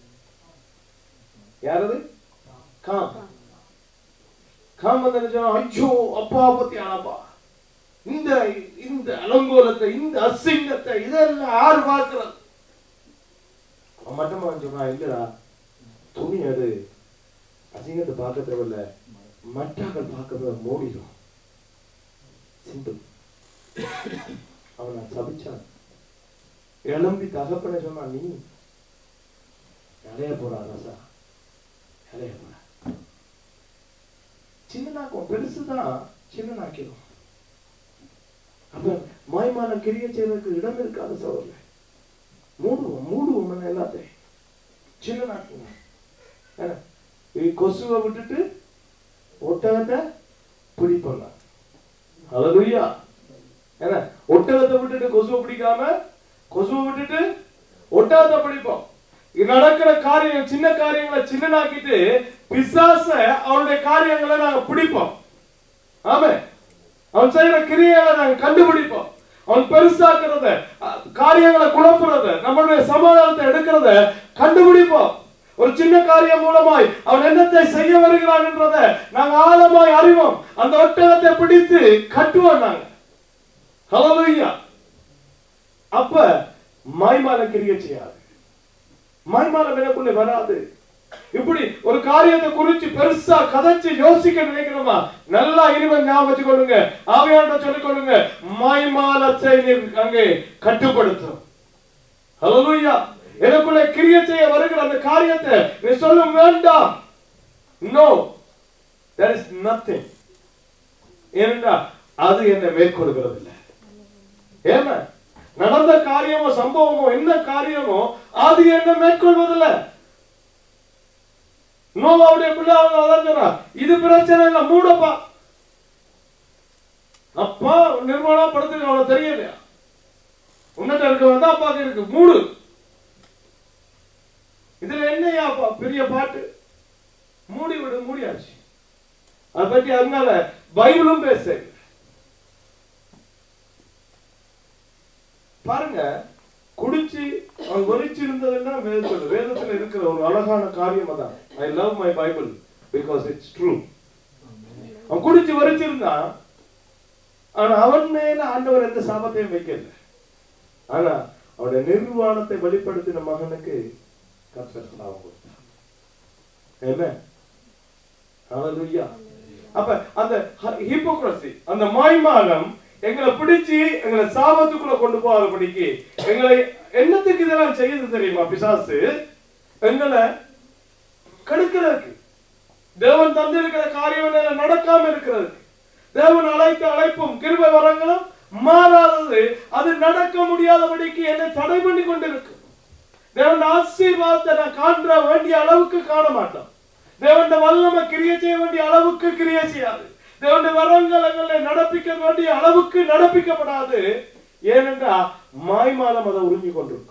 யாரது காம் காம் வந்து என்ன சொன்னா ஐயோ அப்பா பத்தி ஆனப்பா இந்த இந்த அலங்கோலத்தை இந்த அசிங்கத்தை இதெல்லாம் யாரு பார்க்கிறது அவன் மட்டும் அவன் சொன்னா இல்லடா துணி அது அசிங்கத்தை பார்க்க தேவையில்ல மற்றாக்கள் பார்க்கறத மூடிடும் சிம்பிள் அவனை சபிச்சான் எழும்பி தகப்பன சொன்னா நீ இளைய போறா ரசா இளைய போற சின்னனாக்கும் பெருசுதான் சின்னனாக்கிடும் அப்ப மாய்மான கிரிய செய்வதற்கு இடம் இருக்காது சோழர்ல மூடுவோம் மூடுவோம் எல்லாத்தையும் சின்னனாக்குவோம் என்ன? இ- கொசுவை விட்டுட்டு ஒட்டகத்தை பிடிப்போம் அழகுயா என்ன ஒட்டகத்தை விட்டுட்டு கொசுவை பிடிக்காம கொசுவை விட்டுட்டு ஒட்டகத்தை பிடிப்போம் இது நடக்கிற காரியம் சின்ன காரியங்களை சின்னனாக்கிட்டு பிசாச அவனுடைய காரியங்களை நாங்க பிடிப்போம் ஆமே அவன் செய்யற கிரியைகளை நாங்க கண்டுபிடிப்போம் அவன் பெருசாக்குறத அஹ், காரியங்களை குழப்புறத நம்மளுடைய சமாதானத்தை எடுக்கிறத கண்டுபிடிப்போம் ஒரு சின்ன காரியம் மூலமாய் அவன் என்னத்தை செய்ய வருகிறான் என்றதை நாங்க ஆழமாய் அறிவோம் அந்த ஒட்டகத்தை பிடித்து கட்டுவோம் நாங்க ஹalleluya அப்ப மாய்மால கிரிய செய்யாது மாய்மாலம் எனக்குள்ளே வராது இப்படி ஒரு காரியத்தை குறிச்சு பெருசா கதைச்சு யோசிக்க நினைக்கிறோமா நல்லா இனிமே ஞாபகம் வச்சுக்கொள்ளுங்க ஆவியாண்ட சொல்லிக் கொள்ளுங்க மாய்மாலத்தை நீர் அங்கே கட்டுப்படுத்தும் ஹalleluya எனக்குள்ள கிரிய செய்ய வருகிற அந்த காரியத்தை நீ சொல்ல வேண்டாம் நோ there is nothing ஏனென்றால் அது என்னை மேற்கொள்கிறது இல்லை ஏமா நடந்த காரியமோ சம்பவமோ என்ன காரியமோ அது என்ன மேற்கொள்வதில்லை நோவாவுடைய பிள்ளை அவங்க அதான் சொன்னா இது பிரச்சனை இல்ல மூடப்பா அப்பா நிர்மலா படுத்து அவனுக்கு தெரியலையா உன்னிட்ட இருக்க வந்தா அப்பாக்கு இருக்கு மூடு இதுல என்னையா பா- பெரிய பாட்டு மூடி விடு மூடியாச்சு அதை பத்தி அதனால பைபிளும் பேச பாருங்க குடிச்சு அவன் வெறிச்சு இருந்ததெல்லாம் வேதத்துல வேதத்துல இருக்கிற ஒரு அழகான காரியம் அதான் I love my Bible because it's true அவன் குடிச்சு வெறிச்சிருந்தான் ஆனா அவன் மேல ஆண்டவர் எந்த சாபத்தையும் வைக்கல ஆனா அவனுடைய நிர்வாணத்தை வெளிப்படுத்தின மகனுக்கு கர்த்தர் லாபம் கொடுத்தார் Amen. Hallelujah. அப்ப அந்த ஹிப்போக்ரசி அந்த மாய்மானம் எங்களை பிடிச்சு எங்களை சாபத்துக்குள்ள கொண்டு போகாதபடிக்கு எங்களை என்னத்துக்கு இதெல்லாம் செய்யுது தெரியுமா பிசாசு எங்களை கெடுக்கிறதுக்கு தேவன் தந்திருக்கிற காரியம் என்னால நடக்காம இருக்கிறதுக்கு தேவன் அழைத்த அழைப்பும் கிருபை வரங்களும் மாறாதது அது நடக்க முடியாதபடிக்கு என்னை தடை பண்ணி கொண்டிருக்கு தேவன் ஆசீர்வாதத்தை நான் காண்ற வேண்டிய அளவுக்கு காண மாட்டோம் தேவன் வல்லமை கிரிய செய்ய வேண்டிய அளவுக்கு கிரிய செய்யாது தேவனுடைய வரங்கள் எங்களை நடப்பிக்க வேண்டிய அளவுக்கு நடப்பிக்கப்படாது ஏனென்றால் மாய்மாலம் அதை உறிஞ்சி கொண்டிருக்கும்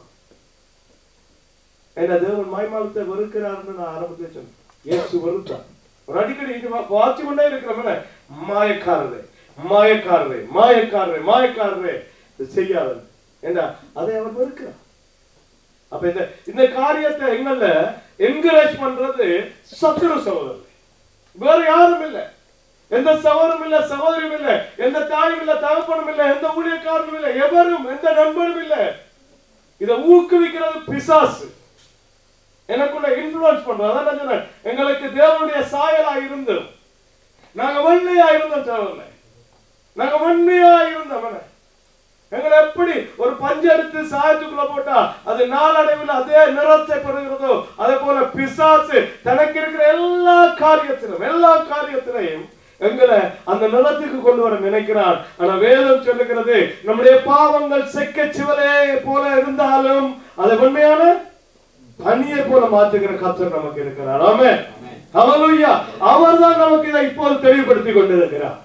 என்ன தேவன் மாய்மாலத்தை வெறுக்கிறார்னு நான் ஆரம்பத்தில் சொன்னேன் இயேசு வெறுத்தார் ஒரு அடிக்கடி இது வா- வாட்சி கொண்டே இருக்கிறோம்ல மாயக்காரரே மாயக்காரரே மாயக்காரரே மாயக்காரரே இது செய்யாத என்ன அதை அவர் வெறுக்கிறார் அப்ப இந்த இந்த காரியத்தை எங்கள என்கரேஜ் பண்றது சத்துரு சகோதரர் வேற யாரும் இல்ல எந்த சகோதரும் இல்ல சகோதரியும் இல்ல எந்த தாயும் இல்ல தகப்பனும் இல்ல எந்த ஊழியக்காரனும் இல்ல எவரும் எந்த நண்பரும் இல்ல இதை ஊக்குவிக்கிறது பிசாசு எனக்குள்ள இன்ஃபுளுன்ஸ் பண்றது அதான் நான் சொன்னேன் எங்களுக்கு தேவனுடைய சாயலா இருந்தோம் நாங்க வெண்மையா இருந்தோம் தேவன்ல நாங்க வெண்மையா இருந்தோம் அவனை. எங்களை எப்படி ஒரு பஞ்சு எடுத்து சாயத்துக்குள்ள போட்டா அது நாளடைவில் அதே நிறத்தை பெறுகிறதோ அதே போல பிசாசு தனக்கு இருக்கிற எல்லா காரியத்திலும் எல்லா காரியத்திலையும் எங்களை அந்த நிலத்துக்கு கொண்டு வர நினைக்கிறான் ஆனா வேதம் சொல்லுகிறது நம்முடைய பாவங்கள் செக்க சிவலே போல இருந்தாலும் அதை உண்மையான பனியை போல மாற்றுகிற கத்தர் நமக்கு இருக்கிறார் ஆமே ஹalleluya அவர்தான் நமக்கு இதை இப்போது தெளிவுபடுத்தி கொண்டிருக்கிறார்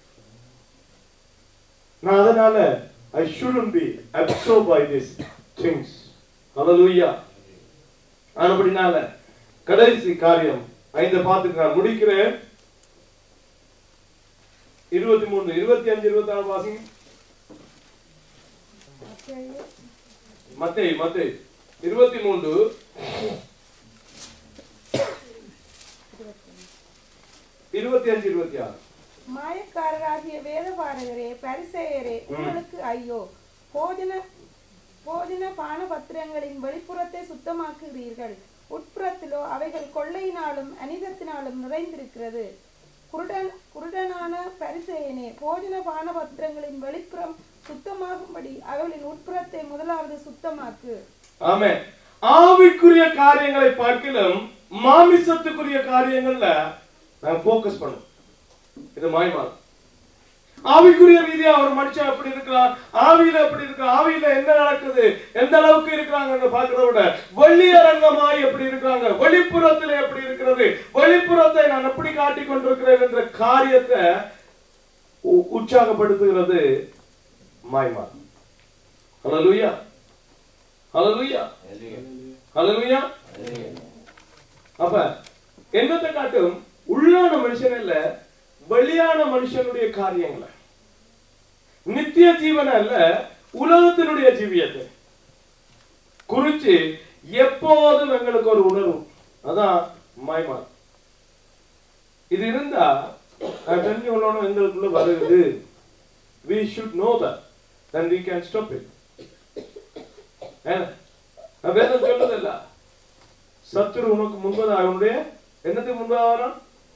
நான் அதனால I shouldn't be observe by this things ஹalleluya ஆனபடினால கடைசி காரியம் ஐந்து பார்த்துட்டு நான் முடிக்கிறேன் இருபத்தி மூணு இருபத்தி அஞ்சு இருபத்தி ஆறு வாசிங்க மத்தேய் மத்தேய் இருபத்தி மூன்று இருபத்தி அஞ்சு இருபத்தி ஆறு மாயக்காரராகிய வேதபாரகரே பரிசேயரே உங்களுக்கு ஐயோ போஜன போஜன பான பத்திரங்களின் வெளிப்புறத்தை சுத்தமாக்குகிறீர்கள் உட்புறத்திலோ அவைகள் கொள்ளையினாலும் அனிதத்தினாலும் நிறைந்திருக்கிறது குருடன் குருடனான பரிசேயனே போஜன பான பத்திரங்களின் வெளிப்புறம் சுத்தமாகும்படி அவைகளின் உட்புறத்தை முதலாவது சுத்தமாக்கு ஆமே ஆவிக்குரிய காரியங்களை பார்க்கிலும் மாமிசத்துக்குரிய காரியங்கள்ல நான் போக்கஸ் பண்ணும் இது மாய்மால் ஆவிக்குரிய ரீதியா ஒரு மனுஷன் எப்படி இருக்கிறான் ஆவியில எப்படி இருக்கிறான் ஆவியில என்ன நடக்குது எந்த அளவுக்கு இருக்கிறாங்கன்னு பார்க்கிறத விட வெளியரங்கமாய் எப்படி இருக்கிறாங்க வெளிப்புறத்துல எப்படி இருக்கிறது வெளிப்புறத்தை நான் எப்படி காட்டிக் கொண்டிருக்கிறேன் என்ற காரியத்தை உ- உற்சாகப்படுத்துகிறது மாய்மால் ஹalleluya ஹalleluya ஹalleluya அப்ப என்னத்தை காட்டும் உள்ளான மனுஷன் இல்ல வெளியான மனுஷனுடைய காரியங்களை நித்திய ஜீவன அல்ல உலகத்தினுடைய ஜீவியத்தை குறிச்சு எப்போதும் எங்களுக்கு ஒரு உணர்வு அதான் மாய்மா இது இருந்தா நான் தெரிஞ்சு கொள்ளணும் எங்களுக்குள்ள வருது we should know that then we can stop it ஏன்? நான் வேதம் சொல்றதில்ல சத்துரு உனக்கு முன்பதாக அவனுடைய என்னத்துக்கு முன்பதாக வரான்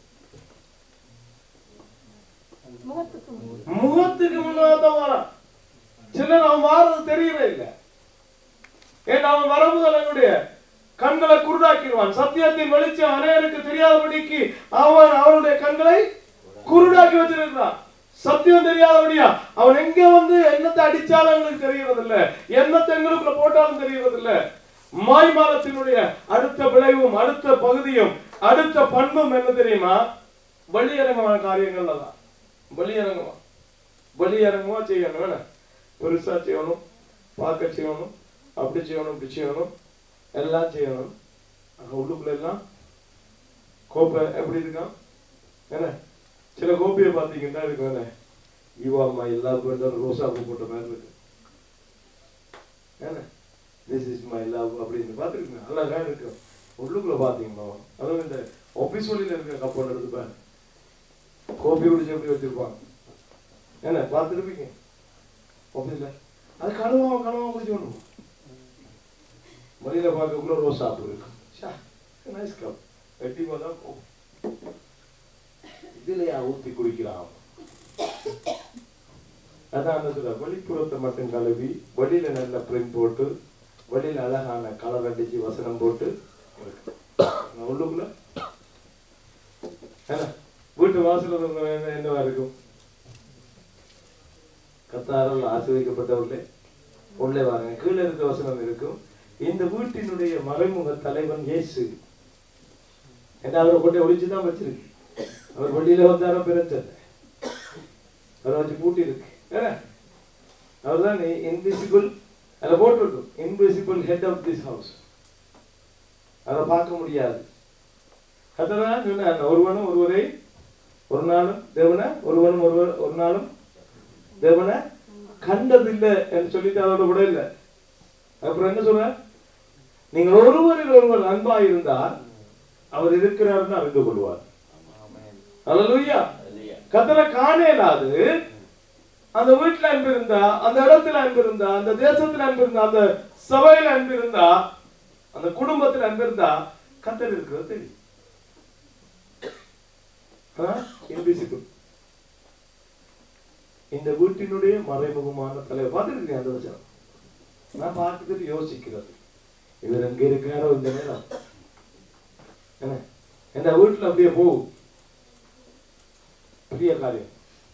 முகத்துக்கு முன். முகத்துக்கு முன்னாக தான் வரான் சிலர் அவன் வாரது தெரியவே இல்லை ஏன் அவன் வரும்போது என்னுடைய கண்களை குருடாக்கிடுவான் சத்தியத்தின் வெளிச்சம் அநேகருக்கு தெரியாதபடிக்கு அவன் அவனுடைய கண்களை குருடாக்கி வச்சிருக்கிறான் சத்தியம் தெரியாதபடியா அவன் எங்க வந்து என்னத்தை அடிச்சாலும் எங்களுக்கு தெரியறது இல்ல என்னத்தை எங்களுக்குள்ள போட்டாலும் தெரியறது இல்ல மாய்மாலத்தினுடைய அடுத்த விளைவும் அடுத்த பகுதியும் அடுத்த பண்பும் என்ன தெரியுமா வெளியரங்கமான காரியங்கள்ல தான் வெளியரங்கமா வெளியரங்கமா செய்யணும் என்ன? பெருசா செய்யணும் பார்க்க செய்யணும் அப்படி செய்யணும் இப்படி செய்யணும் எல்லாம் செய்யணும் ஆனா உள்ளுக்குள்ள எல்லாம் கோப்பை எப்படி இருக்கான் என்ன சில கோபியை பார்த்தீங்கன்னா இருக்கும் என்ன யுவா மை லவ் ரோசா பூ போட்ட மாதிரி இருக்கு என்ன திஸ் இஸ் மை லவ் அப்படின்னு பார்த்துருக்கீங்க அழகா இருக்கு உள்ளுக்குள்ள பார்த்தீங்களோ அதுவும் இந்த ஆபீஸ் வழியில இருக்க கப்பல் எடுத்து பாரு கோபி குடிச்சு எப்படி வச்சிருப்பாங்க என்ன பார்த்துருப்பீங்க ஆபீஸ்ல அது கனவா கனவா குடிச்சு ஒன்று மொழியில பார்க்கக்குள்ள ரோசா பூ இருக்கு நைஸ் கப் வெட்டி பார்த்தா ஓ, இதுலயா ஊத்தி குடிக்கிறான் அதான் அந்த சொல்ற வெளிப்புறத்தை மட்டும் கழுவி வெளியில நல்ல பிரிண்ட் போட்டு வெளியில அழகான கலர் அடிச்சு வசனம் போட்டு இருக்கு. நான் உள்ளுக்குள்ள என்ன வீட்டு வாசல்ல இருந்த என்ன- என்னவா இருக்கும் கத்தாரால் ஆசிரியக்கப்பட்டவர்களே உள்ளே வாருங்க கீழே இருக்க வசனம் இருக்கும் இந்த வீட்டினுடைய மறைமுக தலைவன் இயேசு என்ன அவரை கொண்டு ஒளிச்சுதான் வச்சிருக்கு அவர் வெளியில வந்தாரோ பிரச்சனை அவரை வச்சு பூட்டி இருக்கு அவர் தான் இன்விசிபிள் அதில் போட்டிருக்கும் invisible head of this house அதை பார்க்க முடியாது கத்ததான் சொன்னார் ஒருவனும் ஒருவரை ஒரு நாளும் தேவனை ஒருவனும் ஒருவர் ஒரு நாளும் தேவனை கண்டதில்லை என்று சொல்லிட்டு அதோட கூட இல்லை அப்புறம் என்ன சொல்ற நீங்கள் ஒருவரில் ஒருவர் அன்பா இருந்தால் அவர் இருக்கிறார்னு அறிந்து கொள்வார் அல்லேலூயா கத்தரை காணேலாது அந்த வீட்டுல அன்பு இருந்தா அந்த இடத்துல அன்பு இருந்தா அந்த தேசத்துல அன்பு இருந்தா அந்த சபையில அன்பு இருந்தா அந்த குடும்பத்துல அன்பு இருந்தா கத்தர் இருக்கிறது தெரியும் இன்விசிபிள் இந்த வீட்டினுடைய மறைமுகமான தலைவர் பார்த்துருக்கீங்க அந்த வசனம் நான் பார்த்துட்டு யோசிக்கிறது இவர் எங்க இருக்காரோ இந்த நேரம் என்ன இந்த வீட்டுல அப்படியே போகும் பெரிய காரியம்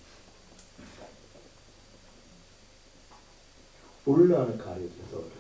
உள்ளான காரியத்தை சொல்றேன்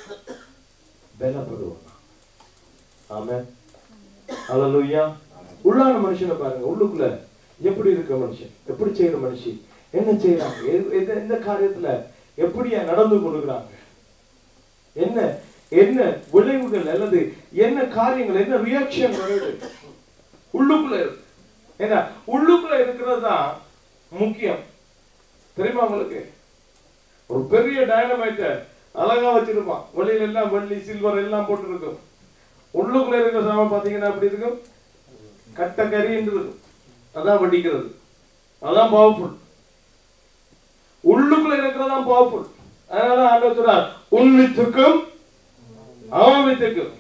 பலப்படுவான் ஆமென் ஹalleluya உள்ளான மனுஷனை பாருங்க உள்ளுக்குள்ள எப்படி இருக்க மனுஷன் எப்படி செய்யற மனுஷி என்ன செய்யறாங்க எது- எது- எந்த காரியத்துல எப்படியா நடந்து கொள்கிறாங்க என்ன என்ன விளைவுகள் அல்லது என்ன காரியங்கள் என்ன ரியாக்ஷன் வருது உள்ளுக்குள்ள இருக்கு ஏன்னா உள்ளுக்குள்ள இருக்கிறது தான் முக்கியம் தெரியுமா உங்களுக்கு ஒரு பெரிய டைனமைட்ட அழகா வச்சிருப்பான் வெளியில எல்லாம் வெள்ளி சில்வர் எல்லாம் போட்டு இருக்கும் உள்ளுக்குள்ள இருக்கிற சாமான் பாத்தீங்கன்னா அப்படி இருக்கும் கட்ட கறி இருக்கும் அதான் வடிக்கிறது அதான் பவர்ஃபுல் உள்ளுக்குள்ள இருக்கிறதான் பவர்ஃபுல் அதனால ஆண்டவர் சொல்றார் உன் வித்துக்கும் அவன் வித்துக்கும்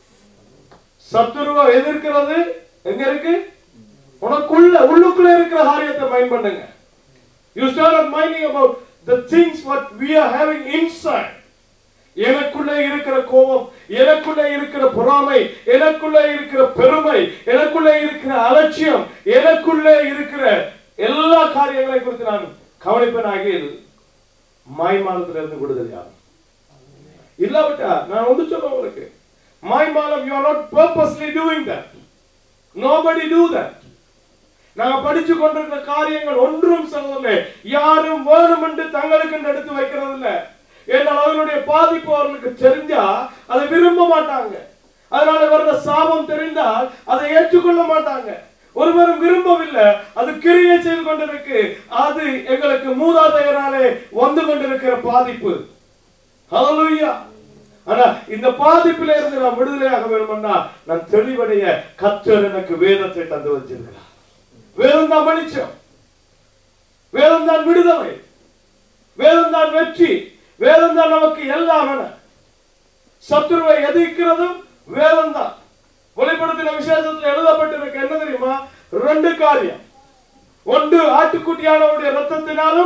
சத்துருவ எதிர்க்கிறது எங்க இருக்கு உனக்குள்ள உள்ளுக்குள்ள இருக்கிற காரியத்தை மைண்ட் பண்ணுங்க you started minding about the things what we are having inside எனக்குள்ள இருக்கிற கோபம் எனக்குள்ள இருக்கிற பொறாமை எனக்குள்ள இருக்கிற பெருமை எனக்குள்ள இருக்கிற அலட்சியம் எனக்குள்ள இருக்கிற எல்லா காரியங்களை குறித்து நான் கவனிப்பேன் ஆகியில் மாய்மாலத்துல இருந்து விடுதலையாகும் இல்லாவிட்டா நான் வந்து சொல்ல உங்களுக்கு மாய்மாலம் you are not purposely doing that nobody do that நாங்க படிச்சு கொண்டிருக்கிற காரியங்கள் ஒன்றும் சகோதரர்களே யாரும் வேணும் என்று தங்களுக்கு என்று எடுத்து வைக்கிறது இல்ல என்றால் அதனுடைய பாதிப்பு அவர்களுக்கு தெரிஞ்சா அதை விரும்ப மாட்டாங்க அதனால வர்ற சாபம் தெரிந்தால் அதை ஏற்றுக்கொள்ள மாட்டாங்க ஒருவரும் விரும்பவில்லை அது கிரியை செய்து கொண்டிருக்கு அது எங்களுக்கு மூதாதையராலே வந்து கொண்டிருக்கிற பாதிப்பு ஹalleluya ஆனா இந்த பாதிப்பில இருந்து நான் விடுதலையாக வேணும்னா நான் தெளிவடைய கத்தர் எனக்கு வேதத்தை தந்து வச்சிருக்கிறார் வேதம் தான் வெளிச்சம் வேதம் தான் விடுதலை வேதம் தான் வெற்றி வேதம் தான் நமக்கு எல்லாம் என சத்துருவை எதிர்க்கிறதும் வேதம் தான் வெளிப்படுத்தின விசேஷத்தில் எழுதப்பட்டிருக்கு என்ன தெரியுமா ரெண்டு காரியம் ஒன்று ஆட்டுக்குட்டியானவருடைய ரத்தத்தினாலும்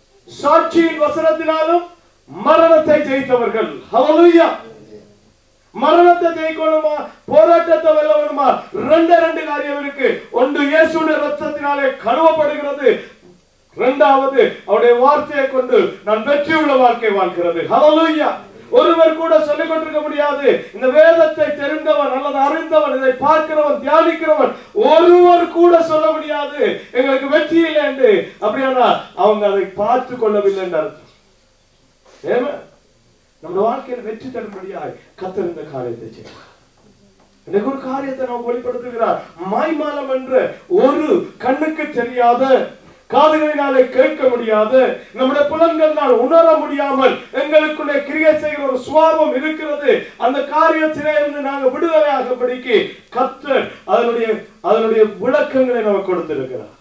சாட்சியின் வசனத்தினாலும் மரணத்தை ஜெயித்தவர்கள் ஹalleluya மரணத்தை ஜெயிக்கணுமா போராட்டத்தை வெல்லணுமா ரெண்டு ரெண்டு காரியம் இருக்கு ஒன்று இயேசுடைய ரத்தத்தினாலே கழுவப்படுகிறது இரண்டாவது அவருடைய வார்த்தையை கொண்டு நான் வெற்றி உள்ள வாழ்க்கை வாழ்கிறது ஹalleluya ஒருவர் கூட சொல்லிக் கொண்டிருக்க முடியாது இந்த வேதத்தை தெரிந்தவன் அல்லது அறிந்தவன் இதை பார்க்கிறவன் தியானிக்கிறவன் ஒருவர் கூட சொல்ல முடியாது எங்களுக்கு வெற்றி இல்லை என்று அப்படியானா அவங்க அதை பார்த்து கொள்ளவில்லை என்று அர்த்தம் ஏமா நம்ம வாழ்க்கையில் வெற்றி தரும்படியாய் கத்தர் இந்த காரியத்தை செய்வார் எனக்கு ஒரு காரியத்தை நாம் வெளிப்படுத்துகிறார் மாய்மாலம் என்ற ஒரு கண்ணுக்கு தெரியாத காதுகளினாலே கேட்க முடியாது நம்முடைய புலன்களால் உணர முடியாமல் எங்களுக்குள்ளே கிரியை செய்கிற ஒரு சுவாபம் இருக்கிறது அந்த காரியத்திலே இருந்து நாங்கள் விடுதலையாக படிக்க கத்தர் அதனுடைய அதனுடைய விளக்கங்களை நமக்கு கொடுத்திருக்கிறார்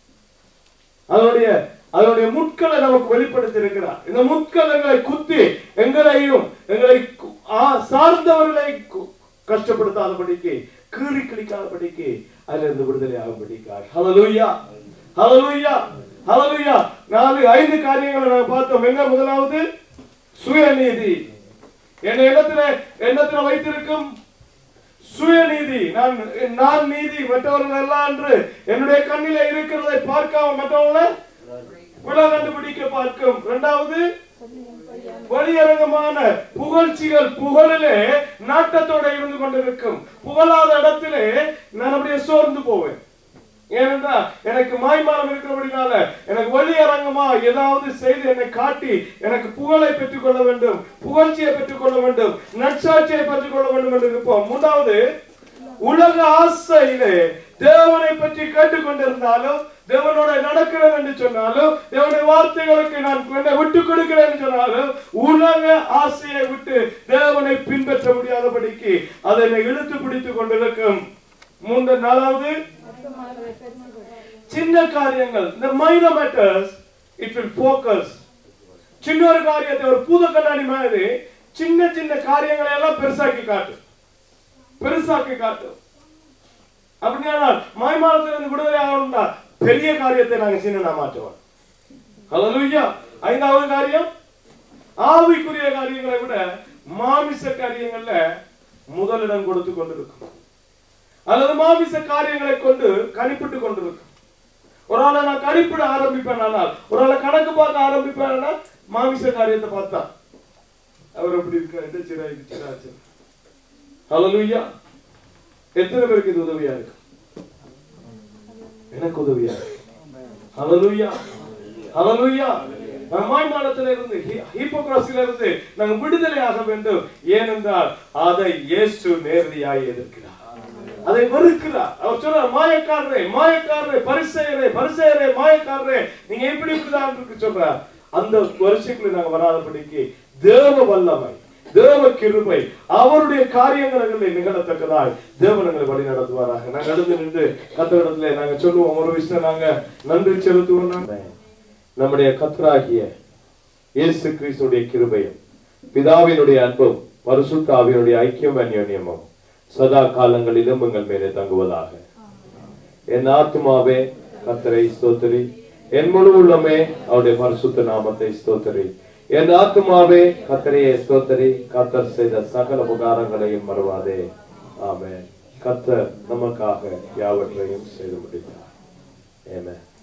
அதனுடைய அதனுடைய முட்களை நமக்கு வெளிப்படுத்தி இருக்கிறார் இந்த முட்கள் எங்களை குத்தி எங்களையும் எங்களை கு- ஆ- சார்ந்தவர்களை கு- கஷ்டப்படுத்தாதபடிக்கு கீறி கிழிக்காதபடிக்கு அதுல இருந்து விடுதலை ஆகும்படிக்காக ஹalleluya ஹalleluya ஹalleluya நாலு ஐந்து காரியங்களை நாங்க பார்த்தோம் எங்க முதலாவது சுயநீதி என் எண்ணத்துல எண்ணத்துல வைத்திருக்கும் சுயநீதி நான் நான் நீதி மற்றவர்கள் எல்லாம் என்று என்னுடைய கண்ணிலே இருக்கிறதை பார்க்காம மற்றவங்களை பிழை கண்டுபிடிக்க பார்க்கும் இரண்டாவது வெளியரங்கமான புகழ்ச்சிகள் புகழிலே நாட்டத்தோட இருந்து கொண்டிருக்கும் புகழாத இடத்திலே நான் அப்படியே சோர்ந்து போவேன் ஏனென்றால் எனக்கு மாய்மாலம் இருக்கிறபடினால எனக்கு வெளியரங்கமா ஏதாவது செய்து என்னை காட்டி எனக்கு புகழை பெற்றுக் கொள்ள வேண்டும் புகழ்ச்சியை பெற்றுக் கொள்ள வேண்டும் நற்சாட்சியை பெற்றுக் கொள்ள வேண்டும் என்று இருப்போம் மூன்றாவது உலக ஆசையிலே தேவனை பற்றி கேட்டுக்கொண்டிருந்தாலும் தேவனோட நடக்கிறேன் என்று சொன்னாலும் தேவனுடைய வார்த்தைகளுக்கு நான் என்னை விட்டு கொடுக்கிறேன் என்று சொன்னாலும் உலக ஆசையை விட்டு தேவனை பின்பற்ற முடியாதபடிக்கு அதை என்னை இழுத்து பிடித்துக் கொண்டிருக்கும் மூன்று நாலாவது சின்ன காரியங்கள் இந்த minor matters it will focus சின்ன ஒரு காரியத்தை ஒரு பூத கண்ணாடி மாதிரி சின்ன சின்ன காரியங்களை எல்லாம் பெருசாக்கி காட்டும் பெருசாக்கி காட்டும் அப்படின்னா மாய்மாலத்திலிருந்து விடுதலை ஆகணும்னா பெரிய காரியத்தை நாங்க சின்ன மாற்றுவோம் ஹalleluya ஐந்தாவது காரியம் ஆவிக்குரிய காரியங்களை விட மாமிச காரியங்கள்ல முதலிடம் கொடுத்து கொண்டிருக்கும் அல்லது மாமிச காரியங்களை கொண்டு கணிப்பிட்டு கொண்டிருக்கும் ஒரு ஆளை நான் கணிப்பிட ஆரம்பிப்பேன் ஆனால் ஒரு ஆளை கணக்கு பார்க்க ஆரம்பிப்பேன் மாமிச காரியத்தை பார்த்தா அவர் எப்படி இருக்காரு சிராய் சிராச்சு ஹalleluya எத்தனை பேருக்கு இது உதவியா இருக்கு எனக்கு உதவியா இருக்கு ஹalleluya ஹalleluya நம்ம மாய்மாலத்தில இருந்து ஹிப்போக்ரஸில இருந்து நாங்கள் விடுதலை ஆக வேண்டும் ஏனென்றால் அதை இயேசு நேரடியாய் எதிர்க்கிறார் அதை வெறுக்கிறார் அவர் சொல்றார் மாயக்காரரே மாயக்காரரே பரிசெயரே பரிசெயரே மாயக்காரரே நீங்க எப்படி இப்படிதான் இருக்கு சொல்றார் அந்த வருஷக்குள்ள நாங்க வராதபடிக்கு தேவ வல்லமை தேவ கிருபை அவருடைய காரியங்களை நிகழத்தக்கதாய் தேவனங்களை வழி நடத்துவாராக நாங்க எழுந்து நின்று கத்தரிடத்துல நாங்க சொல்லுவோம் ஒரு விஷயம் நாங்க நன்றி செலுத்துவோம் நாங்க. நம்முடைய கத்தராகிய இயேசு கிறிஸ்துடைய கிருபையும் பிதாவினுடைய அன்பும் பரிசுத்த ஆவியினுடைய ஐக்கியம் அந்யோன்யமும் சதா காலங்களிலும் உங்கள் மேலே தங்குவதாக என் ஆத்மாவே கத்தரை ஸ்தோத்திரி என் முழு உள்ளமே அவருடைய பரிசுத்த நாமத்தை ஸ்தோத்திரி என் ஆத்மாவே கத்தரையே ஸ்தோத்திரி கத்தர் செய்த சகல உபகாரங்களையும் மறவாதே ஆமென் கத்தர் நமக்காக யாவற்றையும் செய்து முடித்தார் ஆமென்